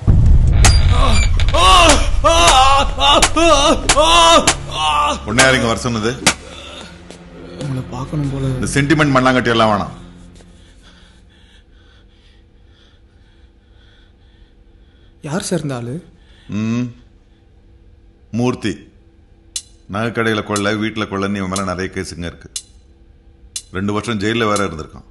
உடனே யாருங்க வர சொன்னது உங்களை பார்க்கணும் போல இந்த சென்டிமெண்ட் மண்ணாங்கட்டி எல்லாம் வேணாம் யார் சார் இந்த ஆளு ம் மூர்த்தி நகைக்கடையில் கொள்ள வீட்டில் கொள்ளன்னு இவன் மேலே நிறைய கேஸுங்க இருக்கு ரெண்டு வருஷம் ஜெயிலில் வேற இருந்திருக்கான்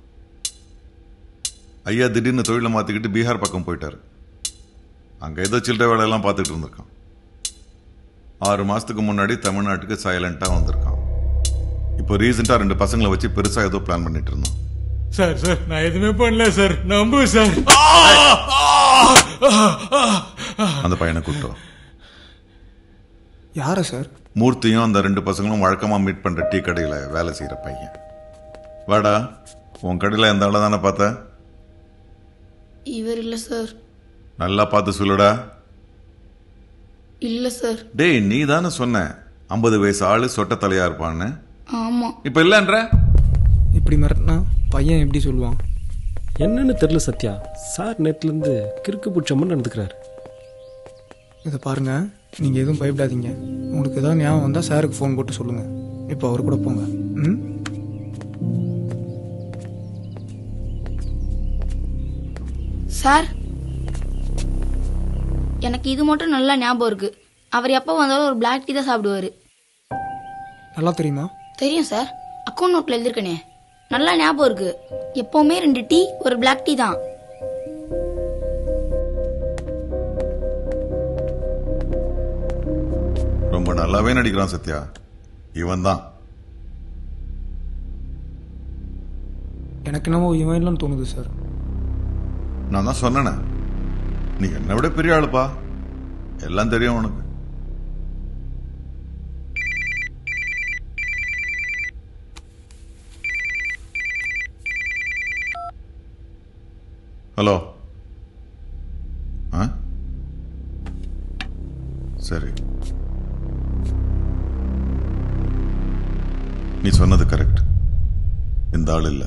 ஐயா திடீர்னு தொழிலை மாற்றிக்கிட்டு பீகார் பக்கம் போயிட்டாரு அங்கே ஏதோ சில்லறை வேலையெல்லாம் பார்த்துட்டு இருந்திருக்கான் ஆறு மாதத்துக்கு முன்னாடி தமிழ்நாட்டுக்கு சைலண்ட்டாக வந்திருக்கான் இப்போ ரீசெண்டாக ரெண்டு பசங்களை வச்சு பெருசாக ஏதோ பிளான் பண்ணிட்டு இருந்தான் சார் சார் நான் எதுவுமே பண்ணல சார் நம்பு சார் அந்த பையனை கூப்பிட்டோம் யார சார் மூர்த்தியும் அந்த ரெண்டு பசங்களும் வழக்கமாக மீட் பண்ணுற டீ கடையில் வேலை செய்கிற பையன் வாடா உன் கடையில் எந்த ஆளை தானே பார்த்த இவர் இல்ல சார் நல்லா பார்த்து சொல்லுடா இல்ல சார் டேய் நீ தானே சொன்ன ஐம்பது வயசு ஆளு சொட்ட தலையா இருப்பான்னு ஆமா இப்ப இல்லன்ற இப்படி மிரட்டினா பையன் எப்படி சொல்லுவான் என்னன்னு தெரில சத்யா சார் நேற்றுலேருந்து கிறுக்கு பிடிச்ச மாதிரி நடந்துக்கிறாரு இதை பாருங்க நீங்கள் எதுவும் பயப்படாதீங்க உங்களுக்கு ஏதாவது ஞாபகம் வந்தால் சாருக்கு ஃபோன் போட்டு சொல்லுங்கள் இப்போ அவர் கூட போங்க ம் சார் எனக்கு இது மட்டும் நல்லா ஞாபகம் இருக்கு அவர் எப்போ வந்தாலும் ஒரு பிளாக் டீ தான் சாப்பிடுவாரு நல்லா தெரியுமா தெரியும் சார் அக்கௌண்ட் நோட்ல எழுதிருக்கனே நல்லா ஞாபகம் இருக்கு எப்பவுமே ரெண்டு டீ ஒரு பிளாக் டீ தான் ரொம்ப நல்லாவே நடிக்கிறான் சத்யா இவன் தான் எனக்கு என்னவோ இவன் இல்லைன்னு தோணுது சார் நான் தான் சொன்னேனே நீ என்னை விட பெரிய ஆளுப்பா எல்லாம் தெரியும் உனக்கு ஹலோ ஆ சரி நீ சொன்னது கரெக்ட் இந்த ஆள் இல்லை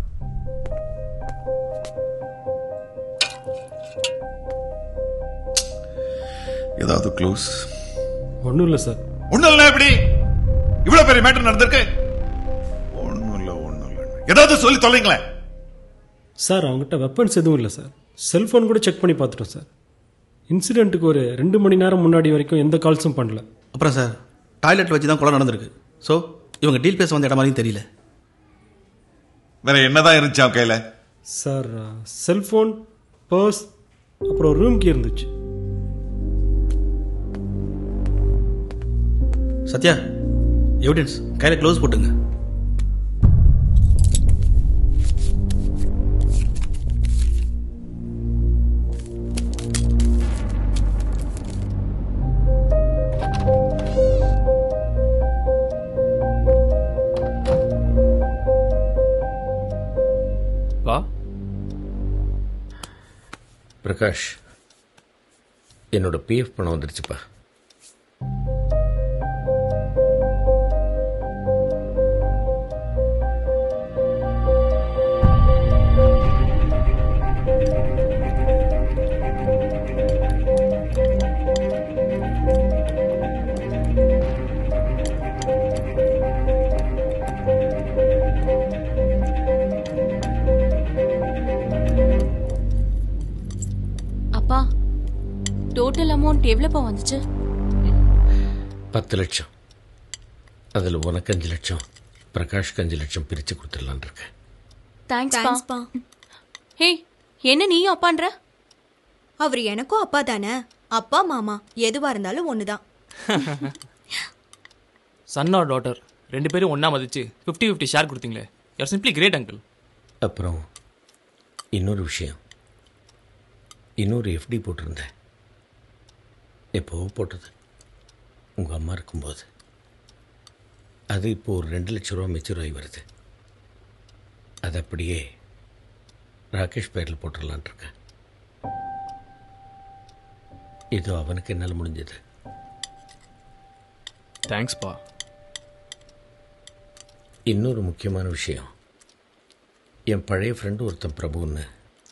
ஏதாவது க்ளோஸ் ஒன்றும் இல்லை சார் ஒண்ணும் இல்ல எப்படி இவ்வளவு பெரிய மேட்டர் நடந்திருக்கு ஒண்ணும் இல்ல ஒண்ணும் இல்ல ஏதாவது சொல்லி தொலைங்களேன் சார் அவங்ககிட்ட வெப்பன்ஸ் எதுவும் இல்லை சார் செல்ஃபோன் கூட செக் பண்ணி பார்த்துட்டோம் சார் இன்சிடெண்ட்டுக்கு ஒரு ரெண்டு மணி நேரம் முன்னாடி வரைக்கும் எந்த கால்ஸும் பண்ணல அப்புறம் சார் டாய்லெட் வச்சு தான் கொலை நடந்திருக்கு ஸோ இவங்க டீல் பேச வந்த இடம் மாதிரியும் தெரியல வேற என்னதான் இருந்துச்சு அவன் கையில சார் செல்ஃபோன் பர்ஸ் அப்புறம் ரூம் கீ இருந்துச்சு சத்யா எவிடன்ஸ் கையில் க்ளோஸ் போட்டுங்க வா பிரகாஷ் என்னோட பிஎஃப் பணம் வந்துருச்சுப்பா அப்பா டோட்டல் அமௌண்ட் எவ்வளோப்பா வந்துச்சு பத்து லட்சம் அதில் உனக்கு அஞ்சு லட்சம் பிரகாஷ்க்கு அஞ்சு லட்சம் பிரித்து கொடுத்துடலான் இருக்கேன் தேங்க்ஸ்ப்பா ஹே என்ன நீயும் அப்பான்ற அவர் எனக்கும் அப்பா தானே அப்பா மாமா எதுவா இருந்தாலும் ஒண்ணுதான் சன் ஆர் டாட்டர் ரெண்டு பேரும் ஒண்ணா மதிச்சு ஃபிஃப்டி ஃபிஃப்டி ஷேர் கொடுத்தீங்களே யூஆர் சிம்பிளி கிரேட் அங்கிள் அப்புறம் இன்னொரு விஷயம் இன்னொரு எஃப்டி போட்டிருந்தேன் எப்போவோ போட்டது உங்கள் அம்மா இருக்கும்போது அது இப்போ ஒரு ரெண்டு லட்ச ரூபா மெச்சூர் ஆகி வருது அது அப்படியே ராகேஷ் பேரில் போட்டுடலான் இருக்கேன் இது அவனுக்கு என்னால் முடிஞ்சது தேங்க்ஸ்ப்பா இன்னொரு முக்கியமான விஷயம் என் பழைய ஃப்ரெண்டு ஒருத்தன் பிரபுன்னு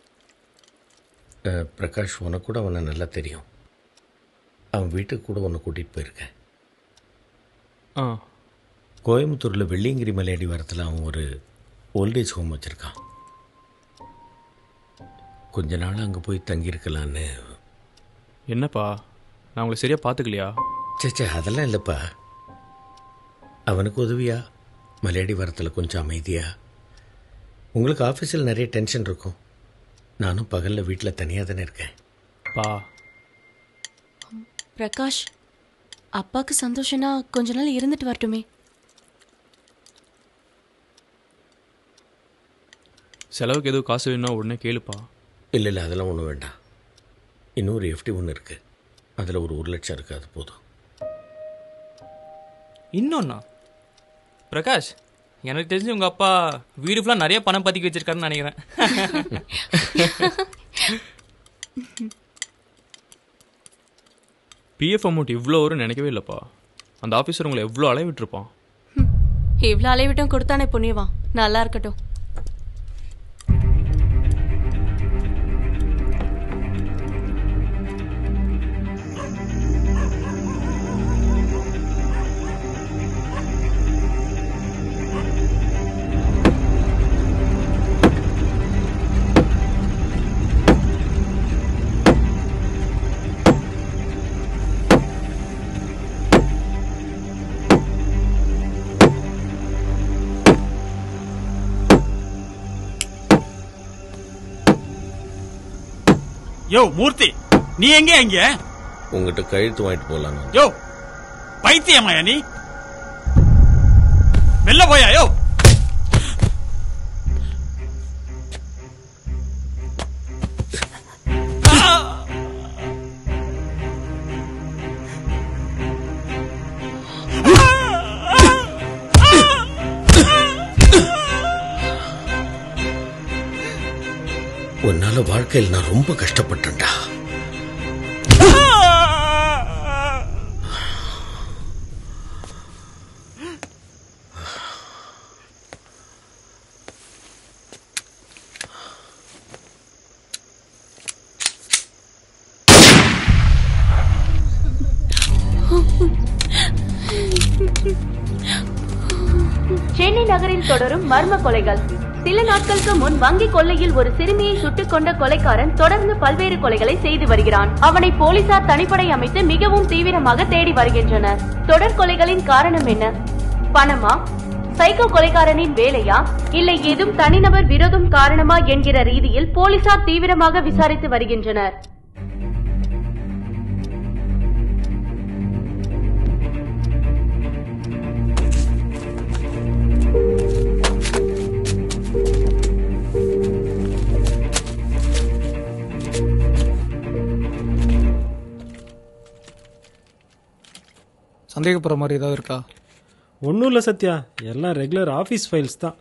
அஹ், பிரகாஷ் உனக்கு கூட அவனை நல்லா தெரியும் அவன் வீட்டுக்கு கூட உன்னை கூட்டிகிட்டு போயிருக்கேன் ஆ கோயம்புத்தூரில் வெள்ளியங்கிரி மலையடி வாரத்தில் அவன் ஒரு ஓல்டேஜ் ஹோம் வச்சுருக்கான் கொஞ்ச நாள் அங்கே போய் தங்கியிருக்கலான்னு என்னப்பா நான் உங்களை சரியா பார்த்துக்கலையா சேச்சே அதெல்லாம் இல்லைப்பா அவனுக்கு உதவியா மலையடி வாரத்தில் கொஞ்சம் அமைதியா உங்களுக்கு ஆஃபீஸில் நிறைய டென்ஷன் இருக்கும் நானும் பகலில் வீட்டில் தனியாக தானே இருக்கேன் பா பிரகாஷ் அப்பாக்கு சந்தோஷம்னா கொஞ்ச நாள் இருந்துட்டு வரட்டுமே செலவுக்கு எதுவும் காசு வேணும்னா உடனே கேளுப்பா இல்லை இல்லை அதெல்லாம் ஒன்றும் வேண்டாம் இன்னொரு எஃப்டி ஒன்று இருக்குது அதில் ஒரு ஒரு லட்சம் இருக்குது அது போதும் இன்னொன்னா பிரகாஷ் எனக்கு தெரிஞ்சு உங்க அப்பா வீடு ஃபுல்லாக நிறைய பணம் பதுக்கி வச்சிருக்காருன்னு நினைக்கிறேன் பிஎஃப் அமௌண்ட் இவ்வளோ வரும்னு நினைக்கவே இல்லைப்பா அந்த ஆஃபீஸர் உங்களை எவ்வளோ அலைய விட்டுருப்பான் இவ்வளோ அலைவிட்டும் கொடுத்தானே புண்ணியவா நல்லா இருக்கட்டும் யோ மூர்த்தி நீ எங்க இங்க உங்ககிட்ட கழுத்து வாங்கிட்டு போலாம் யோ பைத்தியமாயா நீ வெளில போயா யோ உன்னால வாழ்க்கையில் நான் ரொம்ப கஷ்டப்பட்டேன்டா சென்னை நகரில் தொடரும் மர்ம கொலைகள் சில நாட்களுக்கு முன் வங்கி கொள்ளையில் ஒரு சிறுமியை சுட்டுக் கொண்ட கொலைக்காரன் தொடர்ந்து பல்வேறு கொலைகளை செய்து வருகிறான் அவனை போலீசார் தனிப்படை அமைத்து மிகவும் தீவிரமாக தேடி வருகின்றனர் தொடர் கொலைகளின் காரணம் என்ன பணமா சைக்கோ கொலைக்காரனின் வேலையா இல்லை ஏதும் தனிநபர் விரோதம் காரணமா என்கிற ரீதியில் போலீசார் தீவிரமாக விசாரித்து வருகின்றனர் சந்தேகப்படுற மாதிரி ஏதாவது இருக்கா ஒன்றும் இல்லை சத்யா எல்லாம் ரெகுலர் ஆஃபீஸ் ஃபைல்ஸ் தான்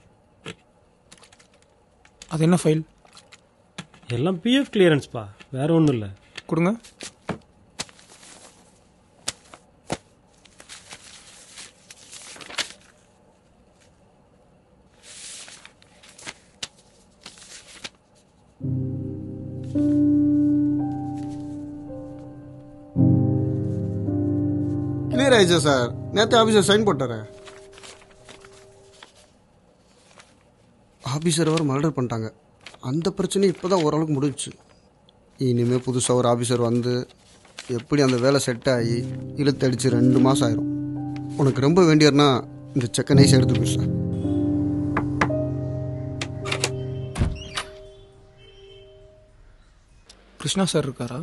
அது என்ன ஃபைல் எல்லாம் பிஎஃப் கிளியரன்ஸ்ப்பா வேற ஒன்றும் இல்லை கொடுங்க கிளியர் ஆயிடுச்சு சார் நேற்று ஆஃபீஸர் சைன் போட்டாரு ஆஃபீஸர் வர மர்டர் பண்ணிட்டாங்க அந்த பிரச்சனை இப்போ தான் ஓரளவுக்கு முடிஞ்சுச்சு இனிமேல் புதுசாக ஒரு ஆஃபீஸர் வந்து எப்படி அந்த வேலை செட் ஆகி இழுத்தடிச்சு ரெண்டு மாதம் ஆயிரும் உனக்கு ரொம்ப வேண்டியதுனா இந்த செக்கை நைஸ் எடுத்து போய் சார் கிருஷ்ணா சார் இருக்காரா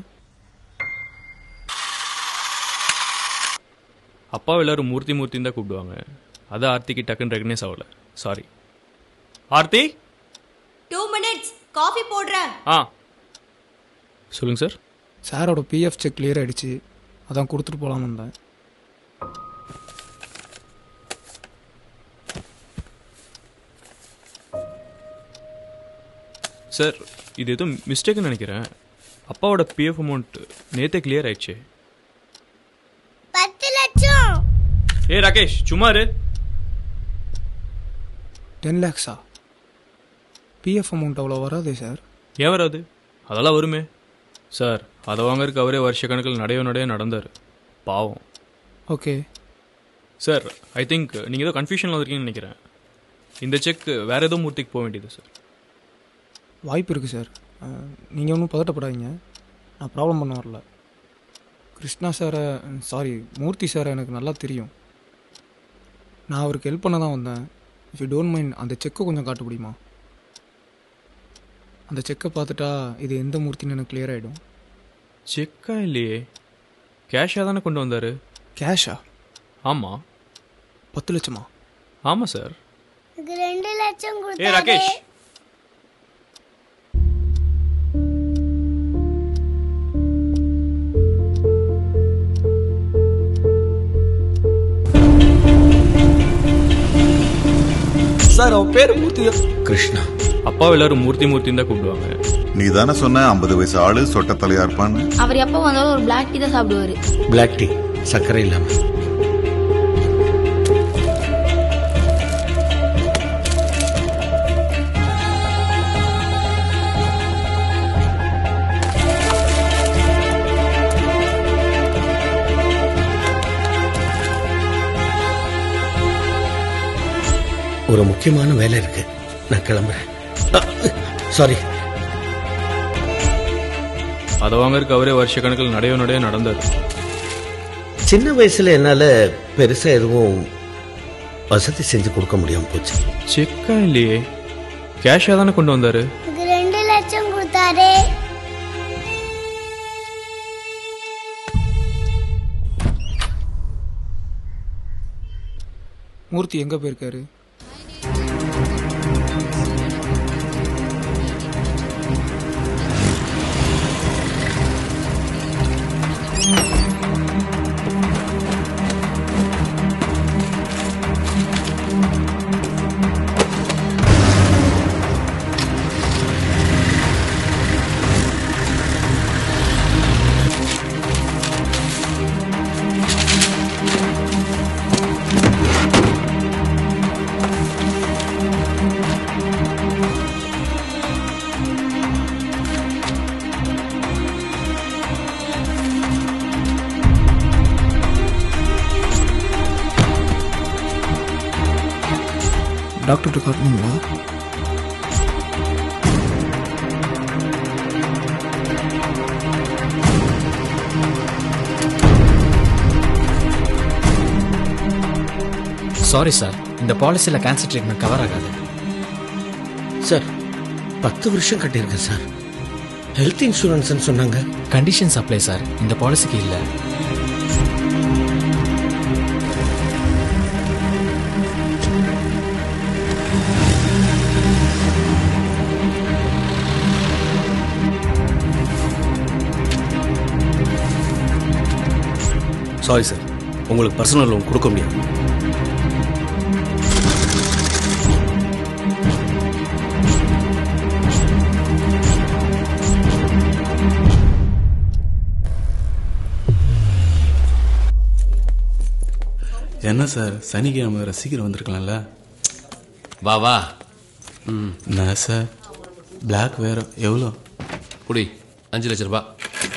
அப்பாவை எல்லாரும் மூர்த்தி மூர்த்தின்னு தான் கூப்பிடுவாங்க அது ஆர்த்திக்கு டக்குன்னு ரெகனைஸ் ஆகல sorry Aarthi two minutes coffee போடுறேன் ஆ சொல்லுங்க சார் சாரோட பிஎஃப் செக் கிளியர் ஆயிடுச்சு அதான் கொடுத்துட்டு போகலான்னு வந்தேன் சார் இது எதுவும் மிஸ்டேக்னு நினைக்கிறேன் அப்பாவோட பிஎஃப் அமௌண்ட் நேத்தே கிளியர் ஆயிடுச்சு பத்து லட்சம் ஏ ராகேஷ் சும்மா இரு டென் லேக்ஸா பிஎஃப் அமௌண்ட் அவ்வளோ வராதே சார் ஏன் வராது அதெல்லாம் வருமே சார் அதை வாங்கறதுக்கு அவரே வருஷ கணக்கில் நடைய நடைய நடந்தார் பாவம் ஓகே சார் ஐ திங்க் நீங்கள் ஏதோ கன்ஃபியூஷனில் வந்திருக்கீங்கன்னு நினைக்கிறேன் இந்த செக் வேற ஏதோ மூர்த்திக்கு போக வேண்டியது சார் வாய்ப்பு இருக்குது சார் நீங்கள் ஒன்றும் பதட்டப்படாதீங்க நான் ப்ராப்ளம் பண்ண வரல கிருஷ்ணா சாரை சாரி மூர்த்தி சாரை எனக்கு நல்லா தெரியும் நான் அவருக்கு ஹெல்ப் பண்ண தான் வந்தேன் இஃப் யூ டோன்ட் மைண்ட் அந்த செக்கை கொஞ்சம் காட்ட முடியுமா அந்த செக்கை பார்த்துட்டா இது எந்த மூர்த்தின்னு எனக்கு கிளியர் ஆகிடும் செக்கா இல்லையே கேஷாக தானே கொண்டு வந்தார் கேஷா ஆமாம் பத்து லட்சமா ஆமாம் சார் எனக்கு ரெண்டு லட்சம் ஏ கொடுத்தாரு ராகேஷ் சார் அவன் பேர் மூர்த்தி கிருஷ்ணா அப்பாவை எல்லாரும் மூர்த்தி மூர்த்தின்னு தான் கூப்பிடுவாங்க நீ தானே சொன்ன ஐம்பது வயசு ஆளு சொட்ட தலையா இருப்பான்னு அவர் எப்போ வந்தாலும் ஒரு பிளாக் டீ தான் சாப்பிடுவாரு பிளாக் டீ சர்க்கரை இல்லாமல் ஒரு முக்கியமான வேலை இருக்கு நான் கிளம்புறேன் சாரி அதை வாங்கறதுக்கு அவரே வருஷ கணக்கில் நடைய நடைய நடந்தார் சின்ன வயசுல என்னால பெருசா எதுவும் வசதி செஞ்சு கொடுக்க முடியாம போச்சு செக்கா இல்லையே கேஷாக தானே கொண்டு வந்தார் எனக்கு ரெண்டு லட்சம் கொடுத்தாரு மூர்த்தி எங்கே போயிருக்காரு டாக்டர்கிட்ட காட்டணுங்களா சாரி சார் இந்த பாலிசியில் கேன்சர் ட்ரீட்மெண்ட் கவர் ஆகாது சார் பத்து வருஷம் கட்டியிருக்கேன் சார் ஹெல்த் இன்சூரன்ஸ்னு சொன்னாங்க கண்டிஷன்ஸ் அப்ளை சார் இந்த பாலிசிக்கு இல்லை சாரி சார் உங்களுக்கு பர்சனல் லோன் கொடுக்க முடியாது என்ன சார் சனிக்கிழமை வேற சீக்கிரம் வந்திருக்கலாம்ல வா வா என்ன சார் பிளாக் வேற எவ்வளோ குடி அஞ்சு லட்ச ரூபாய்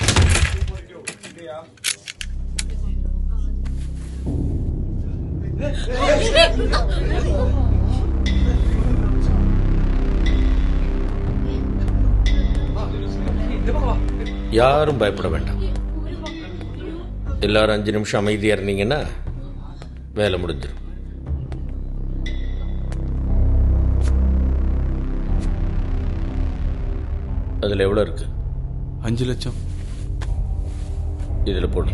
யாரும் பயப்பட வேண்டாம் எல்லாரும் அஞ்சு நிமிஷம் அமைதியா இருந்தீங்கன்னா வேலை முடிஞ்சிடும் அதுல எவ்வளவு இருக்கு அஞ்சு லட்சம் இதுல போடு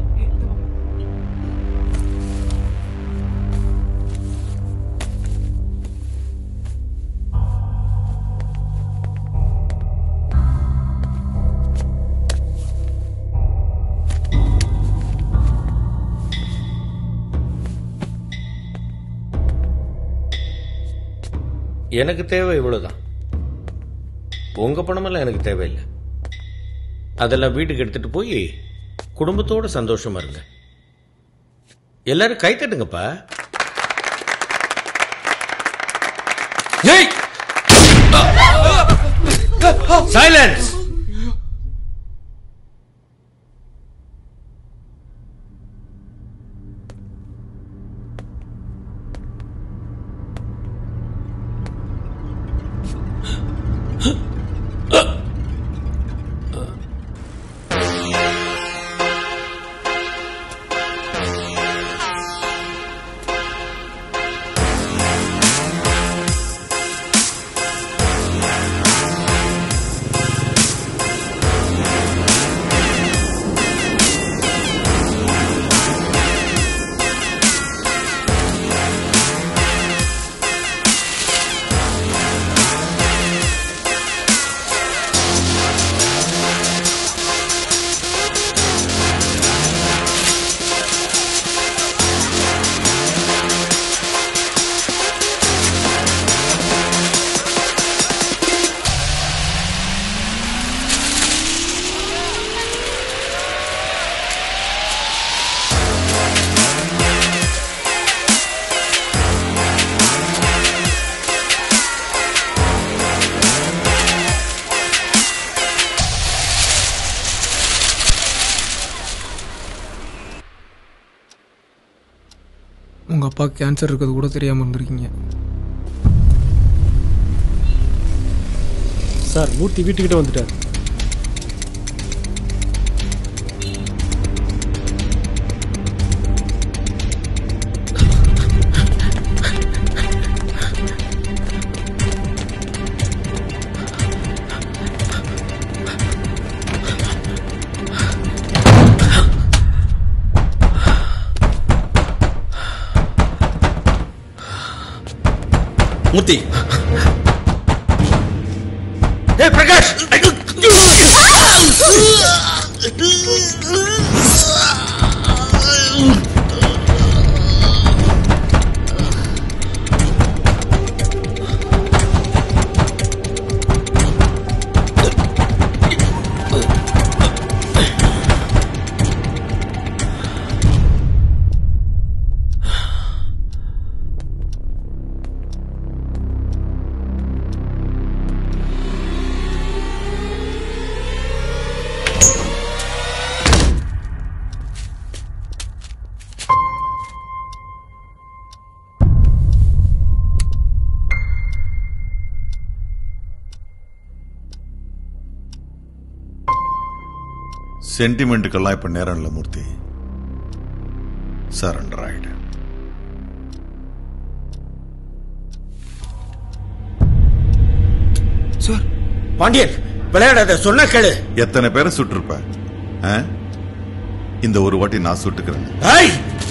எனக்கு தேவை இவ்வளவுதான் உங்க பணமெல்லாம் எனக்கு தேவையில்லை அதெல்லாம் வீட்டுக்கு எடுத்துட்டு போய் குடும்பத்தோட சந்தோஷமா இருங்க எல்லாரும் கை தட்டுங்கப்பா சைலன்ஸ் உங்க அப்பா கேன்சர் இருக்கிறது கூட தெரியாம இருந்திருக்கீங்க சார் மூர்த்தி வீட்டுக்கிட்ட வந்துட்டார் ஏய் பிரகாஷ் சென்டிமெண்ட்டுக்கெல்லாம் இப்ப நேரம் இல்லை மூர்த்தி சரண்டர் ஆயிடு சார் பாண்டியன் விளையாடாத சொன்ன கேளு எத்தனை பேரை சுட்டிருப்ப ஆ? இந்த ஒரு வாட்டி நான் சுட்டுக்கிறேன் ஏய்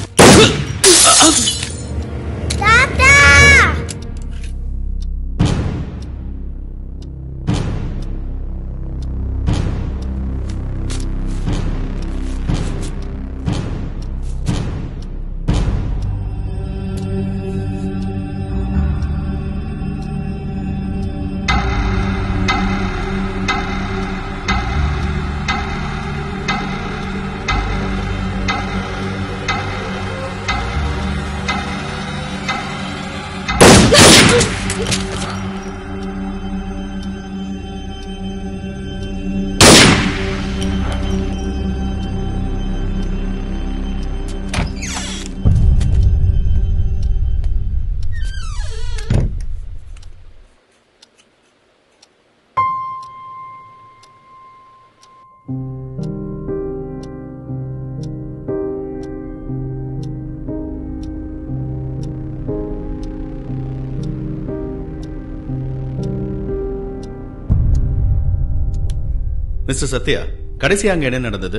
மிஸ்டர் சத்யா கடைசியா அங்க என்ன நடந்தது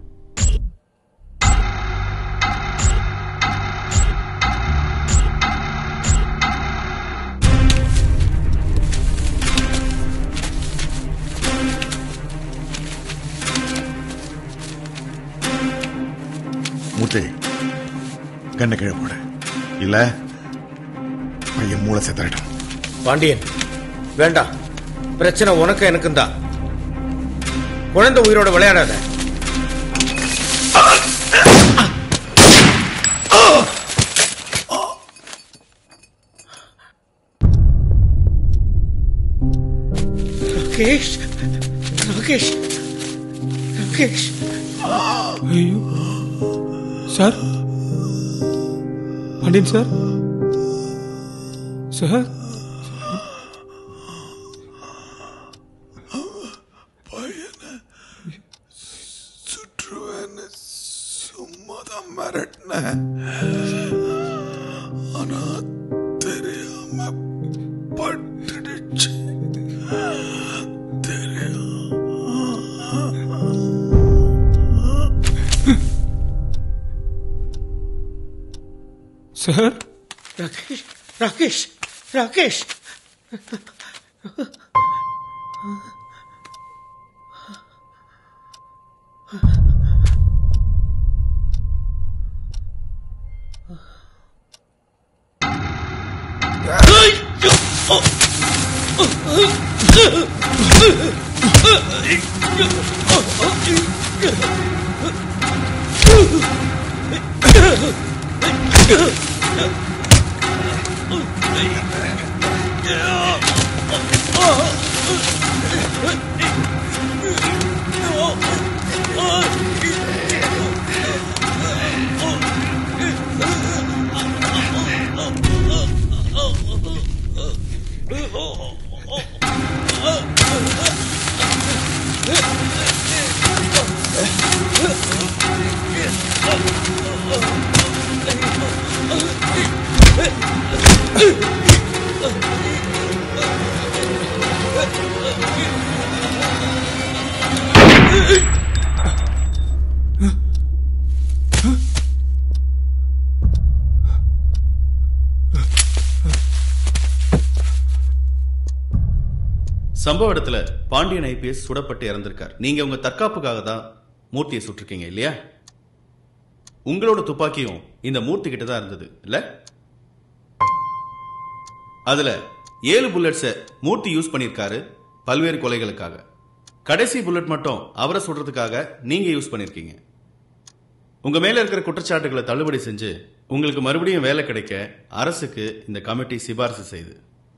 மூர்த்தி கண்ணை கீழே போடு இல்ல பையன் மூளை செத்தரட்டும் பாண்டியன் வேண்டாம் பிரச்சனை உனக்கு எனக்கும் தான் குழந்தை உயிரோட விளையாடாத ராகேஷ் ராகேஷ் ராகேஷ் ஐயோ சார் பாண்டியன் சார் சார் சுற்றுவேன்னு சும்மாதான் மிரட்டினேன் ஆனா தெரியாம பட்டுடுச்சு சார் ராகேஷ் ராகேஷ் ராகேஷ் சம்பவ இடத்துல பாண்டியன் ஐபிஎஸ் சுடப்பட்டு இறந்திருக்கார் நீங்க உங்க தற்காப்புக்காக தான் மூர்த்தியை சுட்டிருக்கீங்க இல்லையா உங்களோட துப்பாக்கியும் இந்த மூர்த்தி கிட்ட தான் இருந்தது இல்ல அதுல ஏழு புல்லட்ஸை மூர்த்தி யூஸ் பண்ணியிருக்காரு பல்வேறு கொலைகளுக்காக கடைசி புல்லட் மட்டும் அவரை சுடுறதுக்காக நீங்க யூஸ் பண்ணிருக்கீங்க உங்க மேல இருக்கிற குற்றச்சாட்டுகளை தள்ளுபடி செஞ்சு உங்களுக்கு மறுபடியும் வேலை கிடைக்க அரசுக்கு இந்த கமிட்டி சிபாரிசு செய்து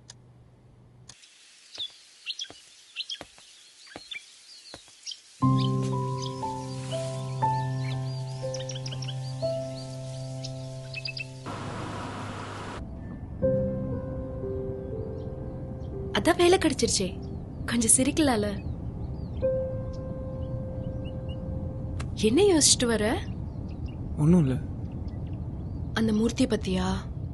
அதான் வேலை கிடைச்சிருச்சே கொஞ்சம் சிரிக்கலால என்ன யோசிச்சுட்டு வர ஒன்றும் இல்லை அந்த மூர்த்தியை பத்தியா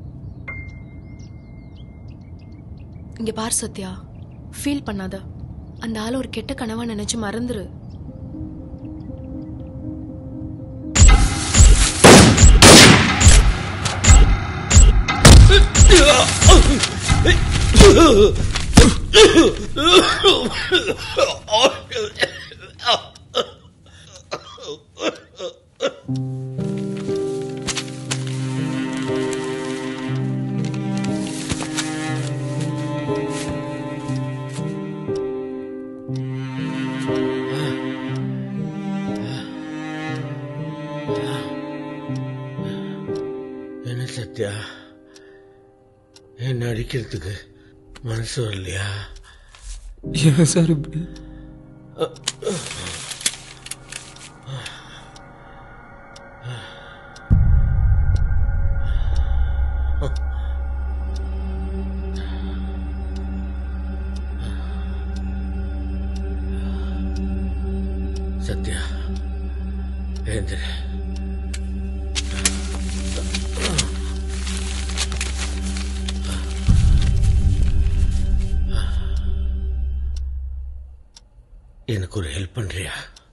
இங்க பார் சத்யா ஃபீல் பண்ணாத அந்த ஆள ஒரு கெட்ட கனவா நினைச்சு மறந்துரு என்ன சத்யா என்ன அடிக்கிறதுக்கு மனசு வரலையா ஏன் சார் இப்படி சத்யா எழுந்திரு எனக்கு ஒரு ஹெல்ப் பண்றியா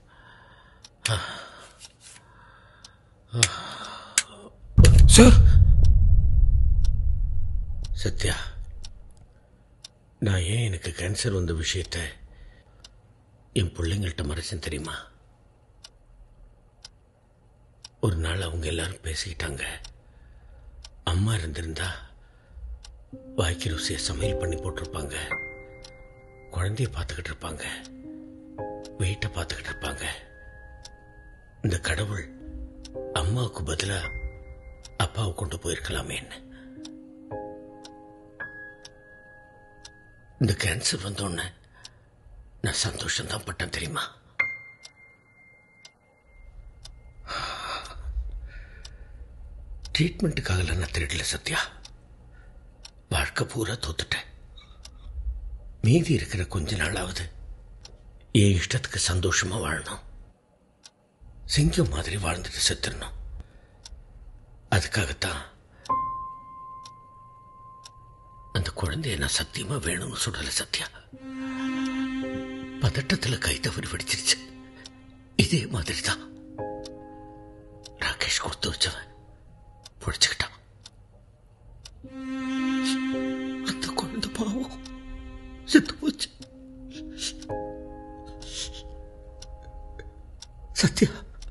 சார் சத்யா நான் ஏன் எனக்கு கேன்சர் வந்த விஷயத்த என் பிள்ளைங்கள்ட்ட மறைச்சேன் தெரியுமா ஒரு நாள் அவங்க எல்லாரும் பேசிக்கிட்டாங்க அம்மா இருந்திருந்தா வாய்க்கு ருசியை சமையல் பண்ணி போட்டிருப்பாங்க குழந்தைய பார்த்துக்கிட்டு இருப்பாங்க வெயிட்டை பார்த்துக்கிட்டு இருப்பாங்க இந்த கடவுள் அம்மாவுக்கு பதிலா அப்பாவை கொண்டு போயிருக்கலாமேன்னு இந்த கேன்சர் வந்தோடனே நான் சந்தோஷம் தான் பட்டேன் தெரியுமா ட்ரீட்மெண்ட்டுக்காக நான் திருடல சத்யா வாழ்க்கை பூரா தோத்துட்டேன் மீதி இருக்கிற கொஞ்ச நாளாவது என் இஷ்டத்துக்கு சந்தோஷமா வாழணும் சிங்கம் மாதிரி வாழ்ந்துட்டு செத்துடணும் அதுக்காகத்தான் அந்த குழந்தைய நான் சத்தியமா வேணும்னு சொல்லல சத்யா பதட்டத்துல கை தவறி வெடிச்சிருச்சு இதே மாதிரி தான் ராகேஷ் கொடுத்து வச்சவன் பிடிச்சுக்கிட்டான் அந்த குழந்தை பாவம் செத்து போச்சு சத்யா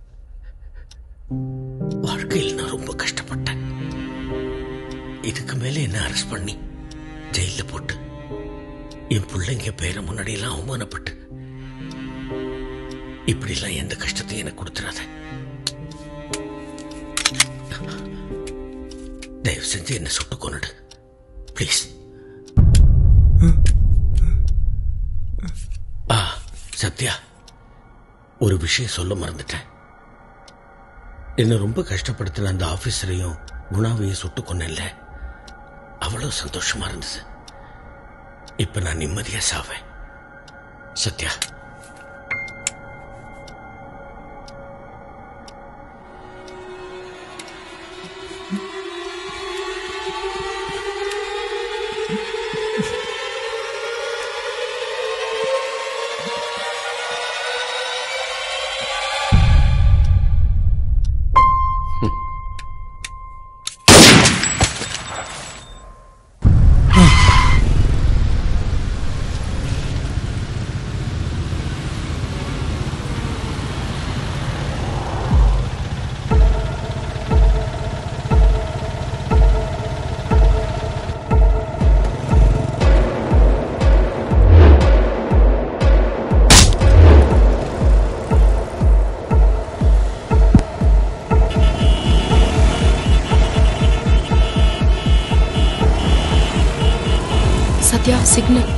வாழ்க்கையில் நான் ரொம்ப கஷ்டப்பட்டேன் இதுக்கு மேல என்ன அரெஸ்ட் பண்ணி ஜெயில போட்டு என் பிள்ளைங்க பேரை முன்னாடியெல்லாம் அவமானப்பட்டு இப்படிலாம் எந்த கஷ்டத்தையும் எனக்கு கொடுத்துறாத தயவு செஞ்சு என்ன சுட்டு கொண்டுடு ப்ளீஸ் ஆ சத்யா ஒரு விஷயம் சொல்ல மறந்துட்டேன் என்னை ரொம்ப கஷ்டப்படுத்தின அந்த ஆபீசரையும் குணாவையும் சுட்டு கொன்னேன்ல அவ்வளவு சந்தோஷமா இருந்தது இப்ப நான் நிம்மதியா சாவேன் சத்யா சிக்னல்